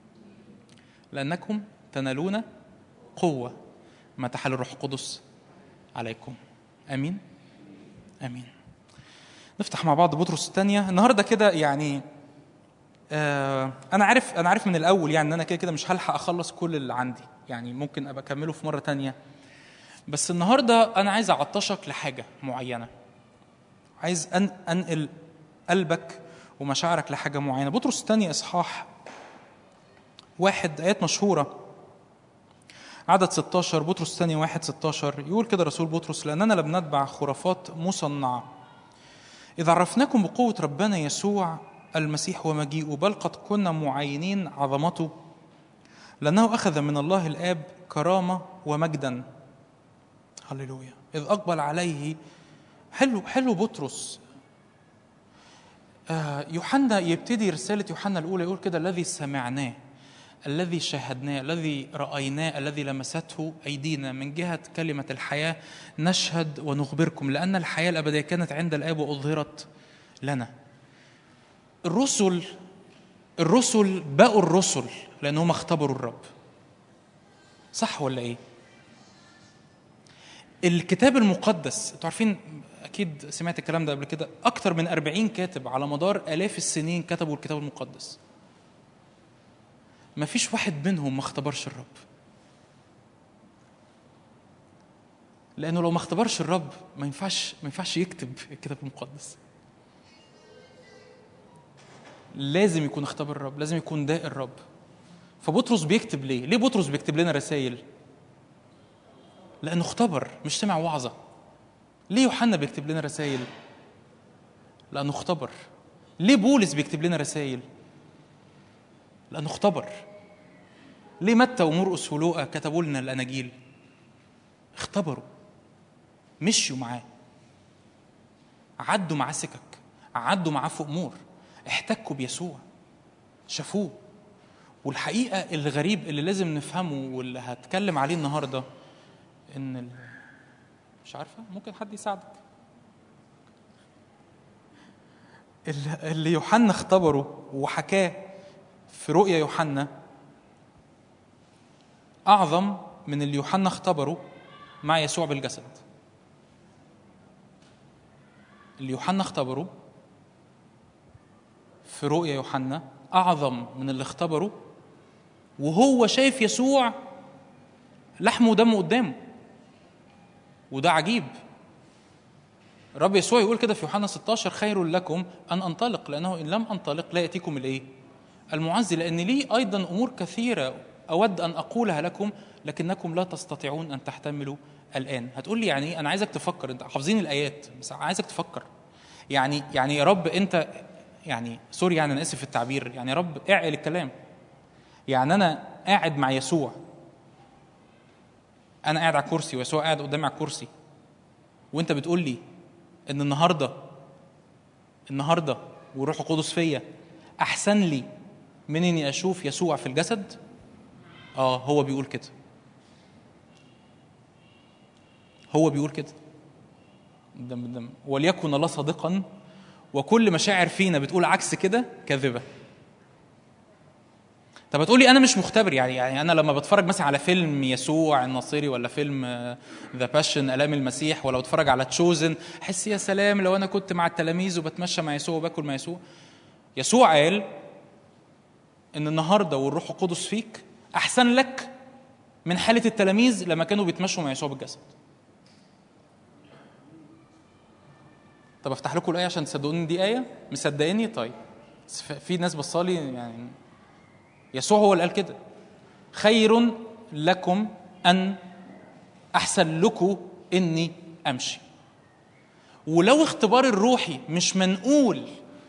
C: لانكم تنالون قوه ما تحل الروح القدس عليكم امين امين نفتح مع بعض بطرس الثانيه النهارده كده يعني آه انا عارف انا عارف من الاول يعني ان انا كده كده مش هلحق اخلص كل اللي عندي يعني ممكن ابقى اكمله في مره تانية بس النهارده انا عايز اعطشك لحاجه معينه عايز أن انقل قلبك ومشاعرك لحاجه معينه بطرس الثاني اصحاح واحد ايات مشهوره عدد 16 بطرس الثاني واحد 16 يقول كده رسول بطرس لأننا لم نتبع خرافات مصنعة إذ عرفناكم بقوة ربنا يسوع المسيح ومجيئه بل قد كنا معينين عظمته لأنه أخذ من الله الآب كرامة ومجدا هللويا إذ أقبل عليه حلو حلو بطرس آه، يوحنا يبتدي رسالة يوحنا الأولى يقول كده الذي سمعناه الذي شاهدناه الذي رأيناه الذي لمسته أيدينا من جهة كلمة الحياة نشهد ونخبركم لأن الحياة الأبدية كانت عند الآب وأظهرت لنا الرسل الرسل بقوا الرسل لأنهم اختبروا الرب صح ولا إيه؟ الكتاب المقدس انتوا عارفين اكيد سمعت الكلام ده قبل كده اكتر من 40 كاتب على مدار الاف السنين كتبوا الكتاب المقدس ما فيش واحد منهم ما اختبرش الرب لانه لو ما اختبرش الرب ما ينفعش ما ينفعش يكتب الكتاب المقدس لازم يكون اختبر الرب لازم يكون داء الرب فبطرس بيكتب ليه ليه بطرس بيكتب لنا رسائل لانه اختبر مش سمع وعظه ليه يوحنا بيكتب لنا رسائل لانه اختبر ليه بولس بيكتب لنا رسائل لانه اختبر ليه متى ومرقس ولوقا كتبوا لنا الاناجيل اختبروا مشوا معاه عدوا معاه سكك عدوا معاه في امور احتكوا بيسوع شافوه والحقيقه الغريب اللي لازم نفهمه واللي هتكلم عليه النهارده ان ال... مش عارفه ممكن حد يساعدك اللي- اللي يوحنا اختبره وحكاه في رؤيا يوحنا اعظم من اللي يوحنا اختبره مع يسوع بالجسد اللي يوحنا اختبره في رؤيا يوحنا اعظم من اللي اختبره وهو شايف يسوع لحمه ودمه قدامه وده عجيب الرب يسوع يقول كده في يوحنا 16 خير لكم ان انطلق لانه ان لم انطلق لا ياتيكم الايه؟ المعزي لان لي ايضا امور كثيره اود ان اقولها لكم لكنكم لا تستطيعون ان تحتملوا الان هتقول لي يعني ايه انا عايزك تفكر انت حافظين الايات بس عايزك تفكر يعني يعني يا رب انت يعني سوري يعني انا اسف في التعبير يعني يا رب اعقل الكلام يعني انا قاعد مع يسوع انا قاعد على الكرسي ويسوع قاعد قدامي على الكرسي وانت بتقول لي ان النهارده النهارده والروح القدس فيا احسن لي من اني اشوف يسوع في الجسد اه هو بيقول كده هو بيقول كده دم دم وليكن الله صادقا وكل مشاعر فينا بتقول عكس كده كاذبه طب هتقولي انا مش مختبر يعني يعني انا لما بتفرج مثلا على فيلم يسوع الناصري ولا فيلم ذا باشن الام المسيح ولا بتفرج على تشوزن احس يا سلام لو انا كنت مع التلاميذ وبتمشى مع يسوع وباكل مع يسوع يسوع قال ان النهارده والروح القدس فيك احسن لك من حاله التلاميذ لما كانوا بيتمشوا مع يسوع بالجسد طب افتح لكم الايه عشان تصدقوني إن دي ايه مصدقاني طيب بس في ناس بصالي يعني يسوع هو اللي قال كده خير لكم ان احسن لكم اني امشي ولو اختبار الروحي مش منقول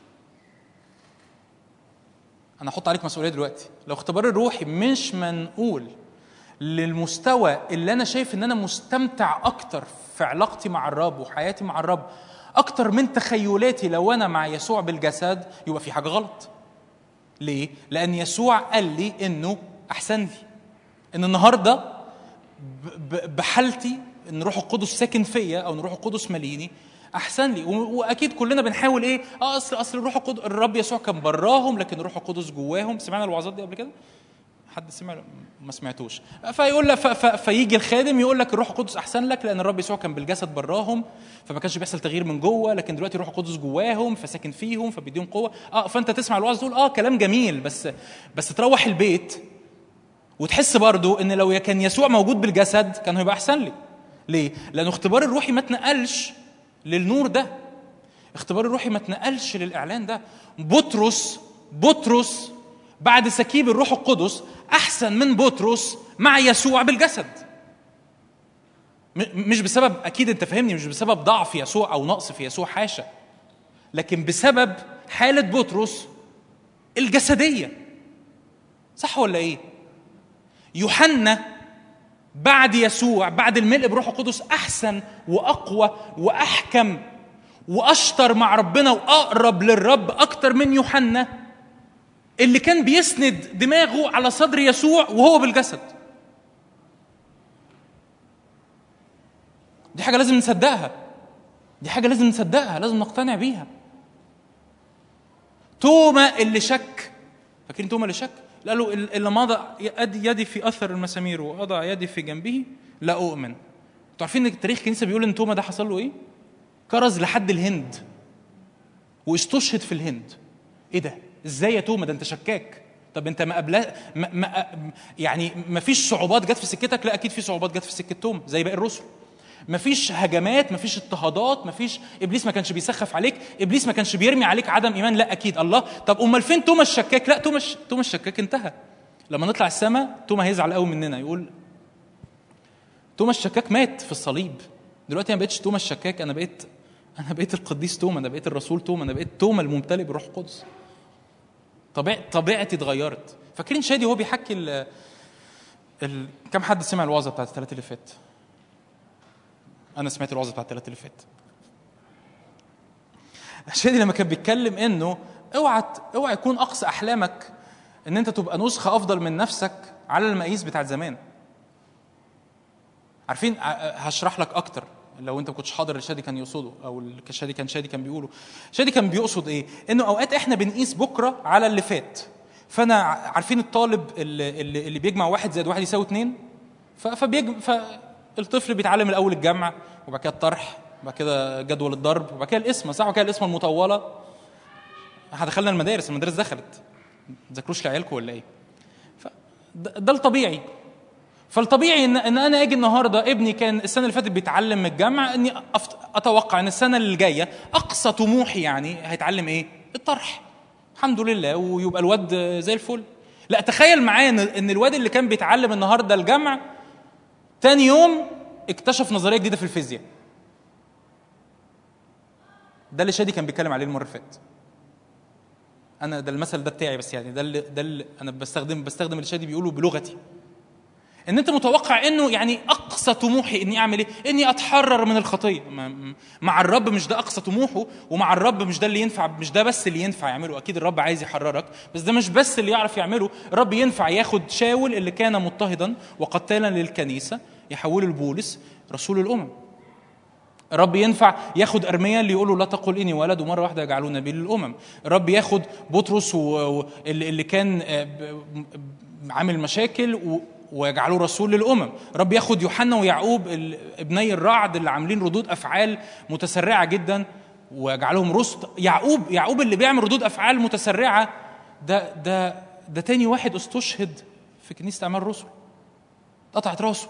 C: انا هحط عليك مسؤوليه دلوقتي لو اختبار الروحي مش منقول للمستوى اللي انا شايف ان انا مستمتع اكتر في علاقتي مع الرب وحياتي مع الرب اكتر من تخيلاتي لو انا مع يسوع بالجسد يبقى في حاجه غلط ليه لان يسوع قال لي انه احسن لي ان النهارده ب- ب- بحالتي ان روح القدس ساكن فيا او ان روح القدس ماليني احسن لي و- واكيد كلنا بنحاول ايه اه اصل اصل الروح القدس الرب يسوع كان براهم لكن الروح القدس جواهم سمعنا الوعظات دي قبل كده حد سمع ما سمعتوش فيقول لك ف- ف- فيجي الخادم يقول لك الروح القدس احسن لك لان الرب يسوع كان بالجسد براهم فما كانش بيحصل تغيير من جوه لكن دلوقتي الروح القدس جواهم فساكن فيهم فبيديهم قوه اه فانت تسمع الوعظ تقول اه كلام جميل بس بس تروح البيت وتحس برضو ان لو كان يسوع موجود بالجسد كان هيبقى احسن لي ليه لانه اختبار الروحي ما اتنقلش للنور ده اختبار الروحي ما اتنقلش للاعلان ده بطرس بطرس بعد سكيب الروح القدس احسن من بطرس مع يسوع بالجسد م- مش بسبب اكيد انت فاهمني مش بسبب ضعف يسوع او نقص في يسوع حاشا لكن بسبب حاله بطرس الجسديه صح ولا ايه يوحنا بعد يسوع بعد الملء بروح القدس احسن واقوى واحكم واشطر مع ربنا واقرب للرب اكتر من يوحنا اللي كان بيسند دماغه على صدر يسوع وهو بالجسد دي حاجه لازم نصدقها دي حاجه لازم نصدقها لازم نقتنع بيها توما اللي شك فاكرين توما اللي شك قال له اللي مضى يدي يدي في اثر المسامير واضع يدي في جنبه لا اؤمن انتوا عارفين ان التاريخ الكنيسه بيقول ان توما ده حصل له ايه كرز لحد الهند واستشهد في الهند ايه ده ازاي يا توما ده انت شكاك طب انت ما قبل ما ما يعني ما فيش صعوبات جت في سكتك لا اكيد في صعوبات جت في سكه توما زي باقي الرسل ما فيش هجمات ما فيش اضطهادات ما فيش ابليس ما كانش بيسخف عليك ابليس ما كانش بيرمي عليك عدم ايمان لا اكيد الله طب امال فين توما الشكاك لا توما الش- توما الشكاك انتهى لما نطلع السماء توما هيزعل قوي مننا يقول توما الشكاك مات في الصليب دلوقتي انا ما بقتش توما الشكاك انا بقيت انا بقيت القديس توما انا بقيت الرسول توما انا بقيت توما الممتلئ بالروح القدس طبيع طبيعتي اتغيرت فاكرين شادي وهو بيحكي ال ال كم حد سمع الوعظه بتاعت الثلاث اللي فات انا سمعت الوعظه بتاعت الثلاث اللي فات شادي لما كان بيتكلم انه اوعى اوعى يكون اقصى احلامك ان انت تبقى نسخه افضل من نفسك على المقاييس بتاعت زمان عارفين ع- هشرح لك اكتر لو انت ما كنتش حاضر اللي شادي كان يقصده او اللي شادي كان شادي كان بيقوله شادي كان بيقصد ايه انه اوقات احنا بنقيس بكره على اللي فات فانا ع- عارفين الطالب اللي, اللي اللي بيجمع واحد زائد واحد يساوي اتنين ف- فبيجم فالطفل بيتعلم الاول الجمع وبعد كده الطرح وبعد كده جدول الضرب وبعد كده القسمه صح وبعد كده القسمه المطوله هدخلنا المدارس المدارس دخلت ما تذاكروش لعيالكم ولا ايه ده, ده الطبيعي فالطبيعي ان ان انا اجي النهارده ابني كان السنه اللي فاتت بيتعلم من الجامعه اني أفت- اتوقع ان السنه اللي جايه اقصى طموحي يعني هيتعلم ايه؟ الطرح الحمد لله ويبقى الواد زي الفل لا تخيل معايا ان ان الواد اللي كان بيتعلم النهارده الجمع تاني يوم اكتشف نظريه جديده في الفيزياء ده اللي شادي كان بيتكلم عليه المره اللي فاتت انا ده المثل ده بتاعي بس يعني ده اللي ده اللي انا بستخدم بستخدم اللي شادي بيقوله بلغتي ان انت متوقع انه يعني اقصى طموحي اني اعمل ايه اني اتحرر من الخطيه ما- مع الرب مش ده اقصى طموحه ومع الرب مش ده اللي ينفع مش ده بس اللي ينفع يعمله اكيد الرب عايز يحررك بس ده مش بس اللي يعرف يعمله الرب ينفع ياخد شاول اللي كان مضطهدا وقتالا للكنيسه يحوله لبولس رسول الامم الرب ينفع ياخد ارميا اللي يقول له لا تقل اني ولد ومره واحده يجعلون نبي للامم الرب ياخد بطرس و... و... اللي اللي كان آه، ب- ب- عامل مشاكل و... ويجعله رسول للامم الرب ياخد يوحنا ويعقوب ال- ابني الرعد اللي عاملين ردود افعال متسرعه جدا ويجعلهم رسل يعقوب يعقوب اللي بيعمل ردود افعال متسرعه ده ده ده تاني واحد استشهد في كنيسه اعمال الرسل اتقطعت راسه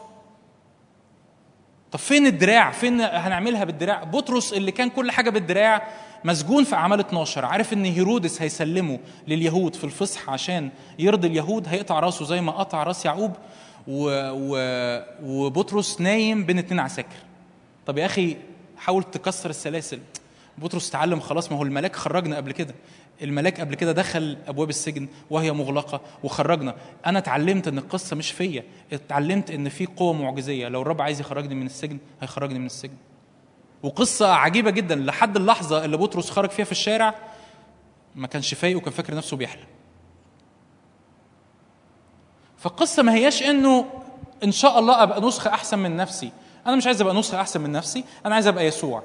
C: طب فين الدراع فين هنعملها بالدراع بطرس اللي كان كل حاجه بالدراع مسجون في اعمال 12 عارف ان هيرودس هيسلمه لليهود في الفصح عشان يرضي اليهود هيقطع راسه زي ما قطع راس يعقوب و... و... وبطرس نايم بين اتنين عساكر طب يا اخي حاول تكسر السلاسل بطرس تعلم خلاص ما هو الملاك خرجنا قبل كده الملاك قبل كده دخل ابواب السجن وهي مغلقه وخرجنا انا اتعلمت ان القصه مش فيا اتعلمت ان في قوه معجزيه لو الرب عايز يخرجني من السجن هيخرجني من السجن وقصه عجيبه جدا لحد اللحظه اللي بطرس خرج فيها في الشارع ما كانش فايق وكان فاكر نفسه بيحلم فالقصه ما هياش انه ان شاء الله ابقى نسخه احسن من نفسي انا مش عايز ابقى نسخه احسن من نفسي انا عايز ابقى يسوع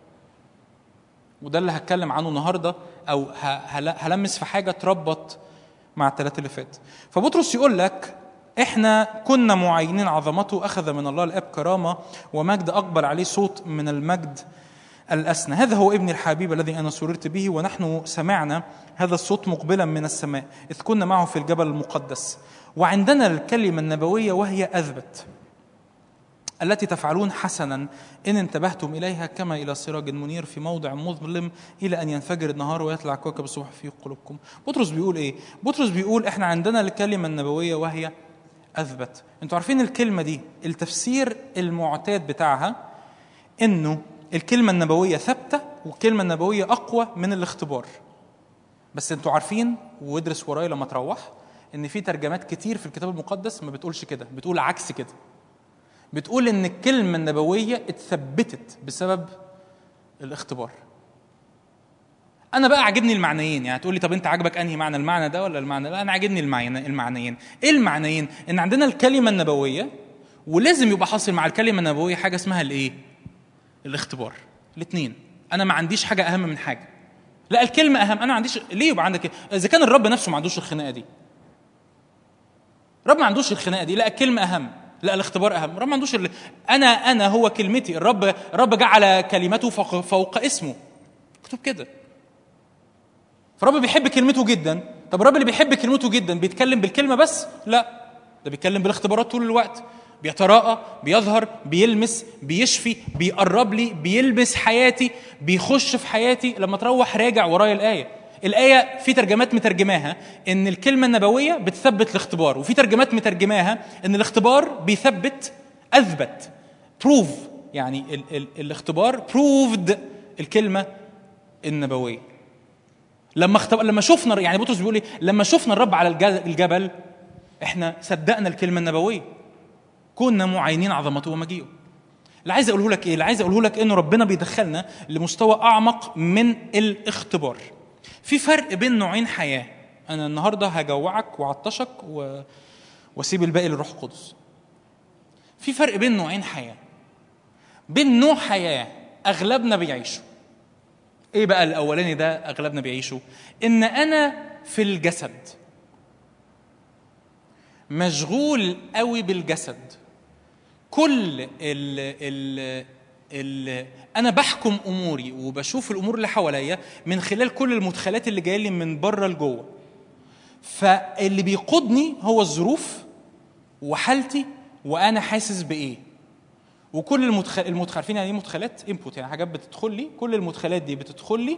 C: وده اللي هتكلم عنه النهارده او ه- هل- هلمس في حاجه تربط مع الثلاثه اللي فات فبطرس يقول لك احنا كنا معينين عظمته اخذ من الله الاب كرامه ومجد اقبل عليه صوت من المجد الأسنى هذا هو ابن الحبيب الذي أنا سررت به ونحن سمعنا هذا الصوت مقبلا من السماء إذ كنا معه في الجبل المقدس وعندنا الكلمة النبوية وهي أثبت التي تفعلون حسنا إن انتبهتم إليها كما إلى سراج منير في موضع مظلم إلى أن ينفجر النهار ويطلع كوكب الصبح في قلوبكم بطرس بيقول إيه؟ بطرس بيقول إحنا عندنا الكلمة النبوية وهي أثبت أنتوا عارفين الكلمة دي التفسير المعتاد بتاعها إنه الكلمة النبوية ثابتة والكلمة النبوية أقوى من الاختبار بس انتوا عارفين وادرس ورايا لما تروح ان في ترجمات كتير في الكتاب المقدس ما بتقولش كده بتقول عكس كده بتقول ان الكلمه النبويه اتثبتت بسبب الاختبار انا بقى عاجبني المعنيين يعني تقول لي طب انت عاجبك انهي معنى المعنى ده ولا المعنى لا انا عاجبني المعنى المعنيين ايه المعنيين ان عندنا الكلمه النبويه ولازم يبقى حاصل مع الكلمه النبويه حاجه اسمها الايه الاختبار الاثنين انا ما عنديش حاجه اهم من حاجه لا الكلمه اهم انا ما عنديش ليه يبقى عندك اذا كان الرب نفسه ما عندوش الخناقه دي الرب ما عندوش الخناقه دي لا الكلمه اهم لا الاختبار اهم الرب ما عندوش ال... انا انا هو كلمتي الرب الرب جعل كلمته فوق, فوق اسمه مكتوب كده فالرب بيحب كلمته جدا طب الرب اللي بيحب كلمته جدا بيتكلم بالكلمه بس لا ده بيتكلم بالاختبارات طول الوقت بيتراءى بيظهر بيلمس بيشفي بيقرب لي بيلمس حياتي بيخش في حياتي لما تروح راجع ورايا الايه الآية في ترجمات مترجماها إن الكلمة النبوية بتثبت الاختبار، وفي ترجمات مترجماها إن الاختبار بيثبت أثبت بروف يعني ال ال الاختبار بروفد الكلمة النبوية. لما اختبر لما شفنا يعني بطرس بيقول ايه؟ لما شفنا الرب على الج- الجبل احنا صدقنا الكلمة النبوية. كنا معينين عظمته ومجيئه. اللي عايز اقوله لك ايه؟ اللي عايز اقوله لك انه ربنا بيدخلنا لمستوى اعمق من الاختبار. في فرق بين نوعين حياه انا النهارده هجوعك وعطشك و... واسيب الباقي للروح القدس في فرق بين نوعين حياه بين نوع حياه اغلبنا بيعيشه ايه بقى الاولاني ده اغلبنا بيعيشه ان انا في الجسد مشغول قوي بالجسد كل ال ال ال انا بحكم اموري وبشوف الامور اللي حواليا من خلال كل المدخلات اللي جايه لي من بره لجوه فاللي بيقودني هو الظروف وحالتي وانا حاسس بايه وكل المدخل المدخل عارفين يعني ايه مدخلات انبوت يعني حاجات بتدخل لي كل المدخلات دي بتدخل لي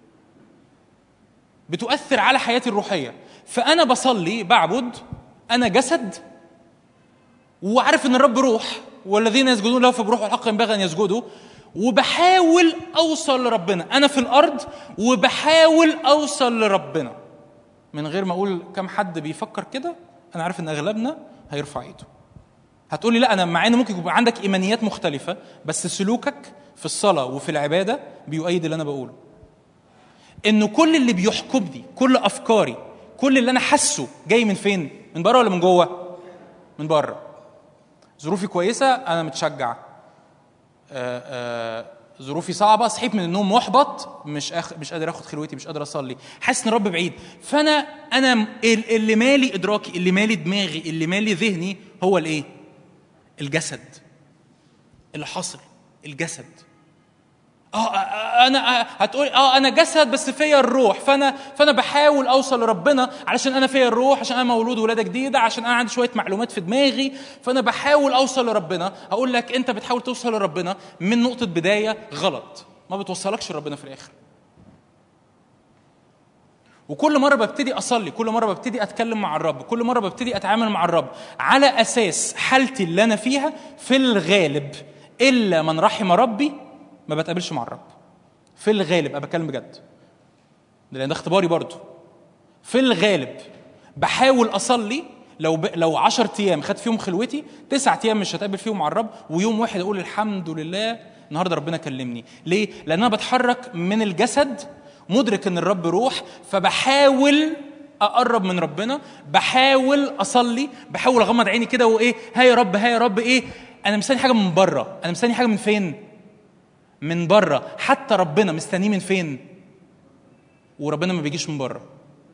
C: بتؤثر على حياتي الروحيه فانا بصلي بعبد انا جسد وعارف ان الرب روح والذين يسجدون له فبروح الحق ينبغي ان يسجدوا وبحاول اوصل لربنا انا في الارض وبحاول اوصل لربنا من غير ما اقول كم حد بيفكر كده انا عارف ان اغلبنا هيرفع ايده هتقولي لا انا مع ان ممكن يبقى عندك ايمانيات مختلفه بس سلوكك في الصلاه وفي العباده بيؤيد اللي انا بقوله انه كل اللي بيحكمني كل افكاري كل اللي انا حاسه جاي من فين من بره ولا من جوه من بره ظروفي كويسه انا متشجع آه، آه، ظروفي صعبه صحيت من النوم محبط مش أخ... مش قادر اخد خلوتي مش قادر اصلي حاسس ان الرب بعيد فانا انا م- ال- اللي مالي ادراكي اللي مالي دماغي اللي مالي ذهني هو الايه الجسد اللي حاصل الجسد اه آه، انا آه، هتقول اه انا جسد بس فيا الروح فانا فانا بحاول اوصل لربنا علشان انا فيا الروح عشان انا مولود ولاده جديده عشان انا عندي شويه معلومات في دماغي فانا بحاول اوصل لربنا اقول لك انت بتحاول توصل لربنا من نقطه بدايه غلط ما بتوصلكش لربنا في الاخر وكل مره ببتدي اصلي كل مره ببتدي اتكلم مع الرب كل مره ببتدي اتعامل مع الرب على اساس حالتي اللي انا فيها في الغالب الا من رحم ربي ما بتقابلش مع الرب في الغالب انا بتكلم بجد ده لان ده اختباري برضه في الغالب بحاول اصلي لو ب... لو 10 ايام خدت فيهم خلوتي تسعة ايام مش هتقابل فيهم مع الرب ويوم واحد اقول الحمد لله النهارده ربنا كلمني ليه لان انا بتحرك من الجسد مدرك ان الرب روح فبحاول اقرب من ربنا بحاول اصلي بحاول اغمض عيني كده وايه ها يا رب ها يا رب ايه انا مستني حاجه من بره انا مستني حاجه من فين من بره حتى ربنا مستنيه من فين وربنا ما بيجيش من بره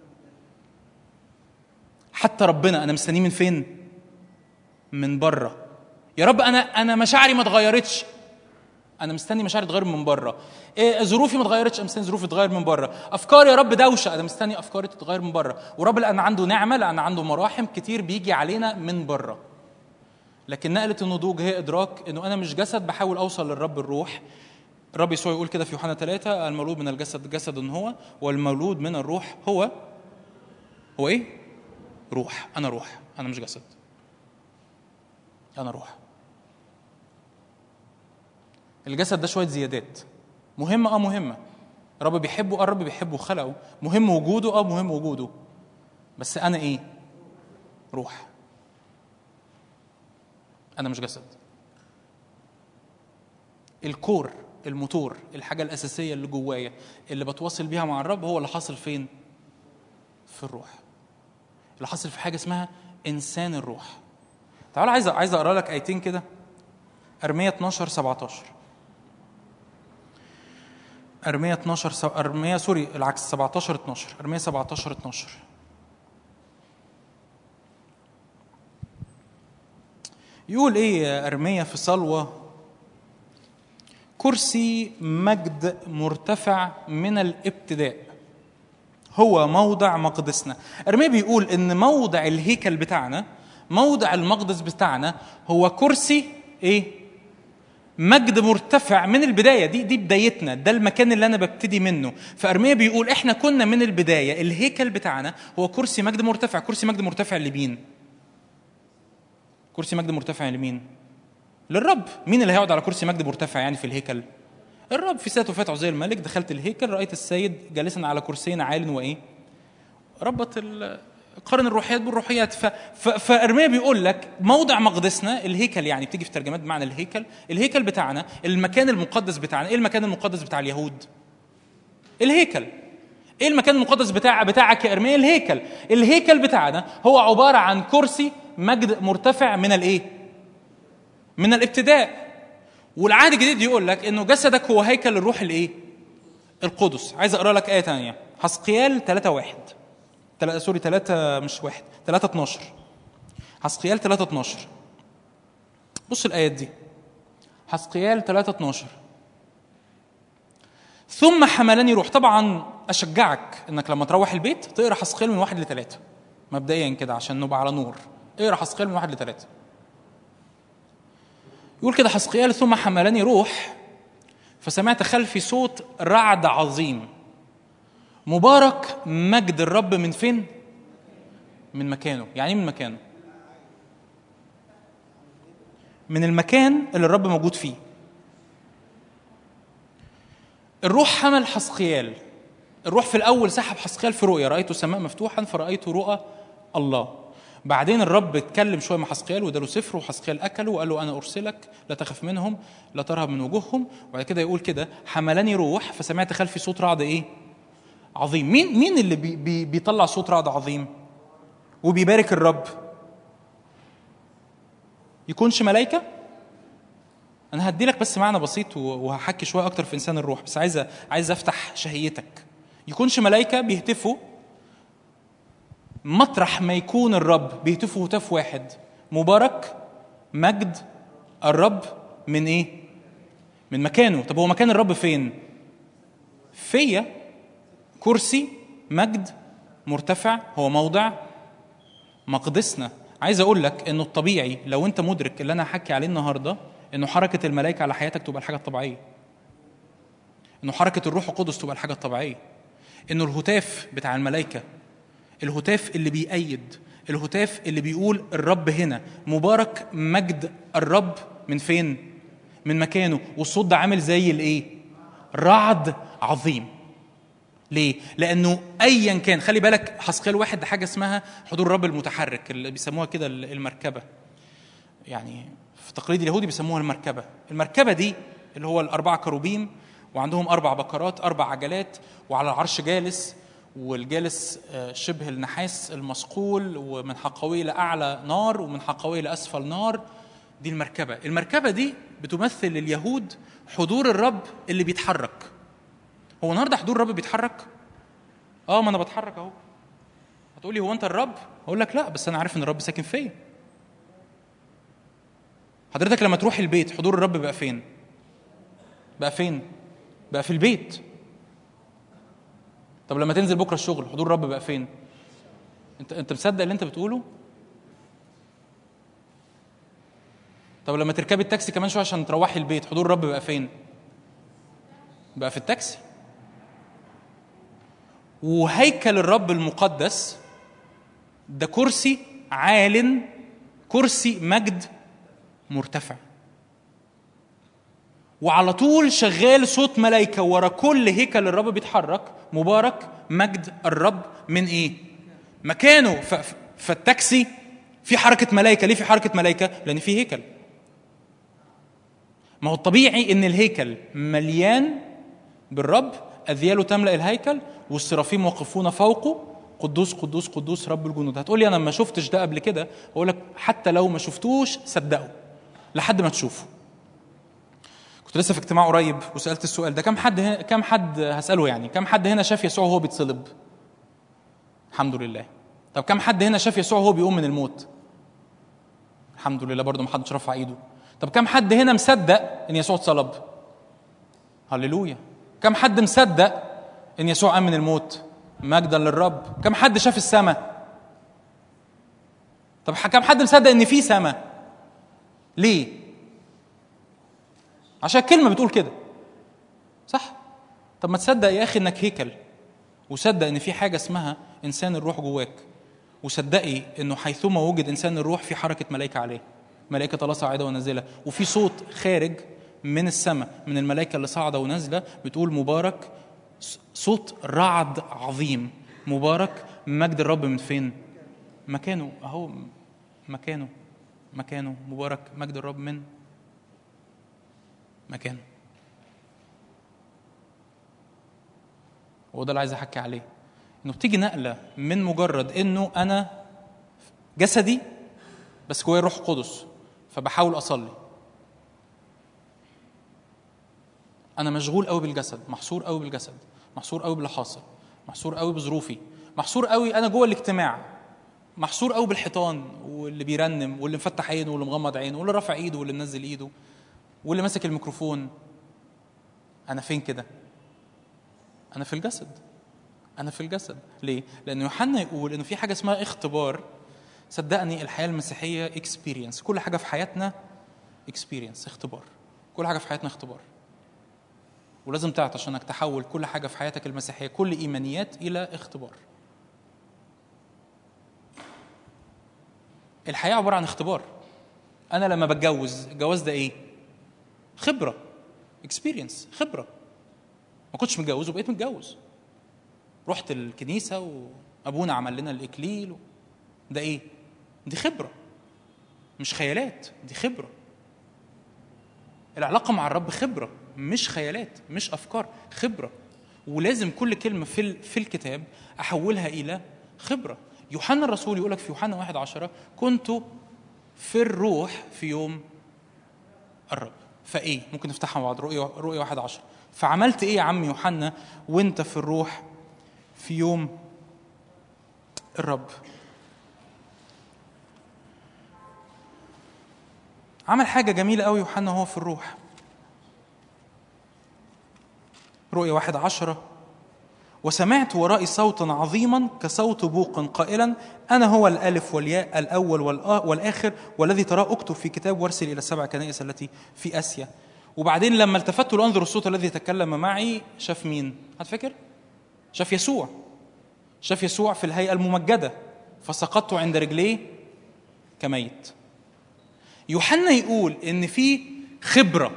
C: حتى ربنا انا مستنيه من فين من بره يا رب انا انا مشاعري ما اتغيرتش انا مستني مشاعري تتغير من بره إيه ظروفي ما اتغيرتش انا مستني ظروفي تتغير من بره افكاري يا رب دوشه انا مستني افكاري تتغير من بره ورب لان عنده نعمه لان عنده مراحم كتير بيجي علينا من بره لكن نقله النضوج هي ادراك انه انا مش جسد بحاول اوصل للرب الروح الرب يسوع يقول كده في يوحنا ثلاثة المولود من الجسد جسد هو والمولود من الروح هو هو ايه؟ روح انا روح انا مش جسد انا روح الجسد ده شويه زيادات مهمه اه مهمه الرب بيحبه اه الرب بيحبه وخلقه مهم وجوده اه مهم وجوده بس انا ايه روح انا مش جسد الكور الموتور الحاجه الاساسيه اللي جوايا اللي بتواصل بيها مع الرب هو اللي حاصل فين في الروح اللي حاصل في حاجه اسمها انسان الروح تعال عايز عايز اقرا لك ايتين كده ارميه 12 17 ارميه 12 س... ارميه سوري العكس 17 12 ارميه 17 12 يقول ايه يا ارميه في صلوه كرسي مجد مرتفع من الابتداء هو موضع مقدسنا ارميه بيقول ان موضع الهيكل بتاعنا موضع المقدس بتاعنا هو كرسي ايه مجد مرتفع من البدايه دي دي بدايتنا ده المكان اللي انا ببتدي منه فارميه بيقول احنا كنا من البدايه الهيكل بتاعنا هو كرسي مجد مرتفع كرسي مجد مرتفع لمين كرسي مجد مرتفع لمين للرب مين اللي هيقعد على كرسي مجد مرتفع يعني في الهيكل الرب في ساعة وفاة عزير الملك دخلت الهيكل رأيت السيد جالسا على كرسيين عال وإيه ربط ال- قارن الروحيات بالروحيات ف... ف... فارميا بيقول لك موضع مقدسنا الهيكل يعني بتيجي في ترجمات بمعنى الهيكل الهيكل بتاعنا المكان المقدس بتاعنا ايه المكان المقدس بتاع اليهود الهيكل ايه المكان المقدس بتاع بتاعك يا ارميا الهيكل الهيكل بتاعنا هو عباره عن كرسي مجد مرتفع من الايه من الابتداء والعهد الجديد يقول لك انه جسدك هو هيكل الروح الايه القدس عايز اقرا لك ايه تانية حسقيال 3 1 تلا سوري 3 مش 1 3 12 حسقيال 3 12 بص الايات دي حسقيال 3 12 ثم حملني روح طبعا اشجعك انك لما تروح البيت تقرا حسقيال من واحد لثلاثه مبدئيا كده عشان نبقى على نور اقرا حسقيال من واحد لثلاثه يقول كده حسقيال ثم حملني روح فسمعت خلفي صوت رعد عظيم مبارك مجد الرب من فين؟ من مكانه يعني ايه من مكانه؟ من المكان اللي الرب موجود فيه الروح حمل حسقيال الروح في الاول سحب حسقيال في رؤيا رايت السماء مفتوحا فرايت رؤى الله بعدين الرب اتكلم شويه مع حسقيال واداله سفر وحسقيال اكله وقال له انا ارسلك لا تخف منهم لا ترهب من وجوههم وبعد كده يقول كده حملني روح فسمعت خلفي صوت رعد ايه عظيم مين مين اللي بي بي بيطلع صوت رعد عظيم وبيبارك الرب يكونش ملائكه انا هدي لك بس معنى بسيط و- وهحكي شويه اكتر في انسان الروح بس عايز عايز افتح شهيتك يكونش ملائكه بيهتفوا مطرح ما يكون الرب بيهتفوا هتاف واحد مبارك مجد الرب من ايه من مكانه طب هو مكان الرب فين فيا كرسي مجد مرتفع هو موضع مقدسنا عايز اقول لك انه الطبيعي لو انت مدرك اللي انا هحكي عليه النهارده انه حركه الملائكه على حياتك تبقى الحاجه الطبيعيه انه حركه الروح القدس تبقى الحاجه الطبيعيه انه الهتاف بتاع الملائكه الهتاف اللي بيأيد الهتاف اللي بيقول الرب هنا مبارك مجد الرب من فين من مكانه والصوت ده عامل زي الايه رعد عظيم ليه؟ لأنه أيا كان خلي بالك حسقيال واحد ده حاجة اسمها حضور الرب المتحرك اللي بيسموها كده المركبة. يعني في التقليد اليهودي بيسموها المركبة. المركبة دي اللي هو الأربعة كروبيم وعندهم أربع بكرات أربع عجلات وعلى العرش جالس والجالس آه، شبه النحاس المصقول ومن حقويه لأعلى نار ومن حقويه لأسفل نار دي المركبة المركبة دي بتمثل لليهود حضور الرب اللي بيتحرك هو النهارده حضور الرب بيتحرك؟ اه ما انا بتحرك اهو. هتقولي هو انت الرب؟ هقول لك لا بس انا عارف ان الرب ساكن فيا. حضرتك لما تروح البيت حضور الرب بقى فين؟ بقى فين؟ بقى في البيت. طب لما تنزل بكره الشغل حضور الرب بقى فين؟ انت انت مصدق اللي انت بتقوله؟ طب لما تركبي التاكسي كمان شويه عشان تروحي البيت حضور الرب بقى فين؟ بقى في التاكسي وهيكل الرب المقدس ده كرسي عال كرسي مجد مرتفع وعلى طول شغال صوت ملائكة ورا كل هيكل الرب بيتحرك مبارك مجد الرب من ايه مكانه ف- ف- فالتاكسي في حركة ملائكة ليه في حركة ملائكة لأن في هيكل ما هو الطبيعي ان الهيكل مليان بالرب اذياله تملا الهيكل والسرافيم واقفون فوقه قدوس قدوس قدوس رب الجنود هتقول لي انا ما شفتش ده قبل كده اقول لك حتى لو ما شفتوش صدقه لحد ما تشوفه كنت لسه في اجتماع قريب وسالت السؤال ده كم حد هنا كم حد هساله يعني كم حد هنا شاف يسوع وهو بيتصلب الحمد لله طب كم حد هنا شاف يسوع وهو بيقوم من الموت الحمد لله برضه ما حدش رفع ايده طب كم حد هنا مصدق ان يسوع اتصلب هللويا كم حد مصدق ان يسوع قام من الموت مجدا للرب كم حد شاف السماء طب كم حد مصدق ان في سماء ليه عشان الكلمه بتقول كده صح طب ما تصدق يا اخي انك هيكل وصدق ان في حاجه اسمها انسان الروح جواك وصدقي انه حيثما وجد انسان الروح في حركه ملائكه عليه ملائكه الله صاعده ونازله وفي صوت خارج من السماء من الملائكه اللي صاعده ونازله بتقول مبارك ص- صوت رعد عظيم مبارك مجد الرب من فين مكانه اهو مكانه مكانه مبارك مجد الرب من مكانه هو ده اللي عايز احكي عليه انه بتيجي نقله من مجرد انه انا جسدي بس جوايا روح قدس فبحاول اصلي انا مشغول قوي بالجسد محصور قوي بالجسد محصور قوي باللي حاصل محصور قوي بظروفي محصور قوي انا جوه الاجتماع محصور قوي بالحيطان واللي بيرنم واللي مفتح عينه واللي مغمض عينه واللي رافع ايده واللي منزل ايده واللي ماسك الميكروفون انا فين كده انا في الجسد انا في الجسد ليه لان يوحنا يقول انه في حاجه اسمها اختبار صدقني الحياه المسيحيه اكسبيرينس كل حاجه في حياتنا اكسبيرينس اختبار كل حاجه في حياتنا اختبار ولازم تعطش انك تحول كل حاجه في حياتك المسيحيه كل ايمانيات الى اختبار الحياه عباره عن اختبار انا لما بتجوز الجواز ده ايه خبره اكسبيرينس خبره ما كنتش متجوز وبقيت متجوز رحت الكنيسه وابونا عمل لنا الاكليل و... ده ايه دي خبره مش خيالات دي خبره العلاقه مع الرب خبره مش خيالات مش افكار خبره ولازم كل كلمه في ال- في الكتاب احولها الى خبره يوحنا الرسول يقول لك في يوحنا واحد عشرة كنت في الروح في يوم الرب فايه ممكن نفتحها مع بعض رؤيا رؤيا واحد عشرة فعملت ايه يا عم يوحنا وانت في الروح في يوم الرب عمل حاجة جميلة قوي يوحنا وهو في الروح رؤيا واحد عشرة وسمعت ورائي صوتا عظيما كصوت بوق قائلا أنا هو الألف والياء الأول والآ- والآخر والذي تراه أكتب في كتاب وارسل إلى السبع كنائس التي في آسيا وبعدين لما التفت لأنظر الصوت الذي تكلم معي شاف مين؟ هتفكر؟ شاف يسوع شاف يسوع في الهيئة الممجدة فسقطت عند رجليه كميت يوحنا يقول ان في خبره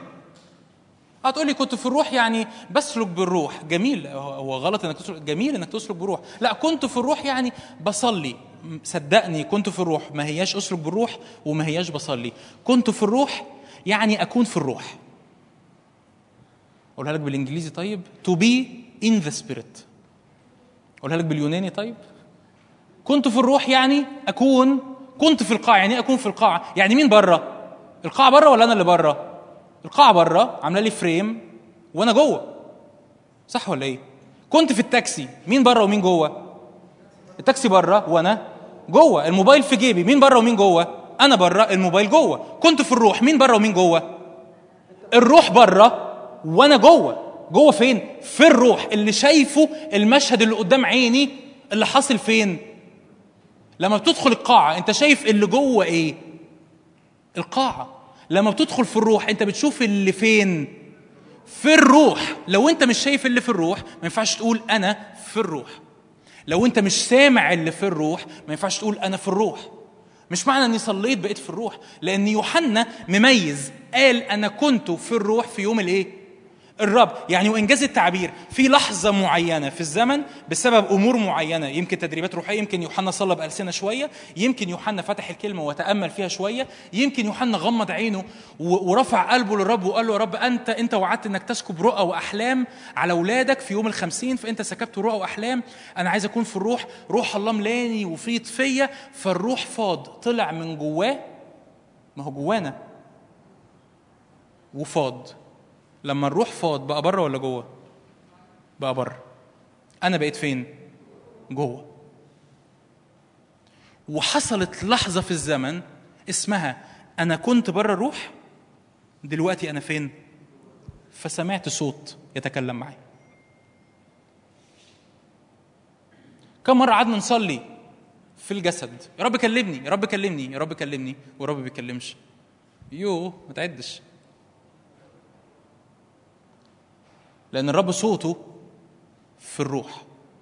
C: هتقولي كنت في الروح يعني بسلك بالروح جميل هو هو غلط انك تسلك جميل انك تسلك بالروح لا كنت في الروح يعني بصلي م- صدقني كنت في الروح ما هياش اسلك بالروح وما هياش بصلي كنت في الروح يعني اكون في الروح اقولها لك بالانجليزي طيب to be in the spirit اقولها لك باليوناني طيب كنت في الروح يعني اكون كنت في القاعه يعني إيه اكون في القاعه يعني مين بره القاعه بره ولا انا اللي بره القاعه بره عامله لي فريم وانا جوه صح ولا ايه كنت في التاكسي مين بره ومين جوه التاكسي بره وانا جوه الموبايل في جيبي مين بره ومين جوه انا بره الموبايل جوه كنت في الروح مين بره ومين جوه الروح بره وانا جوه جوه فين في الروح اللي شايفه المشهد اللي قدام عيني اللي حاصل فين لما بتدخل القاعه انت شايف اللي جوه ايه القاعه لما بتدخل في الروح انت بتشوف اللي فين في الروح لو انت مش شايف اللي في الروح ما ينفعش تقول انا في الروح لو انت مش سامع اللي في الروح ما ينفعش تقول انا في الروح مش معنى اني صليت بقيت في الروح لان يوحنا مميز قال انا كنت في الروح في يوم الايه الرب يعني وانجاز التعبير في لحظه معينه في الزمن بسبب امور معينه يمكن تدريبات روحيه يمكن يوحنا صلى بالسنه شويه يمكن يوحنا فتح الكلمه وتامل فيها شويه يمكن يوحنا غمض عينه و- ورفع قلبه للرب وقال له يا رب انت انت وعدت انك تسكب رؤى واحلام على اولادك في يوم الخمسين فانت سكبت رؤى واحلام انا عايز اكون في الروح روح الله ملاني وفيض فيا فالروح فاض طلع من جواه ما هو جوانا وفاض لما الروح فاض بقى بره ولا جوه بقى بره انا بقيت فين جوه وحصلت لحظه في الزمن اسمها انا كنت بره الروح دلوقتي انا فين فسمعت صوت يتكلم معي كم مره قعدنا نصلي في الجسد يا رب كلمني يا رب كلمني يا رب كلمني والرب بيكلمش يو ما تعدش لأن الرب صوته في الروح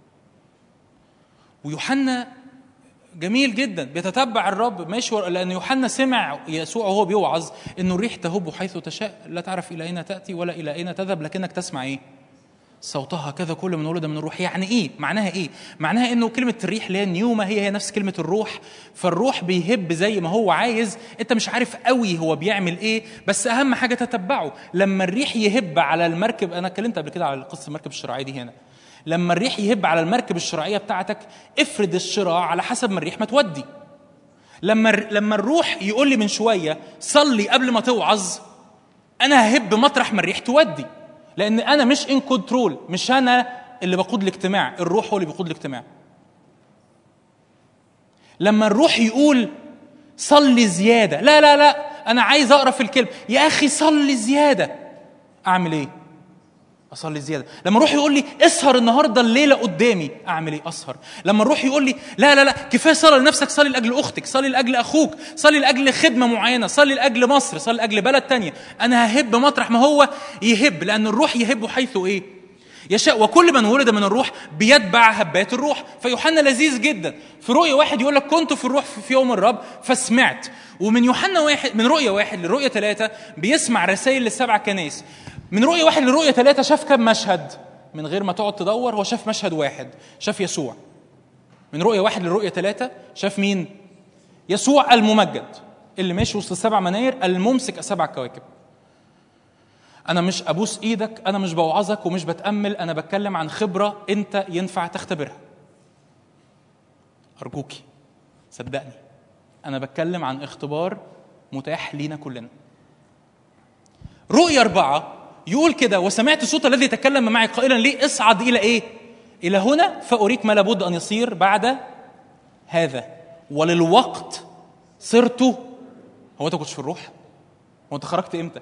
C: ويوحنا جميل جدا بيتتبع الرب ماشي ورا- لأن يوحنا سمع يسوع وهو بيوعظ إنه الريح تهب حيث تشاء لا تعرف إلى أين تأتي ولا إلى أين تذهب لكنك تسمع إيه؟ صوتها كذا كل من ولد من الروح يعني ايه معناها ايه معناها انه كلمه الريح اللي هي النيومه هي هي نفس كلمه الروح فالروح بيهب زي ما هو عايز انت مش عارف قوي هو بيعمل ايه بس اهم حاجه تتبعه لما الريح يهب على المركب انا اتكلمت قبل كده على قصه المركب الشراعيه دي هنا لما الريح يهب على المركب الشراعيه بتاعتك افرد الشراع على حسب ما الريح ما تودي لما لما الروح يقول لي من شويه صلي قبل ما توعظ انا ههب مطرح ما الريح تودي لان انا مش ان كنترول مش انا اللي بقود الاجتماع الروح هو اللي بيقود الاجتماع لما الروح يقول صلي زياده لا لا لا انا عايز اقرا في الكلمه يا اخي صلي زياده اعمل ايه اصلي زياده لما الروح يقول لي اسهر النهارده الليله قدامي اعمل ايه اسهر لما الروح يقول لي لا لا لا كفايه صلاه لنفسك صلي لاجل اختك صلي لاجل اخوك صلي لاجل خدمه معينه صلي لاجل مصر صلي لاجل بلد تانية انا ههب مطرح ما هو يهب لان الروح يهب حيث ايه يشاء وكل من ولد من الروح بيتبع هبات الروح فيوحنا لذيذ جدا في رؤية واحد يقول لك كنت في الروح في يوم الرب فسمعت ومن يوحنا واحد من رؤية واحد لرؤية ثلاثة بيسمع رسائل للسبع كنائس من رؤية واحد لرؤية ثلاثة شاف كم مشهد من غير ما تقعد تدور هو شاف مشهد واحد شاف يسوع من رؤية واحد لرؤية ثلاثة شاف مين يسوع الممجد اللي ماشي وسط السبع مناير الممسك السبع كواكب انا مش ابوس ايدك انا مش بوعظك ومش بتامل انا بتكلم عن خبره انت ينفع تختبرها ارجوكي صدقني انا بتكلم عن اختبار متاح لينا كلنا رؤيا أربعة يقول كده وسمعت صوت الذي تكلم معي قائلا لي اصعد إلى إيه؟ إلى هنا فأريك ما لابد أن يصير بعد هذا وللوقت صرت هو أنت كنتش في الروح؟ هو أنت خرجت إمتى؟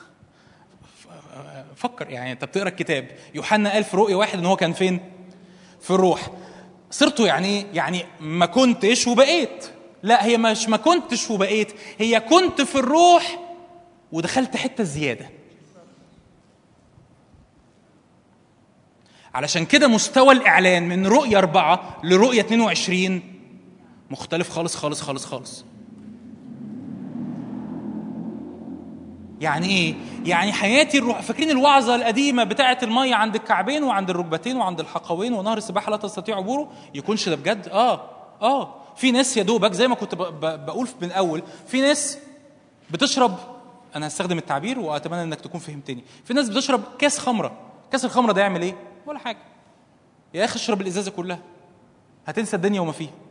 C: فكر يعني انت بتقرا الكتاب يوحنا قال في رؤيا واحد ان هو كان فين في الروح صرت يعني ايه يعني ما كنتش وبقيت لا هي مش ما كنتش وبقيت هي كنت في الروح ودخلت حته زياده علشان كده مستوى الاعلان من رؤيا أربعة لرؤيا 22 مختلف خالص خالص خالص خالص يعني ايه؟ يعني حياتي الروح فاكرين الوعظه القديمه بتاعه الميه عند الكعبين وعند الركبتين وعند الحقوين ونهر السباحه لا تستطيع عبوره يكونش ده بجد؟ اه اه في ناس يا دوبك زي ما كنت ب- ب- بقول من الاول في ناس بتشرب انا هستخدم التعبير واتمنى انك تكون فهمتني في ناس بتشرب كاس خمره كاس الخمره ده يعمل ايه؟ ولا حاجه يا اخي اشرب الازازه كلها هتنسى الدنيا وما فيها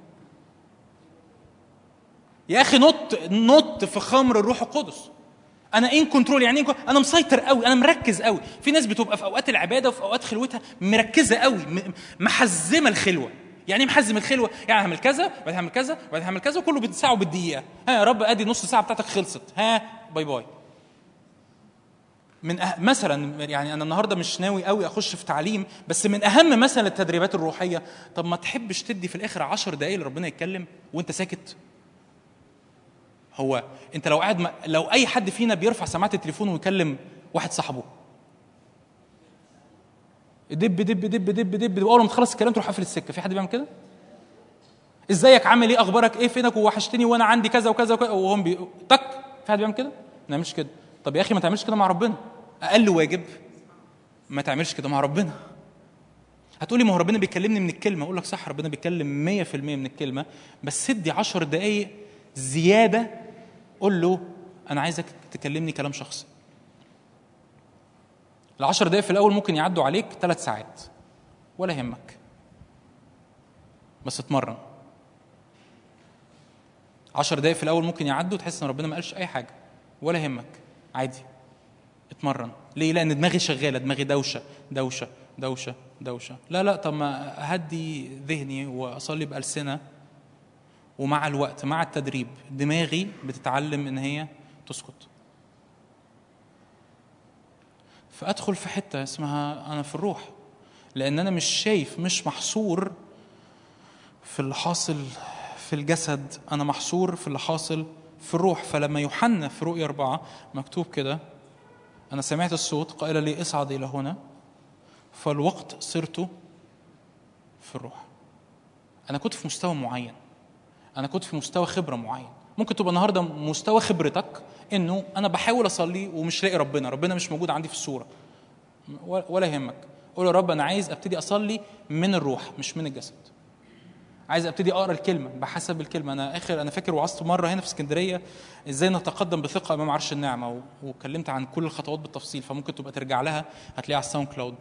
C: يا اخي نط نط في خمر الروح القدس انا ان كنترول يعني إيه انا مسيطر قوي انا مركز قوي في ناس بتبقى في اوقات العباده وفي اوقات خلوتها مركزه قوي م- محزمه الخلوه يعني ايه محزم الخلوه يعني هعمل كذا بعدين هعمل كذا بعدين هعمل كذا وكله بالساعه وبالدقيقه ها يا رب ادي نص ساعه بتاعتك خلصت ها باي باي من أه... مثلا يعني انا النهارده مش ناوي قوي اخش في تعليم بس من اهم مثلا التدريبات الروحيه طب ما تحبش تدي في الاخر عشر دقائق لربنا يتكلم وانت ساكت هو انت لو قاعد م... لو اي حد فينا بيرفع سماعه التليفون ويكلم واحد صاحبه دب دب دب دب دب واول ما تخلص الكلام تروح قافل السكه في حد بيعمل كده ازيك عامل ايه اخبارك ايه فينك ووحشتني وانا عندي كذا وكذا وكذا وهم بي... تك في حد بيعمل كده ما نعملش كده طب يا اخي ما تعملش كده مع ربنا اقل واجب ما تعملش كده مع ربنا هتقولي ما هو ربنا بيكلمني من الكلمه اقول لك صح ربنا بيتكلم 100% من الكلمه بس ادي 10 دقائق زياده قول له انا عايزك تكلمني كلام شخصي العشر دقايق في الاول ممكن يعدوا عليك ثلاث ساعات ولا يهمك بس اتمرن عشر دقايق في الاول ممكن يعدوا تحس ان ربنا ما قالش اي حاجه ولا يهمك عادي اتمرن ليه لان دماغي شغاله دماغي دوشه دوشه دوشه دوشه لا لا طب ما اهدي ذهني واصلي بالسنه ومع الوقت مع التدريب دماغي بتتعلم ان هي تسكت فادخل في حته اسمها انا في الروح لان انا مش شايف مش محصور في اللي حاصل في الجسد انا محصور في اللي حاصل في الروح فلما يوحنا في رؤيا أربعة مكتوب كده أنا سمعت الصوت قائل لي اصعد إلى هنا فالوقت صرت في الروح أنا كنت في مستوى معين أنا كنت في مستوى خبرة معين ممكن تبقى النهاردة مستوى خبرتك إنه أنا بحاول أصلي ومش لاقي ربنا ربنا مش موجود عندي في الصورة ولا يهمك قول يا رب أنا عايز أبتدي أصلي من الروح مش من الجسد عايز ابتدي اقرا الكلمه بحسب الكلمه انا اخر انا فاكر وعظت مره هنا في اسكندريه ازاي نتقدم بثقه امام عرش النعمه و- واتكلمت عن كل الخطوات بالتفصيل فممكن تبقى ترجع لها هتلاقيها على الساوند كلاود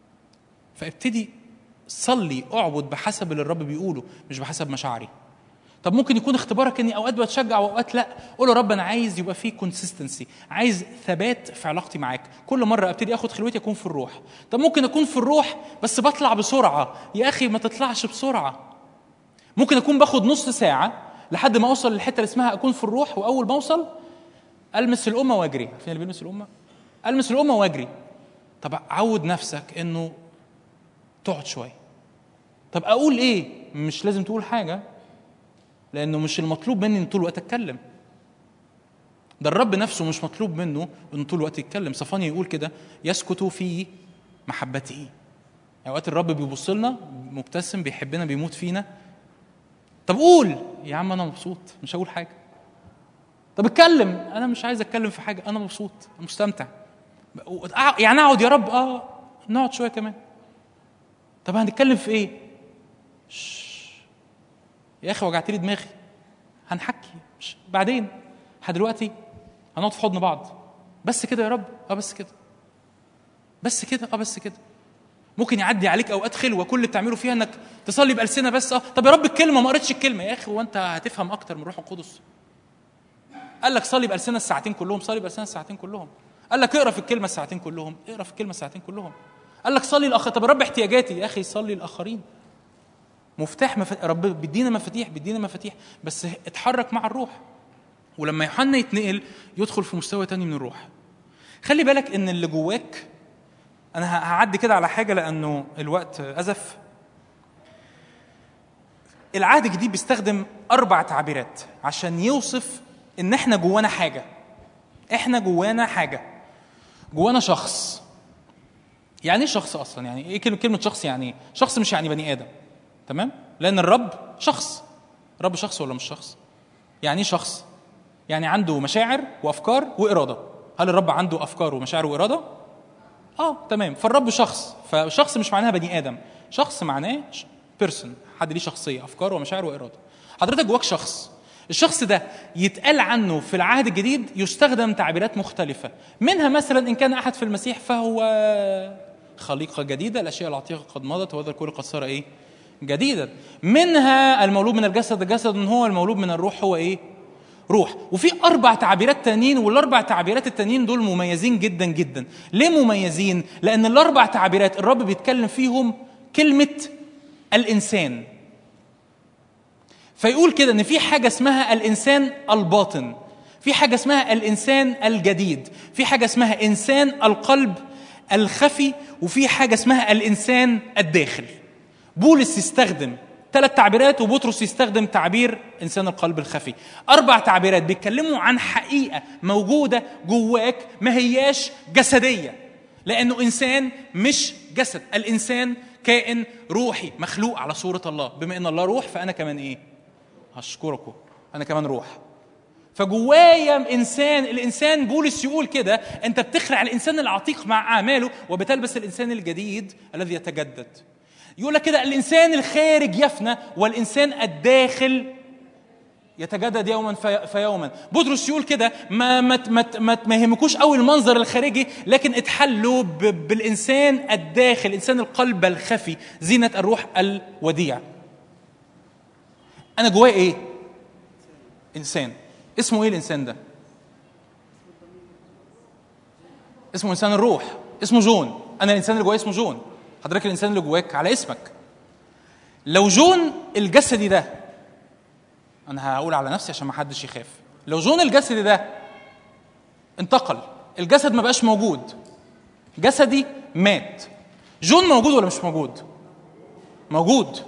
C: فابتدي صلي اعبد بحسب اللي الرب بيقوله مش بحسب مشاعري طب ممكن يكون اختبارك اني اوقات بتشجع واوقات لا قول له رب انا عايز يبقى فيه كونسيستنسي عايز ثبات في علاقتي معاك كل مره ابتدي اخد خلوتي اكون في الروح طب ممكن اكون في الروح بس بطلع بسرعه يا اخي ما تطلعش بسرعه ممكن اكون باخد نص ساعه لحد ما اوصل للحته اللي اسمها اكون في الروح واول ما اوصل المس الامه واجري عارفين اللي بيلمس الامه المس الامه واجري طب عود نفسك انه تقعد شويه طب اقول ايه مش لازم تقول حاجه لانه مش المطلوب مني ان طول الوقت اتكلم ده الرب نفسه مش مطلوب منه ان طول الوقت يتكلم صفاني يقول كده يسكت في محبته اوقات الرب بيبص لنا مبتسم بيحبنا بيموت فينا طب قول يا عم انا مبسوط مش هقول حاجه طب اتكلم انا مش عايز اتكلم في حاجه انا مبسوط مستمتع يعني اقعد يا رب اه نقعد شويه كمان طب هنتكلم في ايه شش. يا اخي وجعت لي دماغي هنحكي مش بعدين دلوقتي هنقعد في حضن بعض بس كده يا رب اه بس كده بس كده اه بس كده ممكن يعدي عليك اوقات خلوه كل اللي بتعمله فيها انك تصلي بالسنه بس اه طب يا رب الكلمه ما قريتش الكلمه يا اخي هو انت هتفهم اكتر من روح القدس قال لك صلي بالسنه الساعتين كلهم صلي بالسنه الساعتين كلهم قال لك اقرا في الكلمه الساعتين كلهم اقرا في الكلمه الساعتين كلهم قال لك صلي الاخر طب يا رب احتياجاتي يا اخي صلي الاخرين مفتاح مف... رب بيدينا مفاتيح بيدينا مفاتيح بس اتحرك مع الروح ولما يوحنا يتنقل يدخل في مستوى تاني من الروح خلي بالك ان اللي جواك انا هعدي كده على حاجه لانه الوقت ازف العهد الجديد بيستخدم اربع تعبيرات عشان يوصف ان احنا جوانا حاجه احنا جوانا حاجه جوانا شخص يعني ايه شخص اصلا يعني ايه كلمه شخص يعني ايه شخص مش يعني بني ادم تمام لان الرب شخص الرب شخص ولا مش شخص يعني ايه شخص يعني عنده مشاعر وافكار واراده هل الرب عنده افكار ومشاعر واراده اه تمام فالرب شخص فشخص مش معناها بني ادم شخص معناه بيرسون حد ليه شخصيه افكار ومشاعر واراده حضرتك جواك شخص الشخص ده يتقال عنه في العهد الجديد يستخدم تعبيرات مختلفة منها مثلا إن كان أحد في المسيح فهو خليقة جديدة الأشياء العتيقة قد مضت وهذا الكل قد صار إيه جديدا منها المولود من الجسد الجسد هو المولود من الروح هو إيه روح وفي أربع تعبيرات تانيين والأربع تعبيرات التانيين دول مميزين جدا جدا ليه مميزين لأن الأربع تعبيرات الرب بيتكلم فيهم كلمة الإنسان فيقول كده ان في حاجه اسمها الانسان الباطن في حاجه اسمها الانسان الجديد في حاجه اسمها انسان القلب الخفي وفي حاجه اسمها الانسان الداخل بولس يستخدم ثلاث تعبيرات وبطرس يستخدم تعبير انسان القلب الخفي اربع تعبيرات بيتكلموا عن حقيقه موجوده جواك ما هياش جسديه لانه انسان مش جسد الانسان كائن روحي مخلوق على صوره الله بما ان الله روح فانا كمان ايه هشكركم انا كمان روح فجوايا انسان الانسان بولس يقول كده انت بتخلع الانسان العتيق مع اعماله وبتلبس الانسان الجديد الذي يتجدد يقول لك كده الانسان الخارج يفنى والانسان الداخل يتجدد يوما في فيوما بطرس يقول كده ما ما ما ما, ما يهمكوش قوي المنظر الخارجي لكن اتحلوا بالانسان الداخل انسان القلب الخفي زينه الروح الوديع انا جوايا ايه انسان اسمه ايه الانسان ده اسمه انسان الروح اسمه جون انا الانسان اللي جوايا اسمه جون حضرتك الانسان اللي جواك على اسمك لو جون الجسدي ده انا هقول على نفسي عشان ما حدش يخاف لو جون الجسدي ده انتقل الجسد ما بقاش موجود جسدي مات جون موجود ولا مش موجود موجود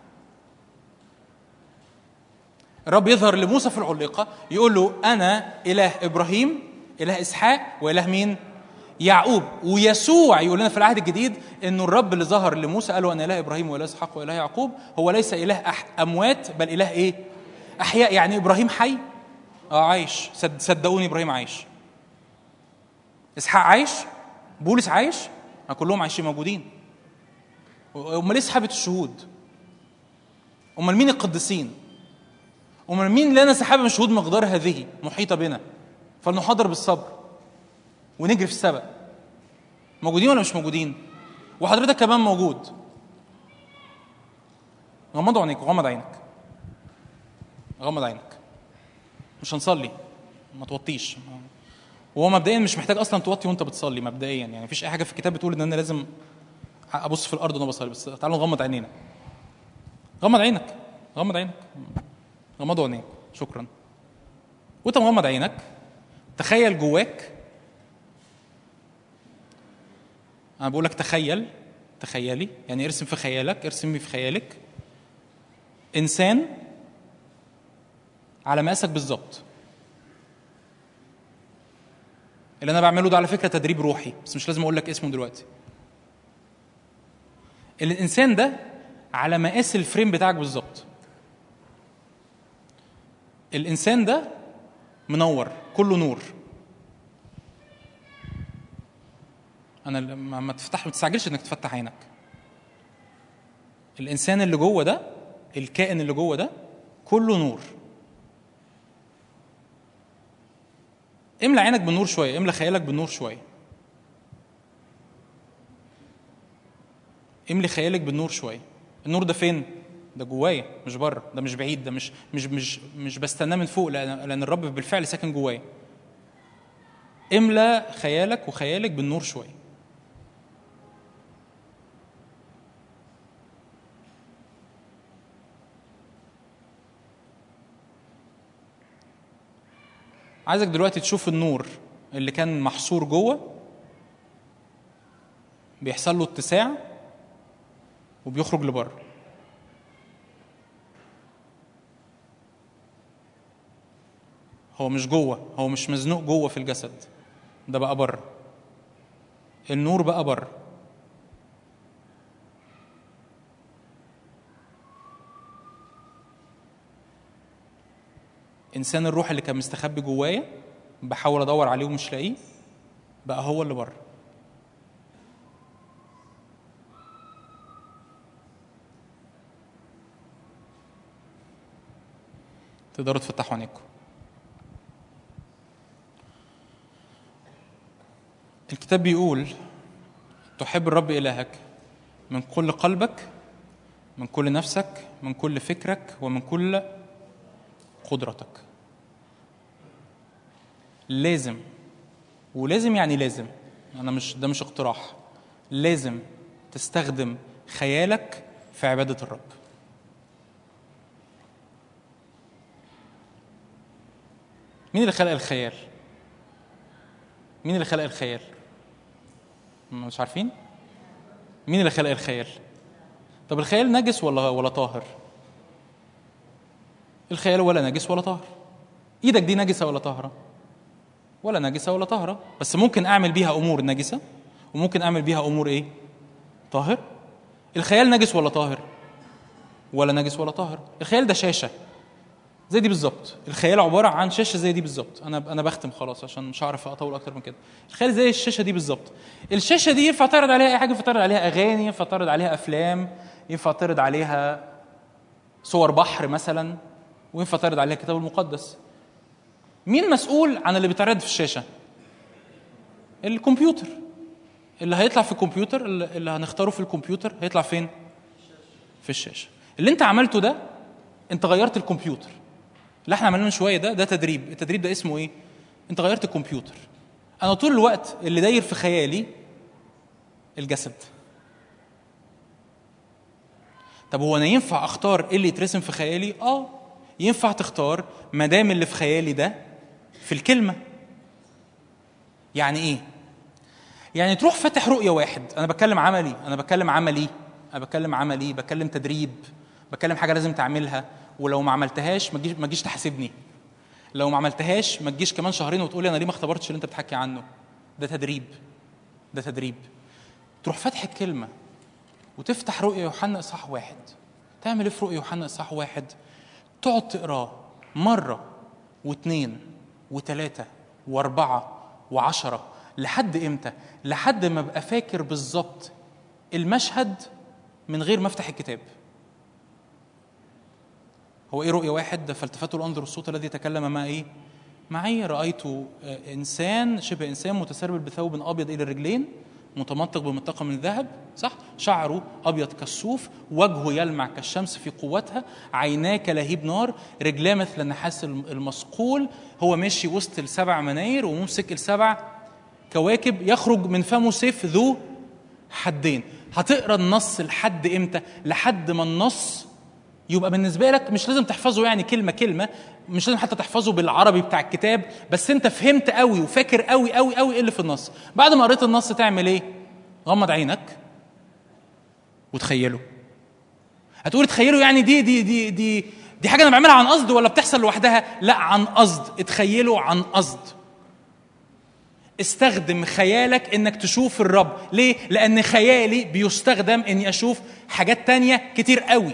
C: الرب يظهر لموسى في العليقة يقول له أنا إله إبراهيم إله إسحاق وإله مين؟ يعقوب ويسوع يقول لنا في العهد الجديد انه الرب اللي ظهر لموسى قال له انا اله ابراهيم واله اسحاق واله يعقوب هو ليس اله أح اموات بل اله ايه؟ احياء يعني ابراهيم حي؟ اه عايش صد صدقوني ابراهيم عايش اسحاق عايش؟ بولس عايش؟ ما كلهم عايشين موجودين امال ايه سحابه الشهود؟ امال مين القديسين؟ امال مين لنا سحابه من شهود مقدار هذه محيطه بنا فلنحاضر بالصبر ونجري في السبق موجودين ولا مش موجودين وحضرتك كمان موجود غمضوا عينيك وغمض عينك غمض عينك مش هنصلي ما توطيش وهو مبدئيا مش محتاج اصلا توطي وانت بتصلي مبدئيا يعني مفيش اي حاجه في الكتاب بتقول ان انا لازم ابص في الارض وانا بصلي بس تعالوا نغمض عينينا غمض عينك غمض عينك غمضوا عينيك شكرا وانت مغمض عينك تخيل جواك انا بقول لك تخيل تخيلي يعني ارسم في خيالك ارسمي في خيالك انسان على مقاسك بالظبط اللي انا بعمله ده على فكره تدريب روحي بس مش لازم اقول لك اسمه دلوقتي الانسان ده على مقاس الفريم بتاعك بالظبط الانسان ده منور كله نور انا لما ما تفتح ما تستعجلش انك تفتح عينك الانسان اللي جوه ده الكائن اللي جوه ده كله نور املى عينك بالنور شويه املى خيالك بالنور شويه املي خيالك بالنور شويه النور ده فين ده جوايا مش بره ده مش بعيد ده مش مش مش مش بستناه من فوق لان لان الرب بالفعل ساكن جوايا املى خيالك وخيالك بالنور شويه عايزك دلوقتي تشوف النور اللي كان محصور جوه بيحصل له اتساع وبيخرج لبره هو مش جوه هو مش مزنوق جوه في الجسد ده بقى بره النور بقى بره انسان الروح اللي كان مستخبي جوايا بحاول ادور عليه ومش لاقيه بقى هو اللي بره تقدروا تفتحوا عينيكم الكتاب بيقول تحب الرب إلهك من كل قلبك من كل نفسك من كل فكرك ومن كل قدرتك لازم ولازم يعني لازم انا مش ده مش اقتراح لازم تستخدم خيالك في عباده الرب مين اللي خلق الخيال مين اللي خلق الخيال مش عارفين مين اللي خلق الخيال طب الخيال نجس ولا ولا طاهر الخيال ولا نجس ولا طاهر ايدك دي نجسه ولا طاهره ولا نجسه ولا طاهره بس ممكن اعمل بيها امور نجسه وممكن اعمل بيها امور ايه طاهر الخيال نجس ولا طاهر ولا نجس ولا طاهر الخيال ده شاشه زي دي بالظبط الخيال عباره عن شاشه زي دي بالظبط انا انا بختم خلاص عشان مش هعرف اطول اكتر من كده الخيال زي الشاشه دي بالظبط الشاشه دي ينفع تعرض عليها اي حاجه ينفع تعرض عليها اغاني ينفع تعرض عليها افلام ينفع تعرض عليها صور بحر مثلا وينفع تعرض عليها الكتاب المقدس مين مسؤول عن اللي بيتعرض في الشاشه الكمبيوتر اللي هيطلع في الكمبيوتر اللي هنختاره في الكمبيوتر هيطلع فين في الشاشه اللي انت عملته ده انت غيرت الكمبيوتر اللي احنا عملناه من شويه ده ده تدريب التدريب ده اسمه ايه انت غيرت الكمبيوتر انا طول الوقت اللي داير في خيالي الجسد طب هو انا ينفع اختار ايه اللي يترسم في خيالي اه ينفع تختار ما دام اللي في خيالي ده في الكلمه يعني ايه يعني تروح فاتح رؤيه واحد انا بتكلم عملي انا بتكلم عملي انا بتكلم عملي بتكلم تدريب بتكلم حاجه لازم تعملها ولو ما عملتهاش ما تجيش ما تجيش تحاسبني لو ما عملتهاش ما تجيش كمان شهرين وتقول لي انا ليه ما اختبرتش اللي انت بتحكي عنه ده تدريب ده تدريب تروح فاتح الكلمه وتفتح رؤيا يوحنا اصحاح واحد تعمل ايه في رؤيا يوحنا اصحاح واحد تقعد تقراه مره واثنين وثلاثه واربعه وعشره لحد امتى؟ لحد ما ابقى فاكر بالظبط المشهد من غير ما افتح الكتاب هو ايه رؤيا واحد فالتفتوا الانظر الصوت الذي تكلم مع ايه معي رايت انسان شبه انسان متسربل بثوب ابيض الى الرجلين متمنطق بمنطقه من ذهب صح شعره ابيض كالصوف وجهه يلمع كالشمس في قوتها عيناه كلهيب نار رجلاه مثل النحاس المصقول هو ماشي وسط السبع مناير وممسك السبع كواكب يخرج من فمه سيف ذو حدين هتقرا النص لحد امتى لحد ما النص يبقى بالنسبه لك مش لازم تحفظه يعني كلمه كلمه مش لازم حتى تحفظه بالعربي بتاع الكتاب بس انت فهمت قوي وفاكر قوي قوي قوي ايه اللي في النص بعد ما قريت النص تعمل ايه غمض عينك وتخيله هتقول تخيله يعني دي دي دي دي دي حاجه انا بعملها عن قصد ولا بتحصل لوحدها لا عن قصد اتخيله عن قصد استخدم خيالك انك تشوف الرب ليه لان خيالي بيستخدم اني اشوف حاجات تانية كتير قوي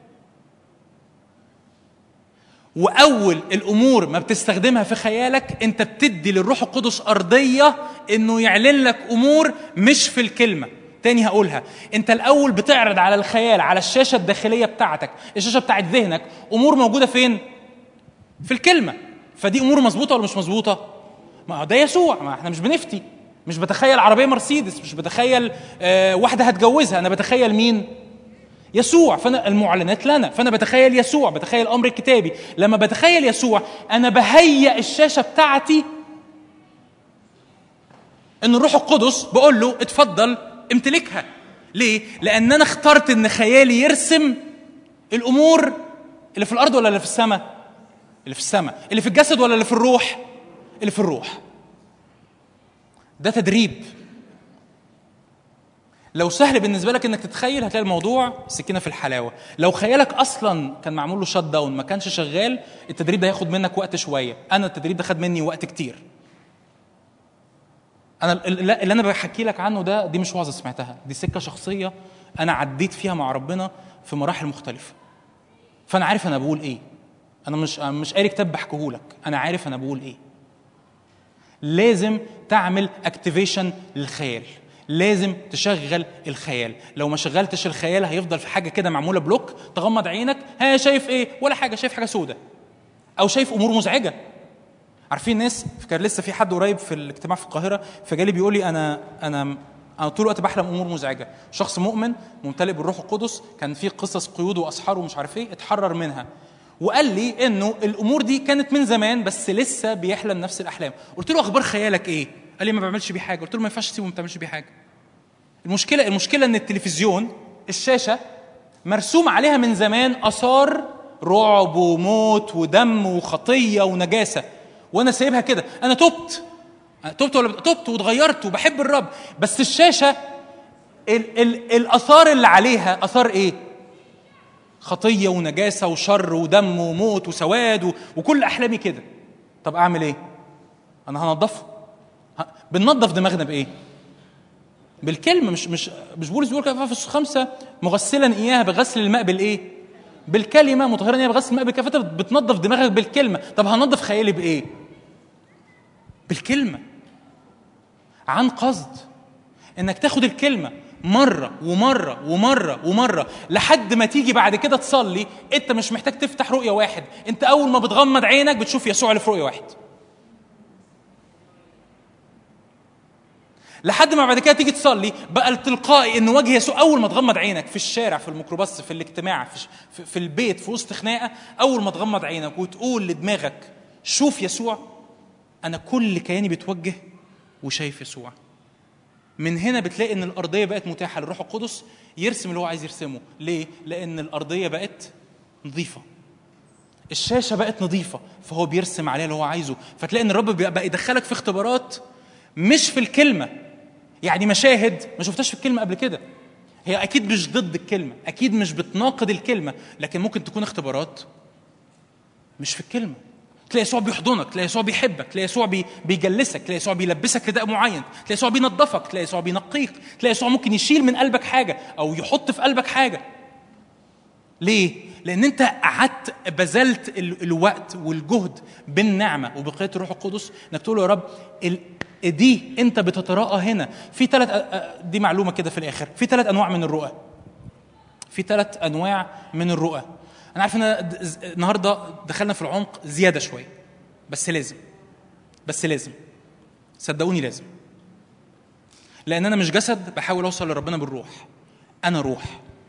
C: واول الامور ما بتستخدمها في خيالك انت بتدي للروح القدس ارضيه انه يعلن لك امور مش في الكلمه تاني هقولها انت الاول بتعرض على الخيال على الشاشه الداخليه بتاعتك الشاشه بتاعت ذهنك امور موجوده فين في الكلمه فدي امور مظبوطه ولا مش مظبوطه ما ده يسوع ما احنا مش بنفتي مش بتخيل عربيه مرسيدس مش بتخيل آه واحده هتجوزها انا بتخيل مين يسوع فانا المعلنات لنا فانا بتخيل يسوع بتخيل الامر الكتابي لما بتخيل يسوع انا بهيئ الشاشه بتاعتي ان الروح القدس بقول له اتفضل امتلكها ليه لان انا اخترت ان خيالي يرسم الامور اللي في الارض ولا اللي في السماء اللي في السماء اللي في الجسد ولا اللي في الروح اللي في الروح ده تدريب لو سهل بالنسبه لك انك تتخيل هتلاقي الموضوع سكينه في الحلاوه لو خيالك اصلا كان معمول له شت داون ما كانش شغال التدريب ده هياخد منك وقت شويه انا التدريب ده خد مني وقت كتير انا اللي انا بحكي لك عنه ده دي مش وعظه سمعتها دي سكه شخصيه انا عديت فيها مع ربنا في مراحل مختلفه فانا عارف انا بقول ايه انا مش أنا مش قاري كتاب بحكيه لك انا عارف انا بقول ايه لازم تعمل اكتيفيشن للخيال لازم تشغل الخيال لو ما شغلتش الخيال هيفضل في حاجه كده معموله بلوك تغمض عينك ها شايف ايه ولا حاجه شايف حاجه سودة او شايف امور مزعجه عارفين ناس كان لسه في حد قريب في الاجتماع في القاهره فجالي بيقول لي انا انا انا طول الوقت بحلم امور مزعجه شخص مؤمن ممتلئ بالروح القدس كان في قصص قيود واسحار ومش عارف ايه اتحرر منها وقال لي انه الامور دي كانت من زمان بس لسه بيحلم نفس الاحلام قلت له اخبار خيالك ايه قال لي ما بعملش بيه حاجه قلت له ما ينفعش تسيبه ما بتعملش بيه حاجه المشكله المشكله ان التلفزيون الشاشه مرسوم عليها من زمان اثار رعب وموت ودم وخطيه ونجاسه وانا سايبها كده انا تبت أنا تبت ولا تبت واتغيرت وبحب الرب بس الشاشه ال ال الاثار اللي عليها اثار ايه خطيه ونجاسه وشر ودم وموت وسواد و... وكل احلامي كده طب اعمل ايه انا هنضفه ه... بننضف دماغنا بايه بالكلمه مش مش مش بولس بيقول كده في خمسه مغسلا اياها بغسل الماء بالايه بالكلمه مطهرا اياها بغسل الماء بالكلمه فانت بتنضف دماغك بالكلمه طب هنضف خيالي بايه بالكلمه عن قصد انك تاخد الكلمه مرة ومرة ومرة ومرة لحد ما تيجي بعد كده تصلي انت مش محتاج تفتح رؤية واحد انت اول ما بتغمض عينك بتشوف يسوع اللي في رؤية واحد لحد ما بعد كده تيجي تصلي بقى التلقائي ان وجه يسوع اول ما تغمض عينك في الشارع في الميكروباص في الاجتماع في, في, في البيت في وسط خناقه اول ما تغمض عينك وتقول لدماغك شوف يسوع انا كل كياني بيتوجه وشايف يسوع من هنا بتلاقي ان الارضيه بقت متاحه للروح القدس يرسم اللي هو عايز يرسمه ليه لان الارضيه بقت نظيفه الشاشه بقت نظيفه فهو بيرسم عليها اللي هو عايزه فتلاقي ان الرب بقى يدخلك في اختبارات مش في الكلمه يعني مشاهد ما شفتهاش في الكلمه قبل كده هي اكيد مش ضد الكلمه اكيد مش بتناقض الكلمه لكن ممكن تكون اختبارات مش في الكلمه تلاقي يسوع بيحضنك تلاقي يسوع بيحبك تلاقي يسوع بي بيجلسك تلاقي يسوع بيلبسك رداء معين تلاقي يسوع بينظفك تلاقي يسوع بينقيك تلاقي يسوع ممكن يشيل من قلبك حاجه او يحط في قلبك حاجه ليه لان انت قعدت بذلت ال- الوقت والجهد بالنعمه وبقيه الروح القدس انك تقول له يا رب ال- دي انت بتتراءى هنا في ثلاث دي معلومه كده في الاخر في ثلاث انواع من الرؤى في ثلاث انواع من الرؤى انا عارف ان أنا د- ز- النهارده دخلنا في العمق زياده شويه بس لازم بس لازم صدقوني لازم لان انا مش جسد بحاول اوصل لربنا بالروح انا روح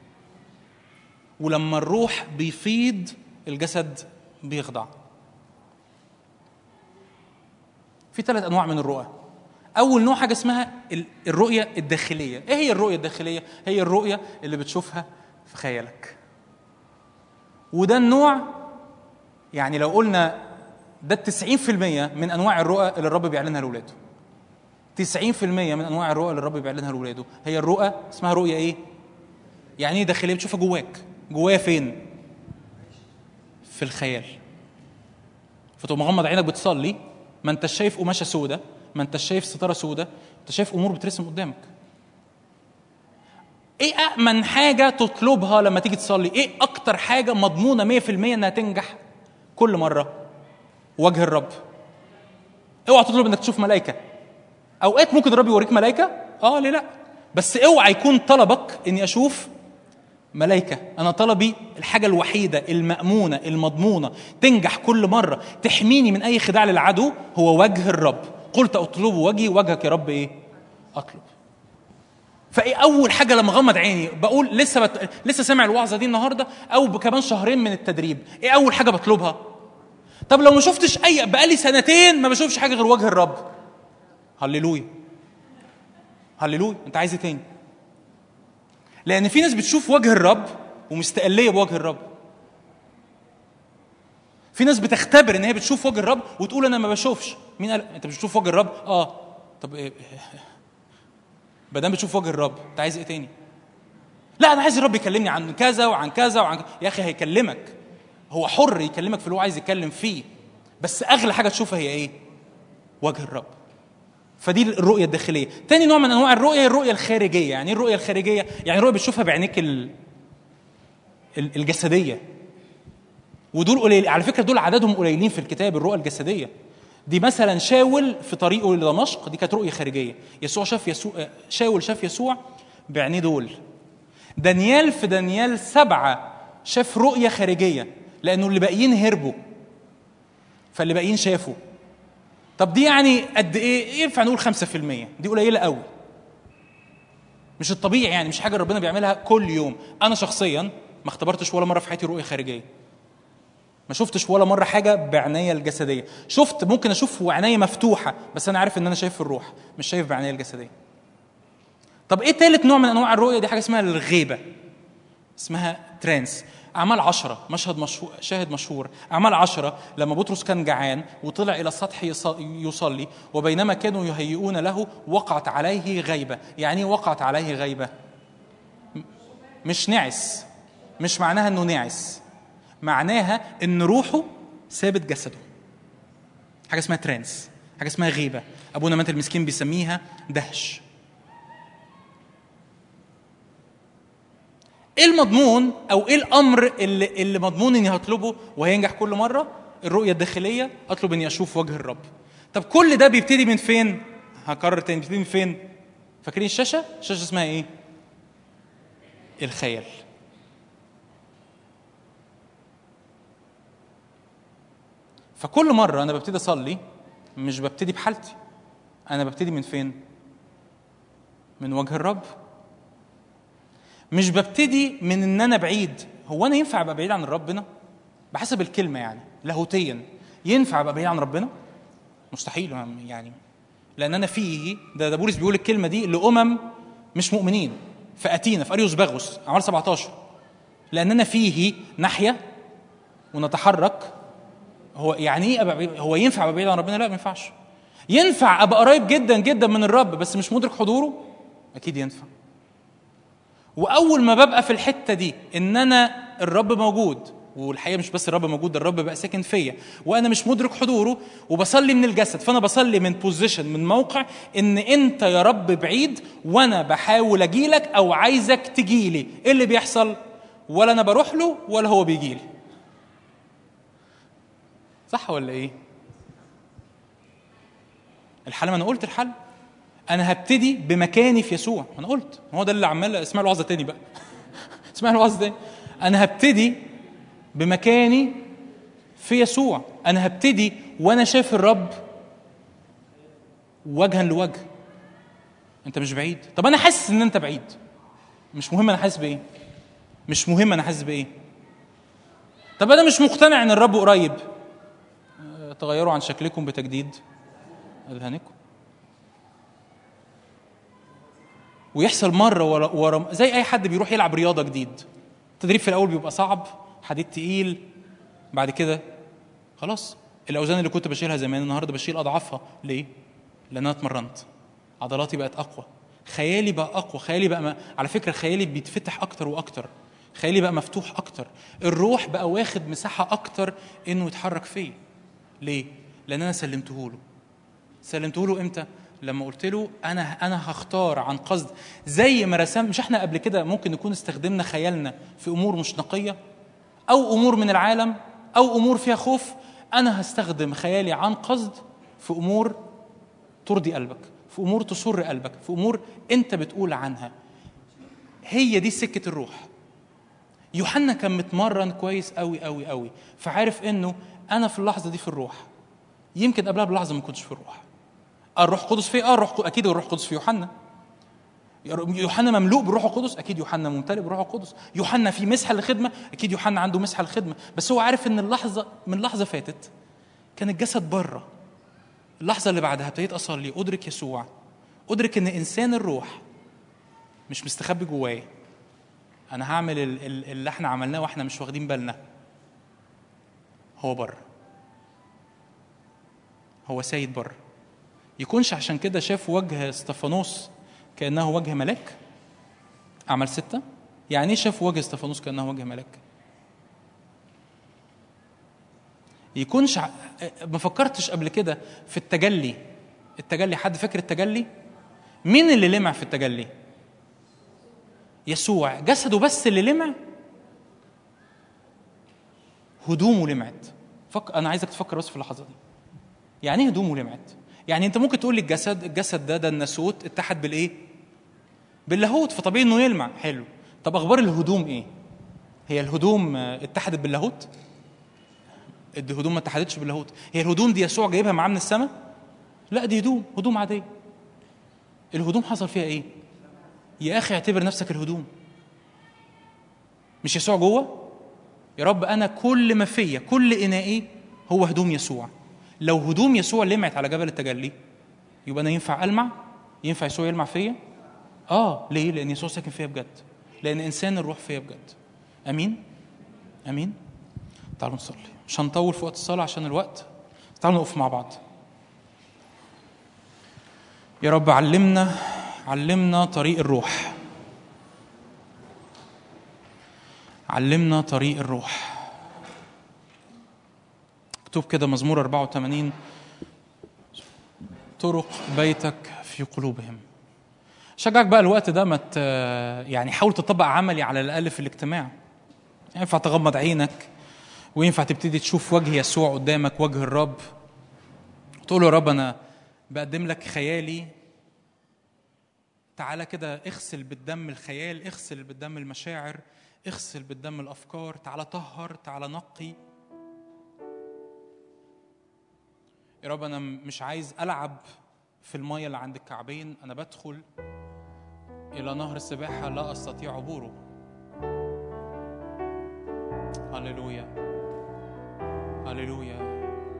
C: ولما الروح بيفيض الجسد بيخضع في ثلاث انواع من الرؤى اول نوع حاجه اسمها ال- الرؤيه الداخليه ايه هي الرؤيه الداخليه هي الرؤيه اللي بتشوفها في خيالك وده النوع يعني لو قلنا ده 90% من انواع الرؤى اللي الرب بيعلنها لاولاده 90% من انواع الرؤى اللي الرب بيعلنها لاولاده هي الرؤى اسمها رؤيه ايه يعني ايه داخليه بتشوفها جواك جوايا فين في الخيال فتقوم مغمض عينك بتصلي ما انتش شايف قماشه سودة ما انتش شايف ستاره سودة انت شايف امور بترسم قدامك ايه امن حاجه تطلبها لما تيجي تصلي ايه اكتر حاجه مضمونه 100% انها تنجح كل مره وجه الرب اوعى تطلب انك تشوف ملائكه اوقات ممكن الرب يوريك ملائكه اه ليه لا بس اوعى يكون طلبك اني اشوف ملائكة أنا طلبي الحاجة الوحيدة المأمونة المضمونة تنجح كل مرة تحميني من أي خداع للعدو هو وجه الرب قلت أطلب وجهي وجهك يا رب إيه أطلب فايه اول حاجه لما غمض عيني بقول لسه بت... لسه سامع الوعظه دي النهارده او كمان شهرين من التدريب ايه اول حاجه بطلبها طب لو ما شفتش اي بقالي سنتين ما بشوفش حاجه غير وجه الرب هللويا هللويا انت عايز ايه تاني لان في ناس بتشوف وجه الرب ومستقليه بوجه الرب في ناس بتختبر ان هي بتشوف وجه الرب وتقول انا ما بشوفش مين قال انت بتشوف وجه الرب اه طب ايه ما دام بتشوف وجه الرب انت عايز ايه تاني لا انا عايز الرب يكلمني عن كذا وعن كذا وعن كذا. يا اخي هيكلمك هو حر يكلمك في اللي هو عايز يتكلم فيه بس اغلى حاجه تشوفها هي ايه وجه الرب فدي الرؤية الداخلية تاني نوع من أنواع الرؤية هي الرؤية الخارجية يعني إيه الرؤية الخارجية يعني الرؤية بتشوفها بعينيك ال... ال- الجسدية ودول قليل على فكرة دول عددهم قليلين في الكتاب الرؤى الجسدية دي مثلا شاول في طريقه لدمشق دي كانت رؤية خارجية يسوع شاف يسوع شاول شاف يسوع بعينيه دول دانيال في دانيال سبعة شاف رؤية خارجية لأنه اللي باقيين هربوا فاللي باقيين شافوا طب دي يعني قد ايه ينفع نقول 5% دي قليله قوي مش الطبيعي يعني مش حاجه ربنا بيعملها كل يوم انا شخصيا ما اختبرتش ولا مره في حياتي رؤيه خارجيه ما شفتش ولا مره حاجه بعناية الجسديه شفت ممكن اشوف وعناية مفتوحه بس انا عارف ان انا شايف في الروح مش شايف بعناية الجسديه طب ايه تالت نوع من انواع الرؤيه دي حاجه اسمها الغيبه اسمها ترانس أعمال عشرة مشهد مشهور شاهد مشهور أعمال عشرة لما بطرس كان جعان وطلع إلى السطح يص- يصلي وبينما كانوا يهيئون له وقعت عليه غيبة يعني إيه وقعت عليه غيبة م- مش نعس مش معناها أنه نعس معناها أن روحه سابت جسده حاجة اسمها ترانس حاجة اسمها غيبة أبونا مات المسكين بيسميها دهش ايه المضمون او ايه الامر اللي, اللي مضمون اني هطلبه وهينجح كل مره الرؤيه الداخليه اطلب اني اشوف وجه الرب طب كل ده بيبتدي من فين هكرر تاني بيبتدي من فين فاكرين الشاشه الشاشه اسمها ايه الخيال فكل مره انا ببتدي اصلي مش ببتدي بحالتي انا ببتدي من فين من وجه الرب مش ببتدي من ان انا بعيد هو انا ينفع ابقى بعيد عن ربنا بحسب الكلمه يعني لاهوتيا ينفع ابقى بعيد عن ربنا مستحيل يعني لان انا فيه ده, ده بولس بيقول الكلمه دي لامم مش مؤمنين في اتينا في اريوس باغوس اعمال 17 لاننا فيه نحيا ونتحرك هو يعني ايه ابقى بعيد هو ينفع ابقى بعيد عن ربنا لا ما ينفعش ينفع ابقى قريب جدا جدا من الرب بس مش مدرك حضوره اكيد ينفع واول ما ببقى في الحته دي ان انا الرب موجود والحقيقه مش بس الرب موجود ده الرب بقى ساكن فيا وانا مش مدرك حضوره وبصلي من الجسد فانا بصلي من بوزيشن من موقع ان انت يا رب بعيد وانا بحاول اجيلك او عايزك تجيلي ايه اللي بيحصل ولا انا بروح له ولا هو بيجيلي صح ولا ايه الحل ما انا قلت الحل انا هبتدي بمكاني في يسوع انا قلت هو ده اللي عمال اسمع الوعظه تاني بقى اسمع الوعظه تاني انا هبتدي بمكاني في يسوع انا هبتدي وانا شايف الرب وجها لوجه انت مش بعيد طب انا حاسس ان انت بعيد مش مهم انا حاسس بايه مش مهم انا حاسس بايه طب انا مش مقتنع ان الرب قريب آه، تغيروا عن شكلكم بتجديد اذهانكم ويحصل مره ورا, ورا زي اي حد بيروح يلعب رياضه جديد التدريب في الاول بيبقى صعب حديد تقيل بعد كده خلاص الاوزان اللي كنت بشيلها زمان النهارده بشيل اضعافها ليه لان انا اتمرنت عضلاتي بقت اقوى خيالي بقى اقوى خيالي بقى م... على فكره خيالي بيتفتح اكتر واكتر خيالي بقى مفتوح اكتر الروح بقى واخد مساحه اكتر انه يتحرك فيا ليه لان انا سلمته له سلمته له امتى لما قلت له انا انا هختار عن قصد زي ما رسم مش احنا قبل كده ممكن نكون استخدمنا خيالنا في امور مش نقيه او امور من العالم او امور فيها خوف انا هستخدم خيالي عن قصد في امور ترضي قلبك في امور تسر قلبك في امور انت بتقول عنها هي دي سكه الروح يوحنا كان متمرن كويس قوي قوي قوي فعارف انه انا في اللحظه دي في الروح يمكن قبلها بلحظه ما كنتش في الروح آه الروح القدس في اه الروح اكيد الروح القدس في يوحنا يوحنا مملوء بالروح القدس اكيد يوحنا ممتلئ بالروح القدس يوحنا في مسحه للخدمه اكيد يوحنا عنده مسحه للخدمه بس هو عارف ان اللحظه من لحظه فاتت كان الجسد بره اللحظه اللي بعدها ابتديت اصلي ادرك يسوع ادرك ان انسان الروح مش مستخبي جوايا انا هعمل ال- ال- اللي احنا عملناه واحنا مش واخدين بالنا هو بره هو سيد بره يكونش عشان كده شاف وجه استفانوس كانه وجه ملاك اعمال ستة يعني ايه شاف وجه استفانوس كانه وجه ملاك يكونش ع- ما فكرتش قبل كده في التجلي التجلي حد فاكر التجلي مين اللي لمع في التجلي يسوع جسده بس اللي لمع هدومه لمعت فك... انا عايزك تفكر بس في اللحظه دي يعني ايه هدومه لمعت يعني انت ممكن تقول لي الجسد الجسد ده ده الناسوت اتحد بالايه باللاهوت فطبيعي انه يلمع حلو طب اخبار الهدوم ايه هي الهدوم آه، اتحدت باللاهوت الهدوم ما اتحدتش باللاهوت هي الهدوم دي يسوع جايبها معاه من السماء لا دي هدوم هدوم عاديه الهدوم حصل فيها ايه يا اخي اعتبر نفسك الهدوم مش يسوع جوه يا رب انا كل ما فيا كل انائي هو هدوم يسوع لو هدوم يسوع لمعت على جبل التجلي يبقى انا ينفع المع ينفع يسوع يلمع فيا اه ليه لان يسوع ساكن فيا بجد لان انسان الروح فيا بجد امين امين تعالوا نصلي مش هنطول في وقت الصلاه عشان الوقت تعالوا نقف مع بعض يا رب علمنا علمنا طريق الروح علمنا طريق الروح مكتوب كده مزمور 84 طرق بيتك في قلوبهم شجعك بقى الوقت ده ما ت- يعني حاول تطبق عملي على الاقل في الاجتماع ينفع تغمض عينك وينفع تبتدي تشوف وجه يسوع قدامك وجه الرب تقول له يا رب انا بقدم لك خيالي تعالى كده اغسل بالدم الخيال اغسل بالدم المشاعر اغسل بالدم الافكار تعالى طهر تعالى نقي يا رب انا مش عايز العب في الميه اللي عند الكعبين انا بدخل الى نهر السباحه لا استطيع عبوره هللويا هللويا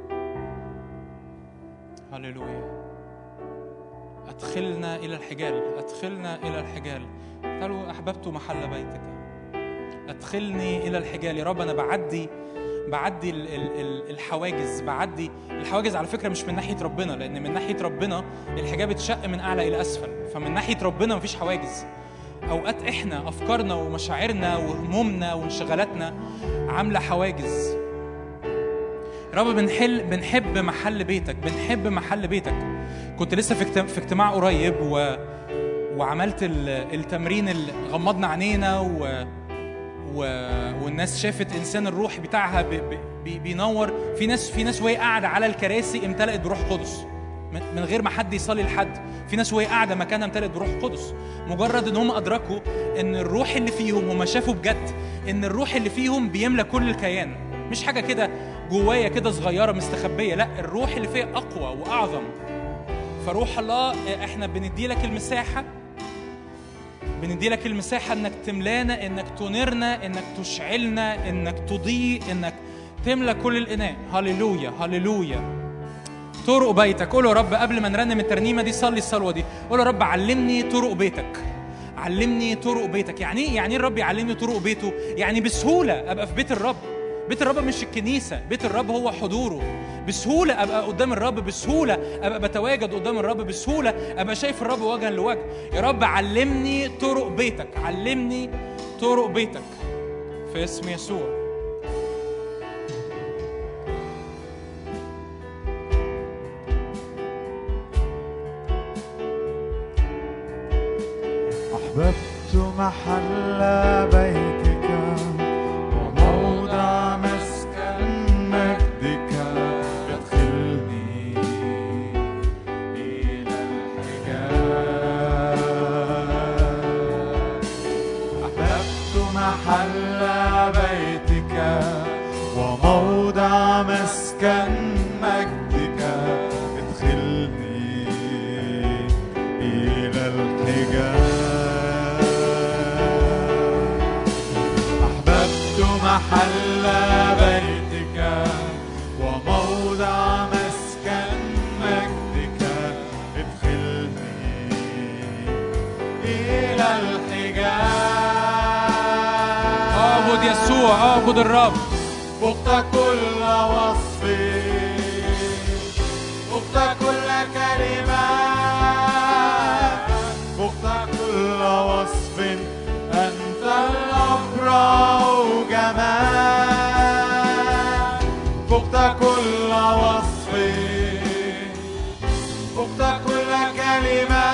C: هللويا أدخلنا إلى الحجال أدخلنا إلى الحجال قالوا أحببت محل بيتك أدخلني إلى الحجال يا رب أنا بعدي بعدي ال- ال- ال- الحواجز بعدي الحواجز على فكرة مش من ناحية ربنا لأن من ناحية ربنا الحجاب اتشق من أعلى إلى أسفل فمن ناحية ربنا مفيش حواجز أوقات إحنا أفكارنا ومشاعرنا وهمومنا وانشغالاتنا عاملة حواجز يا رب بنحل بنحب محل بيتك بنحب محل بيتك كنت لسه في اجتماع, في اجتماع قريب و... وعملت ال... التمرين اللي غمضنا عينينا و... و... والناس شافت انسان الروح بتاعها ب... ب... بي- بينور في ناس في ناس وهي قاعده على الكراسي امتلأت بروح قدس من من غير ما حد يصلي لحد في ناس وهي قاعده مكانها امتلأت بروح قدس مجرد ان هم ادركوا ان الروح اللي فيهم هم شافوا بجد ان الروح اللي فيهم بيملى كل الكيان مش حاجه كده جوايا كده صغيره مستخبيه لا الروح اللي فيا اقوى واعظم فروح الله احنا بندي لك المساحه بندي لك المساحه انك تملانا انك تنيرنا انك تشعلنا انك تضيء انك تملى كل الاناء هللويا هللويا طرق بيتك قول يا رب قبل ما نرنم الترنيمه دي صلي الصلوه دي قول يا رب علمني طرق بيتك علمني طرق بيتك يعني ايه يعني ايه الرب يعلمني طرق بيته يعني بسهوله ابقى في بيت الرب بيت الرب مش الكنيسه بيت الرب هو حضوره بسهوله ابقى قدام الرب بسهوله ابقى بتواجد قدام الرب بسهوله ابقى شايف الرب وجها لوجه يا رب علمني طرق بيتك علمني طرق بيتك في اسم يسوع
B: أحببت محل بيتك وموضع مسكن مجدك ادخلني إلى الحجاب أحببت محل بيتك وموضع مسكن مجدك ادخلني إلى الحجاب أحببت محل بيتك وموضع مسكن مجدك ادخلني إلى الحجاب
C: اعبد يسوع اعبد الرب
B: فقت كل وصف فقت كل كلمة فقت كل وصف أنت الأبرع جمال فقت كل وصف فقت كل كلمة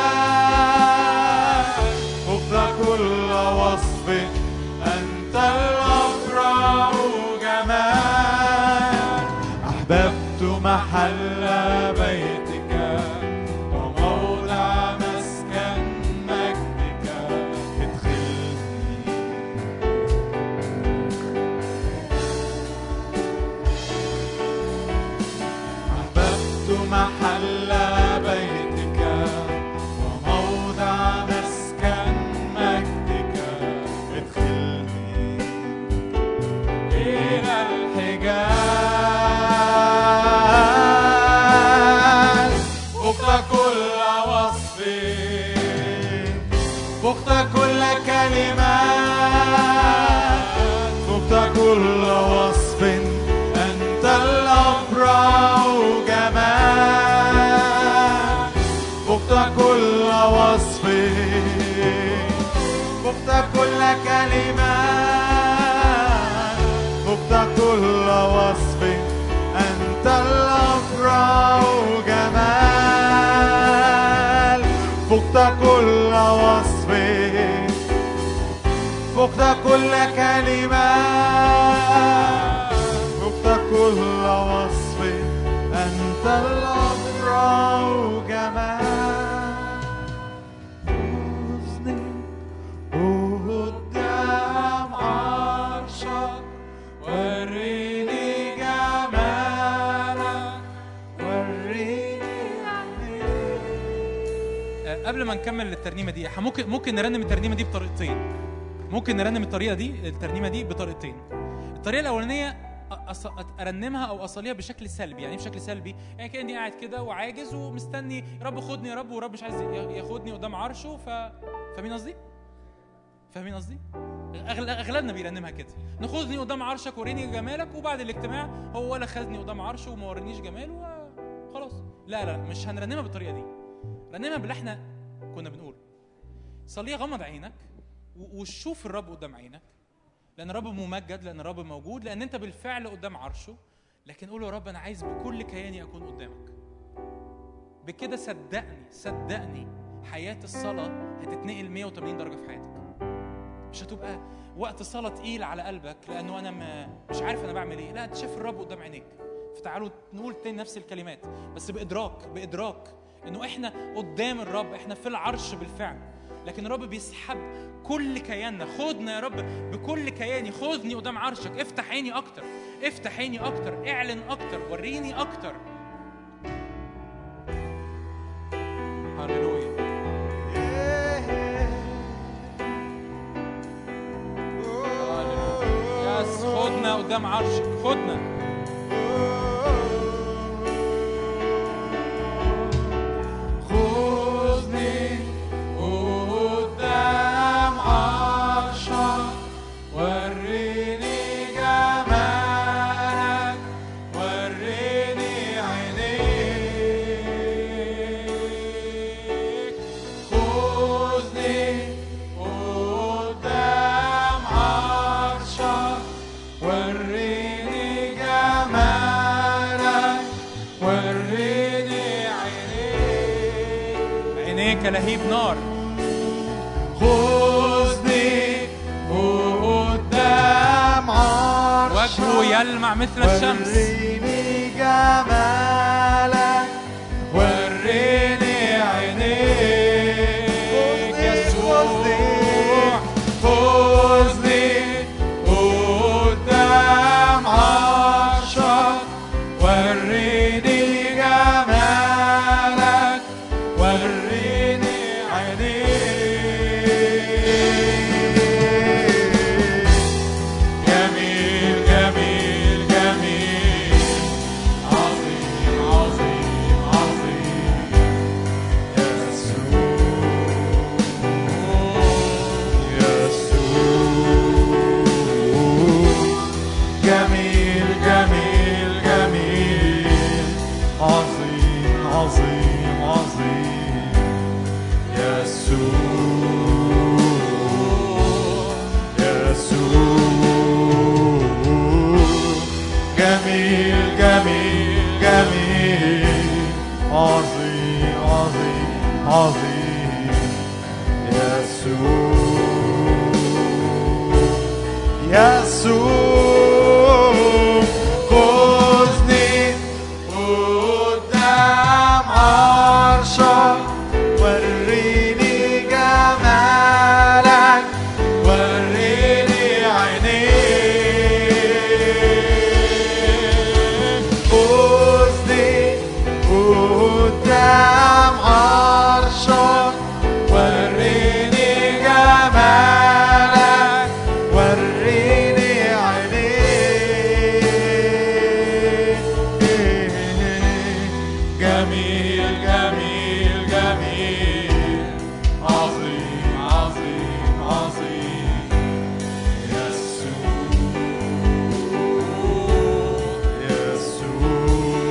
B: فقت كل وصف أنت الأبرع جمال أحببت محل بيتك وموضع مسكن مجدك ادخلني أحببت محل بيتك وموضع مسكن مجدك ادخلني إلى الحجاب فقت كل وصف فقت كل كلمة فقت كل وصف أنت الأبرع جمال فقت كل وصف فقت كل كلمة فقت كل وصف أنت الأبرع جمال فقت كل وصف فقت كل كلمة فقت كل وصف أنت الأبرع جمال حزني قدام عرشك وريني جمالك وريني عينيك
C: آه، قبل ما نكمل الترنيمه دي إحنا ممكن ممكن نرنم الترنيمه دي بطريقتين ممكن نرنم الطريقه دي الترنيمه دي بطريقتين الطريقه الاولانيه أص... ارنمها او اصليها بشكل سلبي يعني إيه بشكل سلبي يعني كاني قاعد كده وعاجز ومستني يا رب خدني يا رب ورب مش عايز ي- ياخدني قدام عرشه ف فاهمين قصدي فاهمين قصدي أغل... اغلبنا بيرنمها كده ناخذني قدام عرشك وريني جمالك وبعد الاجتماع هو ولا خدني قدام عرشه وما ورينيش جماله وخلاص لا لا مش هنرنمها بالطريقه دي رنمها باللي احنا كنا بنقوله صليها غمض عينك و- وشوف الرب قدام عينك لان الرب ممجد لان الرب موجود لان انت بالفعل قدام عرشه لكن قول يا رب انا عايز بكل كياني اكون قدامك بكده صدقني صدقني حياه الصلاه هتتنقل 180 درجه في حياتك مش هتبقى وقت صلاه تقيل على قلبك لانه انا ما مش عارف انا بعمل ايه لا انت شايف الرب قدام عينيك فتعالوا نقول تاني نفس الكلمات بس بادراك بادراك انه احنا قدام الرب احنا في العرش بالفعل لكن الرب بيسحب كل كياننا خدنا يا رب بكل كياني خذني قدام عرشك افتح عيني اكتر افتح عيني اكتر اعلن اكتر وريني اكتر قدام عرشك خدنا خذني قدام عرشك وريني جمالك وريني عينيك خذني قدام عرشك وريني جمالك وريني عينيك عينيك لهيب نار خذني قدام عرشك وجهه يلمع مثل الشمس
B: وريني جمالك
C: وريني عينيك يسوع خذني قدام عرشك وريني جمالك وريني عينيك جميل جميل جميل عظيم عظيم عظيم
B: جميل جميل جميل عظيم عظيم عظيم يسوع يسوع جميل جميل جميل عظيم عظيم عظيم يسوع يسوع خذني قدام عرشك وريني جمالك وريني عينيك خذني قدام عرشك وريني جمالك وريني عينيك جميل جميل جميل عظيم عظيم عظيم يسوع يسوع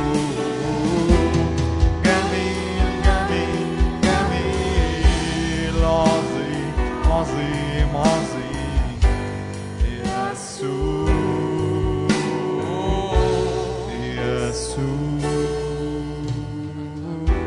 B: جميل جميل جميل عظيم عظيم عظيم يسوع يسوع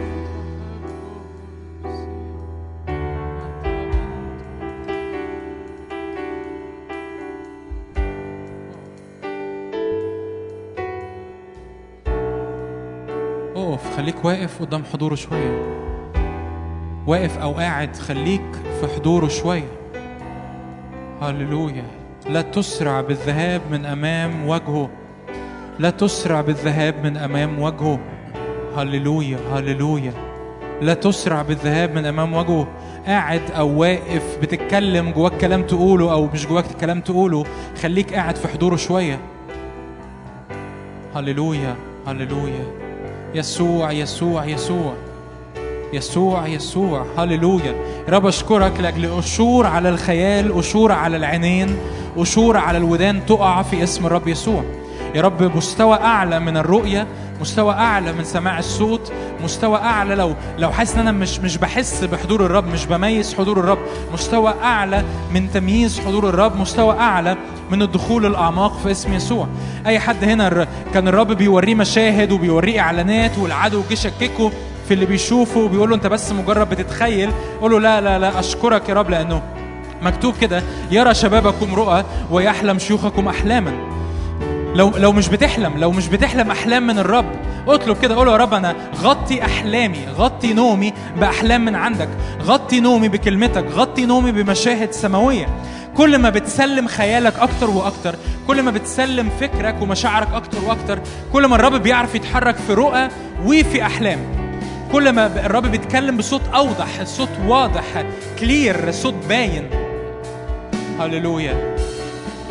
C: اقف خليك واقف قدام حضوره شوية واقف أو قاعد خليك في حضوره شوية هللويا لا تسرع بالذهاب من أمام وجهه لا تسرع بالذهاب من أمام وجهه هللويا هللويا لا تسرع بالذهاب من أمام وجهه قاعد أو واقف بتتكلم جواك كلام تقوله أو مش جواك كلام تقوله خليك قاعد في حضوره شوية هللويا هللويا يسوع يسوع يسوع يسوع يسوع هللويا يا رب اشكرك لاجل قشور على الخيال قشور على العينين قشور على الودان تقع في اسم الرب يسوع يا رب مستوى اعلى من الرؤيه مستوى اعلى من سماع الصوت مستوى اعلى لو لو حاسس ان انا مش مش بحس بحضور الرب مش بميز حضور الرب مستوى اعلى من تمييز حضور الرب مستوى اعلى من الدخول الاعماق في اسم يسوع اي حد هنا الر- كان الرب بيوريه مشاهد وبيوريه اعلانات والعدو جه شككه في اللي بيشوفه وبيقول له انت بس مجرد بتتخيل قول له لا لا لا اشكرك يا رب لانه مكتوب كده يرى شبابكم رؤى ويحلم شيوخكم احلاما لو لو مش بتحلم لو مش بتحلم احلام من الرب اطلب كده قول له يا رب انا غطي احلامي غطي نومي باحلام من عندك غطي نومي بكلمتك غطي نومي بمشاهد سماويه كل ما بتسلم خيالك اكتر واكتر كل ما بتسلم فكرك ومشاعرك اكتر واكتر كل ما الرب بيعرف يتحرك في رؤى وفي احلام كل ما ب- الرب بيتكلم بصوت اوضح الصوت واضح كلير صوت باين هللويا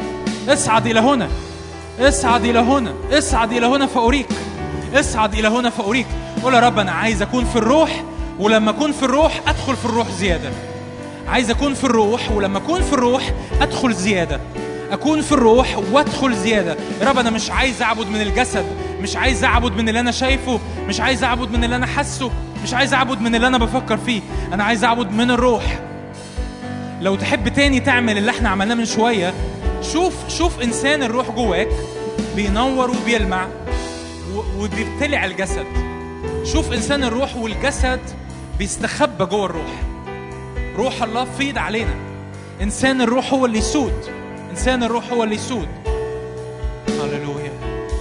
C: اصعد إلى هنا اصعد إلى هنا اصعد إلى هنا فأريك اصعد إلى هنا فأريك قول يا رب أنا عايز أكون في الروح ولما أكون في الروح أدخل في الروح زيادة عايز أكون في الروح ولما أكون في الروح أدخل زيادة أكون في الروح وأدخل زيادة يا رب أنا مش عايز أعبد من الجسد مش عايز أعبد من اللي أنا شايفه مش عايز أعبد من اللي أنا حاسه مش عايز أعبد من اللي أنا بفكر فيه أنا عايز أعبد من الروح لو تحب تاني تعمل اللي احنا عملناه من شوية شوف شوف إنسان الروح جواك بينور وبيلمع و- وبيبتلع الجسد شوف إنسان الروح والجسد بيستخبى جوه الروح روح الله فيض علينا إنسان الروح هو اللي يسود إنسان الروح هو اللي يسود هللويا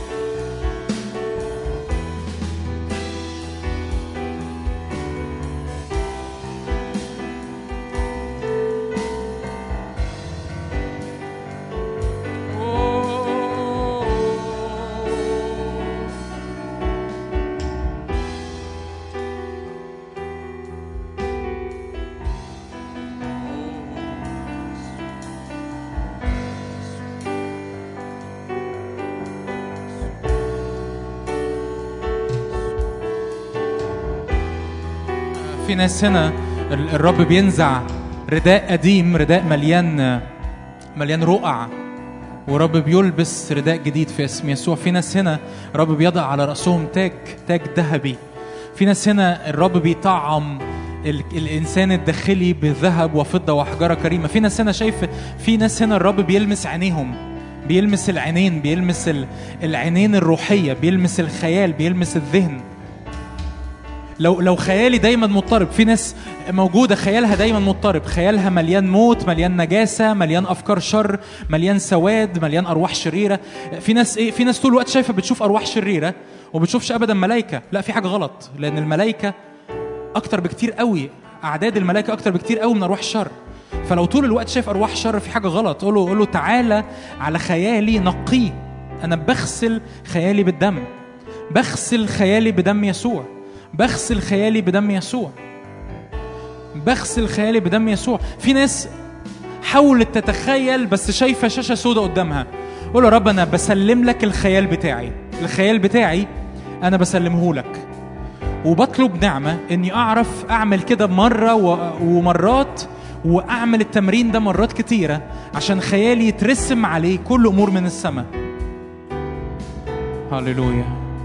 C: في ناس هنا ال- الرب بينزع رداء قديم رداء مليان مليان رقع ورب بيلبس رداء جديد في اسم يسوع في ناس هنا الرب بيضع على رأسهم تاج تاج ذهبي في ناس هنا الرب بيطعم ال- الانسان الداخلي بذهب وفضه واحجاره كريمه في ناس هنا شايف في ناس هنا الرب بيلمس عينيهم بيلمس العينين بيلمس ال- العينين الروحيه بيلمس الخيال بيلمس الذهن لو لو خيالي دايما مضطرب في ناس موجوده خيالها دايما مضطرب خيالها مليان موت مليان نجاسه مليان افكار شر مليان سواد مليان ارواح شريره في ناس ايه في ناس طول الوقت شايفه بتشوف ارواح شريره وما بتشوفش ابدا ملائكه لا في حاجه غلط لان الملائكه اكتر بكتير قوي اعداد الملائكه اكتر بكتير قوي من ارواح الشر فلو طول الوقت شايف ارواح شر في حاجه غلط قول له قول له تعالى على خيالي نقيه انا بغسل خيالي بالدم بغسل خيالي بدم يسوع بغسل خيالي بدم يسوع بغسل خيالي بدم يسوع في ناس حاولت تتخيل بس شايفه شاشه سوداء قدامها قول يا رب انا بسلم لك الخيال بتاعي الخيال بتاعي انا بسلمه لك وبطلب نعمه اني اعرف اعمل كده مره و- ومرات واعمل التمرين ده مرات كتيره عشان خيالي يترسم عليه كل امور من السماء هللويا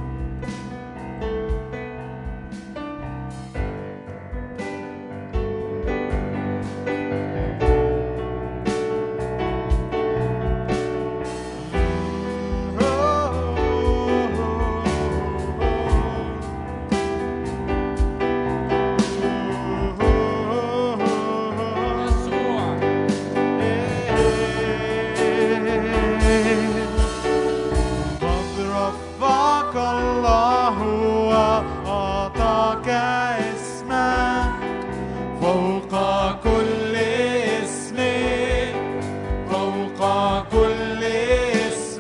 B: قد رفعك الله وأعطاك اسما فوق كل اسم فوق كل اسم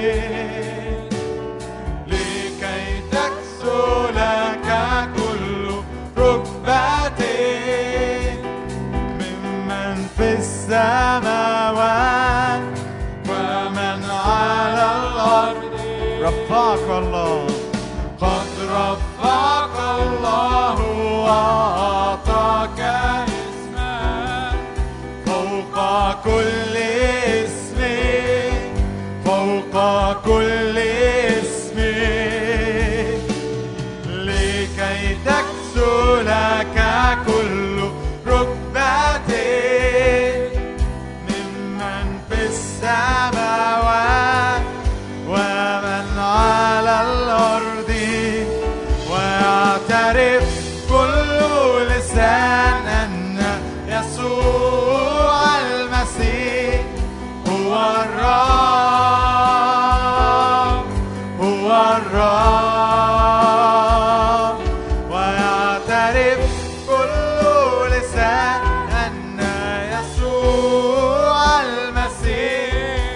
B: لكي تكسو لك كل ركبة ممن في السماوات ومن على الأرض رفعك الله قد رفعك الله وأعطاك اسما فوق كل اسم فوق كل اسم لكي تكسو لك كل ركبة ممن في السماوات ومن على الأرض ويعترف كل لسان أن يسوع المسيح هو الرب هو الرب ويعترف كل لسان أن يسوع المسيح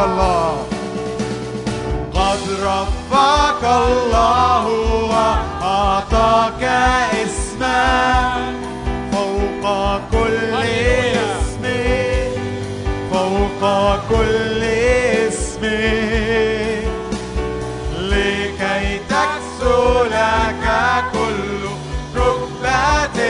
B: الله قد رفعك الله وأعطاك اسما فوق كل اسم فوق كل اسم لكي تكسو لك كل ركبة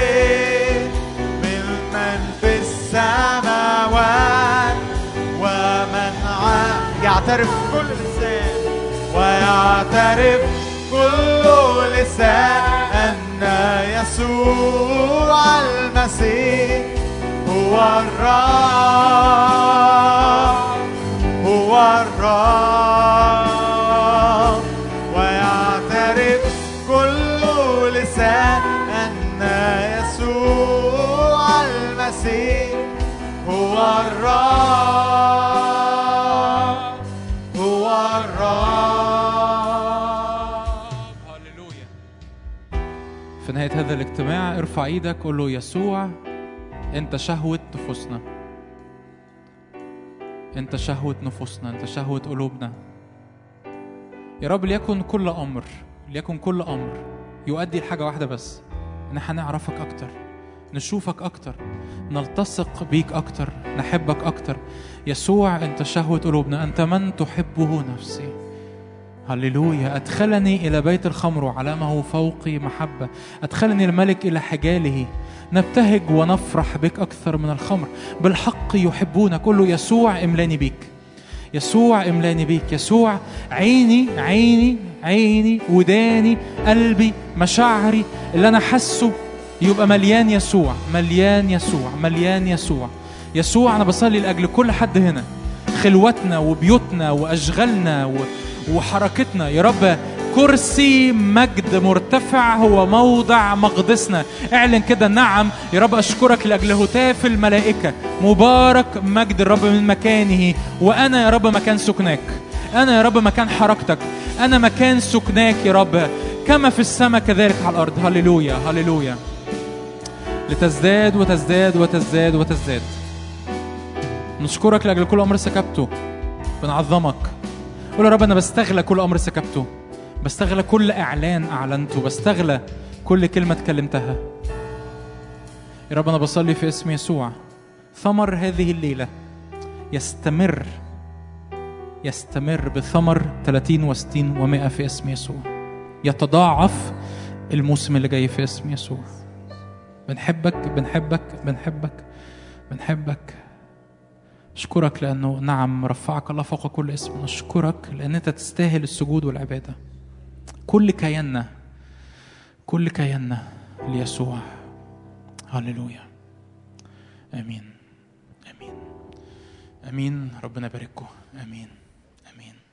B: من من في السماوات ومن ع- يعترف كل لسان ويعترف كل لسان أن يسوع المسيح هو الرب هو الرب ويعترف كل لسان أن يسوع المسيح هو الرب هو الرب
C: هللويا في نهاية هذا الاجتماع ارفع ايدك قول له يسوع انت شهوة نفوسنا انت شهوة نفوسنا انت شهوة قلوبنا يا رب ليكن كل امر ليكن كل امر يؤدي لحاجة واحدة بس ان احنا نعرفك اكتر نشوفك اكتر نلتصق بيك اكتر نحبك اكتر يسوع انت شهوة قلوبنا انت من تحبه نفسي هللويا أدخلني إلى بيت الخمر وعلامه فوقي محبة أدخلني الملك إلى حجاله نبتهج ونفرح بك أكثر من الخمر بالحق يحبونك قل له يسوع إملاني بيك يسوع إملاني بيك يسوع عيني عيني عيني وداني قلبي مشاعري اللي أنا حاسه يبقى مليان يسوع مليان يسوع مليان يسوع يسوع أنا بصلي لأجل كل حد هنا خلوتنا وبيوتنا وأشغالنا و... وحركتنا يا رب كرسي مجد مرتفع هو موضع مقدسنا اعلن كده نعم يا رب اشكرك لاجل هتاف الملائكه مبارك مجد الرب من مكانه وانا يا رب مكان سكناك انا يا رب مكان حركتك انا مكان سكناك يا رب كما في السماء كذلك على الارض هللويا هللويا لتزداد وتزداد وتزداد وتزداد نشكرك لاجل كل امر سكبته بنعظمك قول يا رب انا بستغلى كل امر سكبته بستغلى كل اعلان اعلنته بستغلى كل كلمه اتكلمتها يا رب انا بصلي في اسم يسوع ثمر هذه الليله يستمر يستمر بثمر 30 و60 و100 في اسم يسوع يتضاعف الموسم اللي جاي في اسم يسوع بنحبك بنحبك بنحبك بنحبك أشكرك لأنه نعم رفعك الله فوق كل اسم نشكرك لأن أنت تستاهل السجود والعبادة كل كياننا كل كياننا ليسوع هللويا آمين آمين آمين ربنا يبارككم آمين آمين